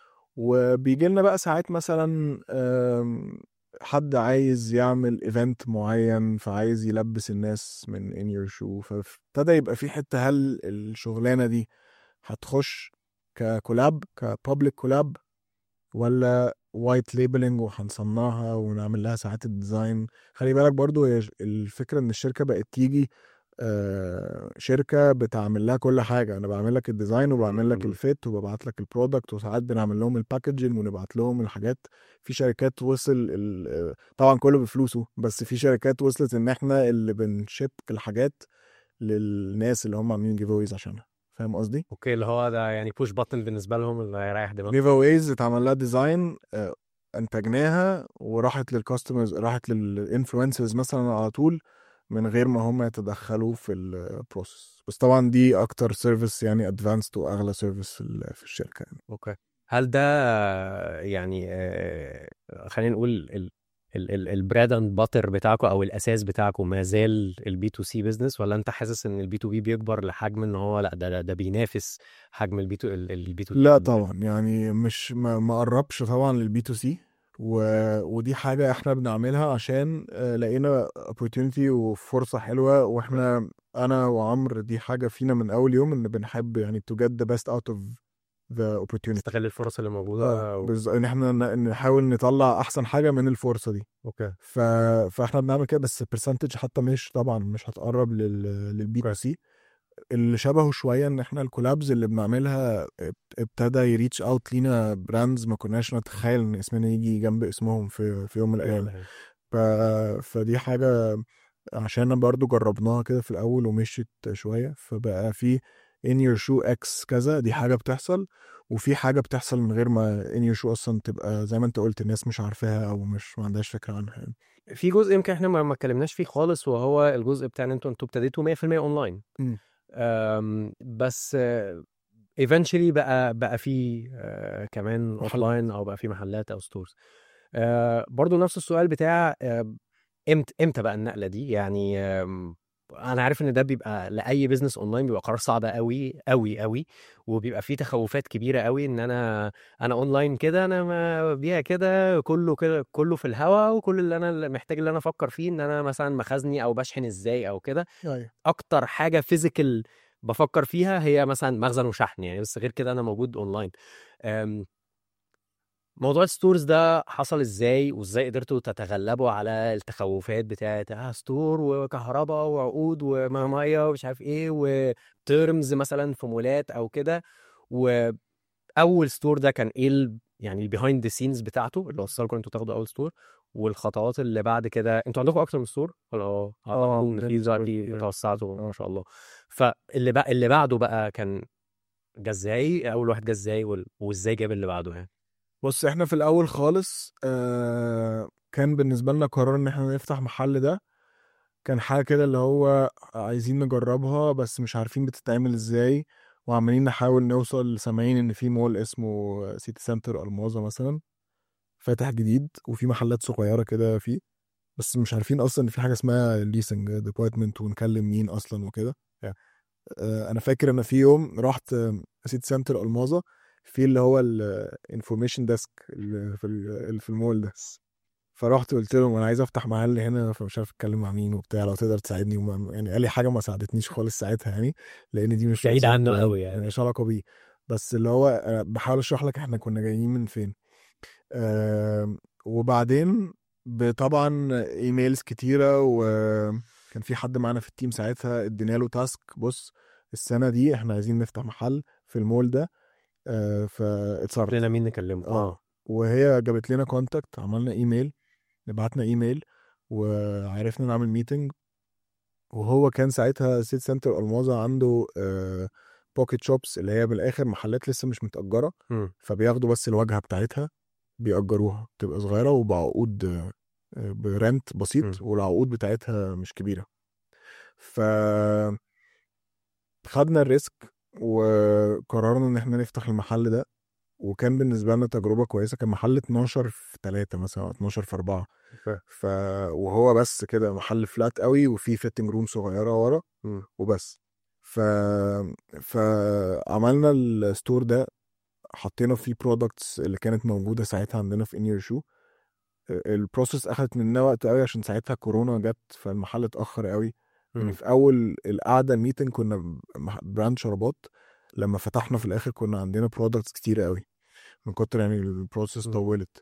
وبيجي لنا بقى ساعات مثلا آم، حد عايز يعمل ايفنت معين فعايز يلبس الناس من in your shoe فابتدى يبقى في حته هل الشغلانه دي هتخش ككولاب كبابليك كولاب ولا وايت ليبلنج وهنصنعها ونعمل لها ساعات الديزاين خلي بالك برضو هي ش- الفكره ان الشركه بقت تيجي آه، شركه بتعمل لها كل حاجه انا بعمل لك الديزاين وبعمل لك مم. الفيت وببعت لك البرودكت وساعات بنعمل لهم الباكجنج ونبعت لهم الحاجات في شركات وصل ال- آه، طبعا كله بفلوسه بس في شركات وصلت ان احنا اللي بنشيب الحاجات للناس اللي هم عاملين جيف عشانها فاهم قصدي؟ اوكي اللي هو ده يعني بوش باتن بالنسبه لهم اللي هيريح دماغهم جيف اويز اتعمل لها ديزاين آه، انتجناها وراحت للكاستمرز راحت للانفلونسرز مثلا على طول من غير ما هم يتدخلوا في البروسيس بس طبعا دي اكتر سيرفيس يعني ادفانسد واغلى سيرفيس في ال- في الشركه يعني اوكي هل ده آه، يعني آه، خلينا نقول البريد اند باتر بتاعكم او الاساس بتاعكم ما زال البي تو سي بزنس ولا انت حاسس ان البي تو بي بيكبر لحجم ان هو لا ده ده, ده بينافس حجم البي تو البي تو لا طبعا يعني مش ما ما قربش طبعا للبي تو سي و... ودي حاجة احنا بنعملها عشان آه، لقينا opportunity وفرصة حلوة واحنا انا وعمرو دي حاجة فينا من اول يوم ان بنحب يعني to get the best out of the opportunity تستغل الفرص اللي موجوده اه و... بز... ان احنا ن- نحاول نطلع احسن حاجة من الفرصة دي اوكي ف... فاحنا بنعمل كده بس البرسنتج حتى مش طبعا مش هتقرب لل... للبي تو اوكي سي اللي شبهه شويه ان احنا الكولابز اللي بنعملها اب- ابتدى يريتش اوت لينا براندز ما كناش نتخيل ان اسمنا يجي جنب اسمهم في في يوم من الايام ف... فدي حاجه عشان برضو جربناها كده في الاول ومشيت شويه فبقى في in your shoe x كذا دي حاجه بتحصل وفي حاجه بتحصل من غير ما in your shoe اصلا تبقى زي ما انت قلت الناس مش عارفاها او مش ما عندهاش فكره عنها يعني. في جزء يمكن احنا ما ما اتكلمناش فيه خالص وهو الجزء بتاع ان انتوا انتوا ابتديتوا 100% اونلاين مم. أم، بس ايفنشولي بقى بقى في آه، كمان محلات. اوفلاين او بقى في محلات او ستورز برضو نفس السؤال بتاع آه، امتى امتى بقى النقله دي يعني آم، انا عارف ان ده بيبقى لاي بزنس اونلاين بيبقى قرار صعب قوي قوي قوي وبيبقى فيه تخوفات كبيره قوي ان انا انا اونلاين كده انا ما بيها كده كله كده كله في الهوا وكل اللي انا محتاج اللي انا افكر فيه ان انا مثلا مخازني او بشحن ازاي او كده ايوه اكتر حاجه فيزيكال بفكر فيها هي مثلا مخزن وشحن يعني بس غير كده انا موجود اونلاين أم، موضوع الستورز ده حصل ازاي وازاي قدرتوا تتغلبوا على التخوفات بتاعت اه ستور وكهرباء وعقود وميه ومش عارف ايه وتيرمز مثلا في مولات او كده و اول ستور ده كان ايه ال... يعني البيهايند ذا سينز بتاعته اللي وصلكم انتوا تاخدوا اول ستور والخطوات اللي بعد كده انتوا عندكم اكتر من ستور ولا اه آه، إن عندنا في ستور دلوقتي كتير. توسعتوا آه. ما شاء الله فاللي بقى اللي بعده بقى كان جه ازاي اول واحد جه ازاي وال- وازاي جاب اللي بعده يعني بص احنا في الاول خالص آه كان بالنسبه لنا قرار ان احنا نفتح محل ده كان حاجه كده اللي هو عايزين نجربها بس مش عارفين بتتعمل ازاي وعمالين نحاول نوصل سامعين ان في مول اسمه سيتي سنتر الماظة مثلا فاتح جديد وفي محلات صغيره كده فيه بس مش عارفين اصلا ان في حاجه اسمها ليسنج ديبارتمنت ونكلم مين اصلا وكده آه، انا فاكر انا في يوم رحت آه، سيتي سنتر الماظة في اللي هو الانفورميشن ديسك اللي في ال- اللي في المول ده فرحت قلت لهم انا عايز افتح محل هنا فمش عارف اتكلم مع مين وبتاع لو تقدر تساعدني وما يعني قال لي حاجه ما ساعدتنيش خالص ساعتها يعني لان دي مش بعيد وظيفته عنه يعني، قوي يعني. ملهاش علاقه بيه بس اللي هو أنا بحاول اشرح لك احنا كنا جايين من فين آه وبعدين ب- طبعا ايميلز كتيره وكان في حد معانا في التيم ساعتها ادينا له تاسك بص السنه دي احنا عايزين نفتح محل في المول ده آه فاتصرف لنا مين نكلمه اه وهي جابت لنا كونتاكت عملنا ايميل بعتنا ايميل وعرفنا نعمل ميتنج وهو كان ساعتها سيت سنتر الماظة عنده بوكيت شوبس اللي هي بالاخر محلات لسه مش متأجرة مم. فبياخدوا بس الواجهة بتاعتها بيأجروها تبقى صغيرة وبعقود آه، آه، برنت بسيط مم. والعقود بتاعتها مش كبيرة ف خدنا الريسك وقررنا ان احنا نفتح المحل ده وكان بالنسبه لنا تجربه كويسه كان محل 12 في 3 مثلا أو 12 في 4 ف- ف وهو بس كده محل فلات قوي وفي فيتنج روم صغيره ورا مم. وبس ف فعملنا الستور ده حطينا فيه برودكتس اللي كانت موجوده ساعتها عندنا في انير شو البروسيس اخذت مننا وقت قوي عشان ساعتها كورونا جت فالمحل اتاخر قوي يعني مم. في اول القعده الميتنج كنا مح- براند شربات لما فتحنا في الاخر كنا عندنا برودكتس كتير قوي من كتر يعني البروسيس مم. طولت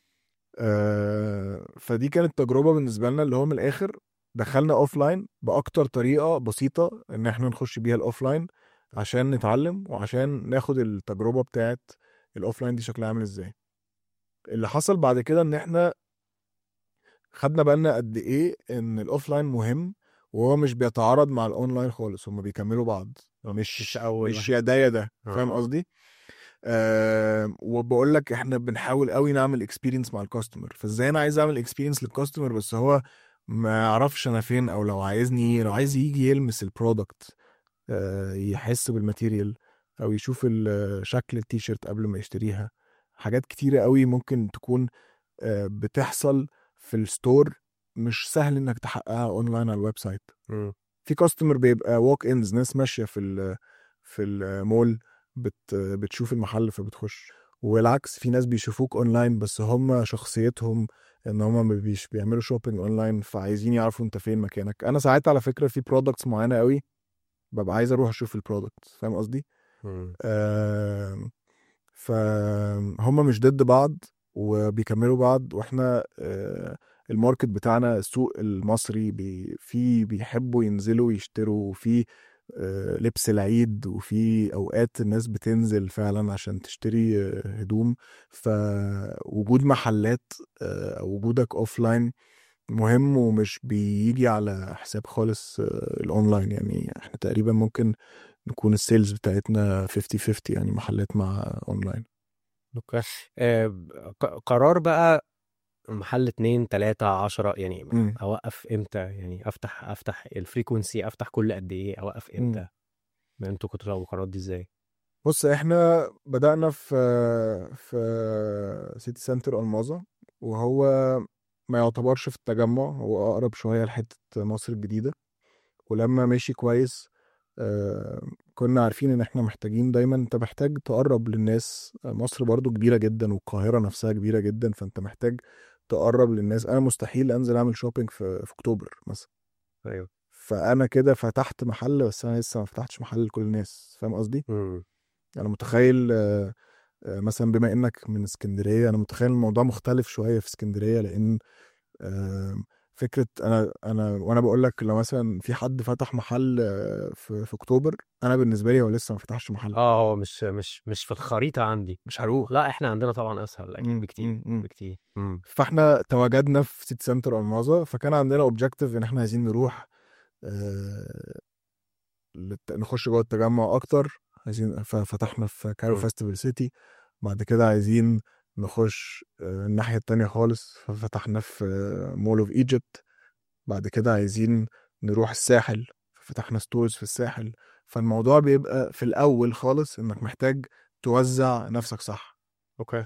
آه فدي كانت تجربه بالنسبه لنا اللي هو من الاخر دخلنا اوف لاين باكتر طريقه بسيطه ان احنا نخش بيها الاوف لاين عشان نتعلم وعشان ناخد التجربه بتاعت الاوف لاين دي شكلها عامل ازاي اللي حصل بعد كده ان احنا خدنا بالنا قد ايه ان الاوف لاين مهم وهو مش بيتعارض مع الاونلاين خالص هما بيكملوا بعض مش مش أول مش واحد. يا ده يا ده آه. فاهم قصدي آه وبقول لك احنا بنحاول قوي نعمل اكسبيرينس مع الكاستمر فازاي انا عايز اعمل اكسبيرينس للكاستمر بس هو ما يعرفش انا فين او لو عايزني لو عايز يجي يلمس البرودكت آه يحس بالماتيريال او يشوف ال- شكل التيشيرت قبل ما يشتريها حاجات كتيرة قوي ممكن تكون آه بتحصل في الستور مش سهل انك تحققها اونلاين على الويب سايت مم. في كاستمر بيبقى ووك انز ناس ماشيه في ال في المول بت بتشوف المحل فبتخش والعكس في ناس بيشوفوك اونلاين بس هم شخصيتهم ان هم ما بيش بيعملوا شوبينج اونلاين فعايزين يعرفوا انت فين مكانك انا ساعات على فكره في برودكتس معينه قوي ببقى عايز اروح اشوف البرودكت فاهم قصدي مم. آم، فهم مش ضد بعض وبيكملوا بعض واحنا آه، الماركت بتاعنا السوق المصري بي في بيحبوا ينزلوا يشتروا وفي آه، لبس العيد وفي اوقات الناس بتنزل فعلا عشان تشتري آه، هدوم فوجود محلات آه، او وجودك اوف لاين مهم ومش بيجي على حساب خالص آه، الاونلاين يعني احنا تقريبا ممكن نكون السيلز بتاعتنا 50 50 يعني محلات مع اونلاين اوكي آه، ق- قرار بقى محل اتنين تلاتة عشرة يعني مم. اوقف امتى يعني افتح افتح الفريكونسي افتح كل قد ايه اوقف امتى ما انتوا كنتوا بتاخدوا القرارات دي ازاي بص احنا بدأنا في في سيتي سنتر الماظة وهو ما يعتبرش في التجمع هو أقرب شوية لحتة مصر الجديدة ولما ماشي كويس آه، كنا عارفين ان احنا محتاجين دايما انت محتاج تقرب للناس مصر برضو كبيرة جدا والقاهرة نفسها كبيرة جدا فانت محتاج تقرب للناس انا مستحيل انزل اعمل شوبينج في, في اكتوبر مثلا ايوه فانا كده فتحت محل بس انا لسه ما فتحتش محل لكل الناس فاهم قصدي مم. انا متخيل آه، آه، مثلا بما انك من اسكندريه انا متخيل الموضوع مختلف شويه في اسكندريه لان آه، فكره انا انا وانا بقول لك لو مثلا في حد فتح محل آه، في, في اكتوبر انا بالنسبه لي هو لسه ما فتحش محل اه هو مش مش مش في الخريطه عندي مش هروح لا احنا عندنا طبعا اسهل اكيد مم، بكتير مم، مم. بكتير مم. فاحنا تواجدنا في سيتي سنتر الماظة فكان عندنا اوبجيكتيف ان احنا عايزين نروح آه، للت- نخش جوه التجمع اكتر عايزين ففتحنا في كايرو مم. فيستيفال سيتي بعد كده عايزين نخش آه، الناحية التانية خالص ففتحنا في مول اوف ايجيبت بعد كده عايزين نروح الساحل ففتحنا ستورز في الساحل فالموضوع بيبقى في الأول خالص إنك محتاج توزع نفسك صح اوكي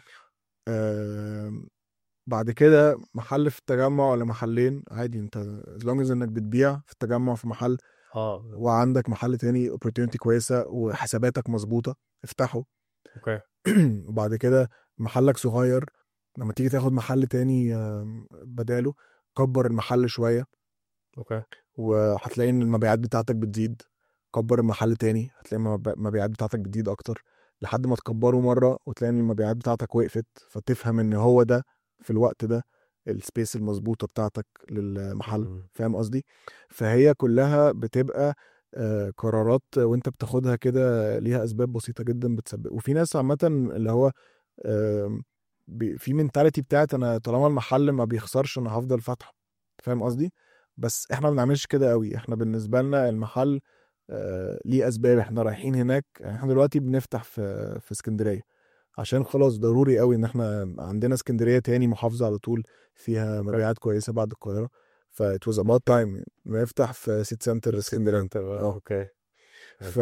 آم، بعد كده محل في التجمع ولا محلين عادي انت as long as انك بتبيع في التجمع في محل اه وعندك محل تاني opportunity كويسة وحساباتك مظبوطة افتحه اوكي وبعد كده محلك صغير لما تيجي تاخد محل تاني آم، بداله كبر المحل شوية اوكي وهتلاقي ان المبيعات بتاعتك بتزيد كبر المحل تاني هتلاقي المب- المبيعات بتاعتك بتزيد اكتر لحد ما تكبره مره وتلاقي ان المبيعات بتاعتك وقفت فتفهم ان هو ده في الوقت ده السبيس المظبوطه بتاعتك للمحل مم. فاهم قصدي فهي كلها بتبقى آه، قرارات وانت بتاخدها كده ليها اسباب بسيطه جدا بتسبب وفي ناس عامه اللي هو آم، بي- في منتاليتي بتاعت انا طالما المحل ما بيخسرش انا هفضل فاتحه فاهم قصدي بس احنا ما بنعملش كده قوي احنا بالنسبه لنا المحل آه ليه اسباب احنا رايحين هناك يعني احنا دلوقتي بنفتح في في اسكندريه عشان خلاص ضروري قوي ان احنا عندنا اسكندريه تاني محافظه على طول فيها مبيعات كويسه بعد القاهره ف it was about time نفتح في سيت سنتر اسكندريه اه اوكي ف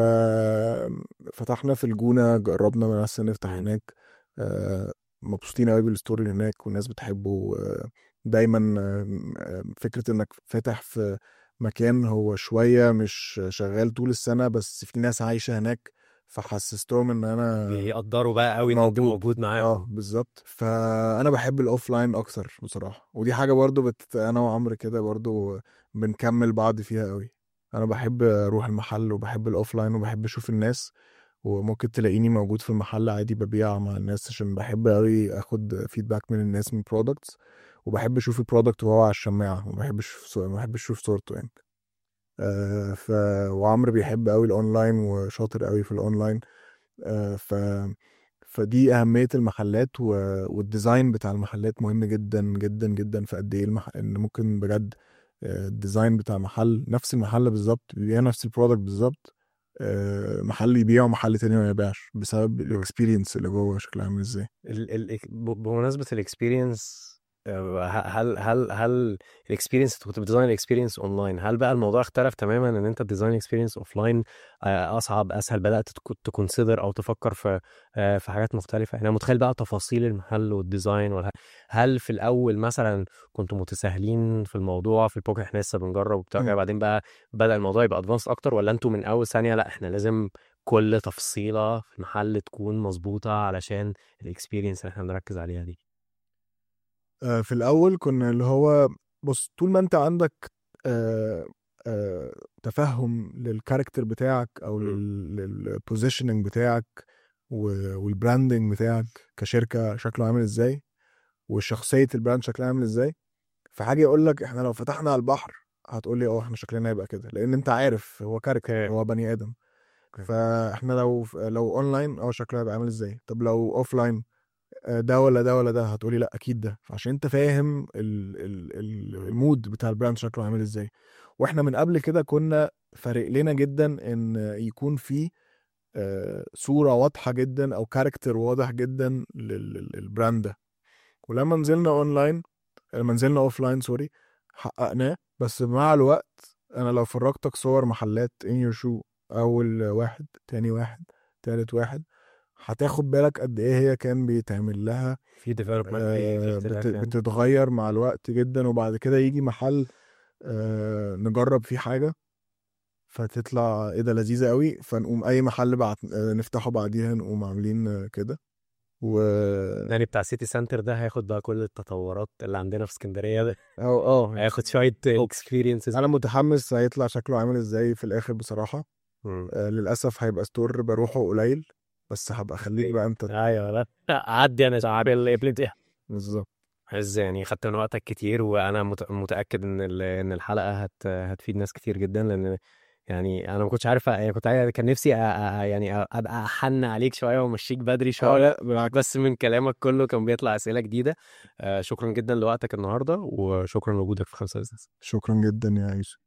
فتحنا في الجونه جربنا بس نفتح مم. هناك آه، مبسوطين قوي بالستوري اللي هناك والناس بتحبه آه، دايما آه، آه، فكره انك فاتح في مكان هو شويه مش شغال طول السنه بس في ناس عايشه هناك فحسستهم ان انا بيقدروا بقى قوي ان انت موجود. موجود اه معاهم بالظبط فانا بحب الاوف لاين اكتر بصراحه ودي حاجه برضو بت... انا وعمرو كده برضو بنكمل بعض فيها قوي انا بحب اروح المحل وبحب الاوف لاين وبحب اشوف الناس وممكن تلاقيني موجود في المحل عادي ببيع مع الناس عشان بحب قوي اخد فيدباك من الناس من برودكتس وبحب اشوف البرودكت وهو على الشماعه ما بحبش ما بحبش اشوف صورته يعني آه ف وعمرو بيحب قوي الاونلاين وشاطر قوي في الاونلاين آه ف فدي اهميه المحلات و... والديزاين بتاع المحلات مهم جدا جدا جدا في قد ايه المح... ان ممكن بجد آه، الديزاين بتاع محل نفس المحل بالظبط بيبيع نفس البرودكت بالظبط آه، محل يبيع ومحل تاني ما يبيعش بسبب الاكسبيرينس اللي جوه شكلها عامل ازاي ال ال ب- بمناسبة الاكسبيرينس هل هل هل الاكسبيرينس انت كنت بتديزاين الاكسبيرينس اونلاين هل بقى الموضوع اختلف تماما ان انت تديزاين اكسبيرينس اوفلاين اصعب اسهل بدات تكونسيدر او تفكر في آه، في حاجات مختلفه انا متخيل بقى تفاصيل المحل والديزاين والها هل في الاول مثلا كنتوا متساهلين في الموضوع في البوكيت احنا لسه بنجرب وبتاع مم. كده، بعدين بقى بدا الموضوع يبقى ادفانس اكتر ولا انتوا من اول ثانيه لا احنا لازم كل تفصيله في المحل تكون مظبوطه علشان الاكسبيرينس اللي احنا بنركز عليها دي آه، في الاول كنا اللي هو بص طول ما انت عندك آه، آه، تفهم للكاركتر بتاعك او مم. للبوزيشننج بتاعك و- والبراندنج بتاعك كشركه شكله عامل ازاي وشخصيه البراند شكلها عامل ازاي فحاجه يقول لك احنا لو فتحنا على البحر هتقول لي اه احنا شكلنا هيبقى كده لان انت عارف هو كاركتر اوكي هو بني ادم اوكي فاحنا لو لو اونلاين اه شكله هيبقى عامل ازاي طب لو اوفلاين ده ولا ده ولا ده هتقولي لا اكيد ده عشان انت فاهم ال ال ال مم. المود بتاع البراند شكله عامل ازاي واحنا من قبل كده كنا فارق لنا جدا ان يكون في آه، صوره واضحه جدا او كاركتر واضح جدا لل- لل- للبراند ده ولما نزلنا اونلاين لما نزلنا اوف لاين سوري حققناه بس مع الوقت انا لو فرجتك صور محلات ان يور شو اول واحد تاني واحد تالت واحد هتاخد بالك قد ايه هي كان بيتعمل لها في ديفلوبمنت في في آه، اختلاف بت- يعني بتتغير مع الوقت جدا وبعد كده يجي محل آه، نجرب فيه حاجة فتطلع ايه ده لذيذة قوي فنقوم اي محل بعد آه، نفتحه بعديها نقوم عاملين آه، كده و يعني بتاع سيتي سنتر ده هياخد بقى كل التطورات اللي عندنا في اسكندريه ده أو اه هياخد شويه اكسبيرينسز انا متحمس هيطلع شكله عامل ازاي في الاخر بصراحة آه، للاسف هيبقى ستور بروحه قليل بس هبقى خليك بقى انت ايوه لا عدي انا شعبي الابليت بالظبط عز يعني خدت من وقتك كتير وانا مت- متاكد ان ال- ان الحلقه هت هتفيد ناس كتير جدا لان يعني انا ما كنتش عارف يعني كنت عايز كان نفسي أ- أ- يعني أ- ابقى احن عليك شويه وامشيك بدري اه شويه لا بالعكس بس من كلامك كله كان بيطلع اسئله جديده آه، شكرا جدا لوقتك النهارده وشكرا لوجودك في خمسة ازاز شكرا جدا يا يوسف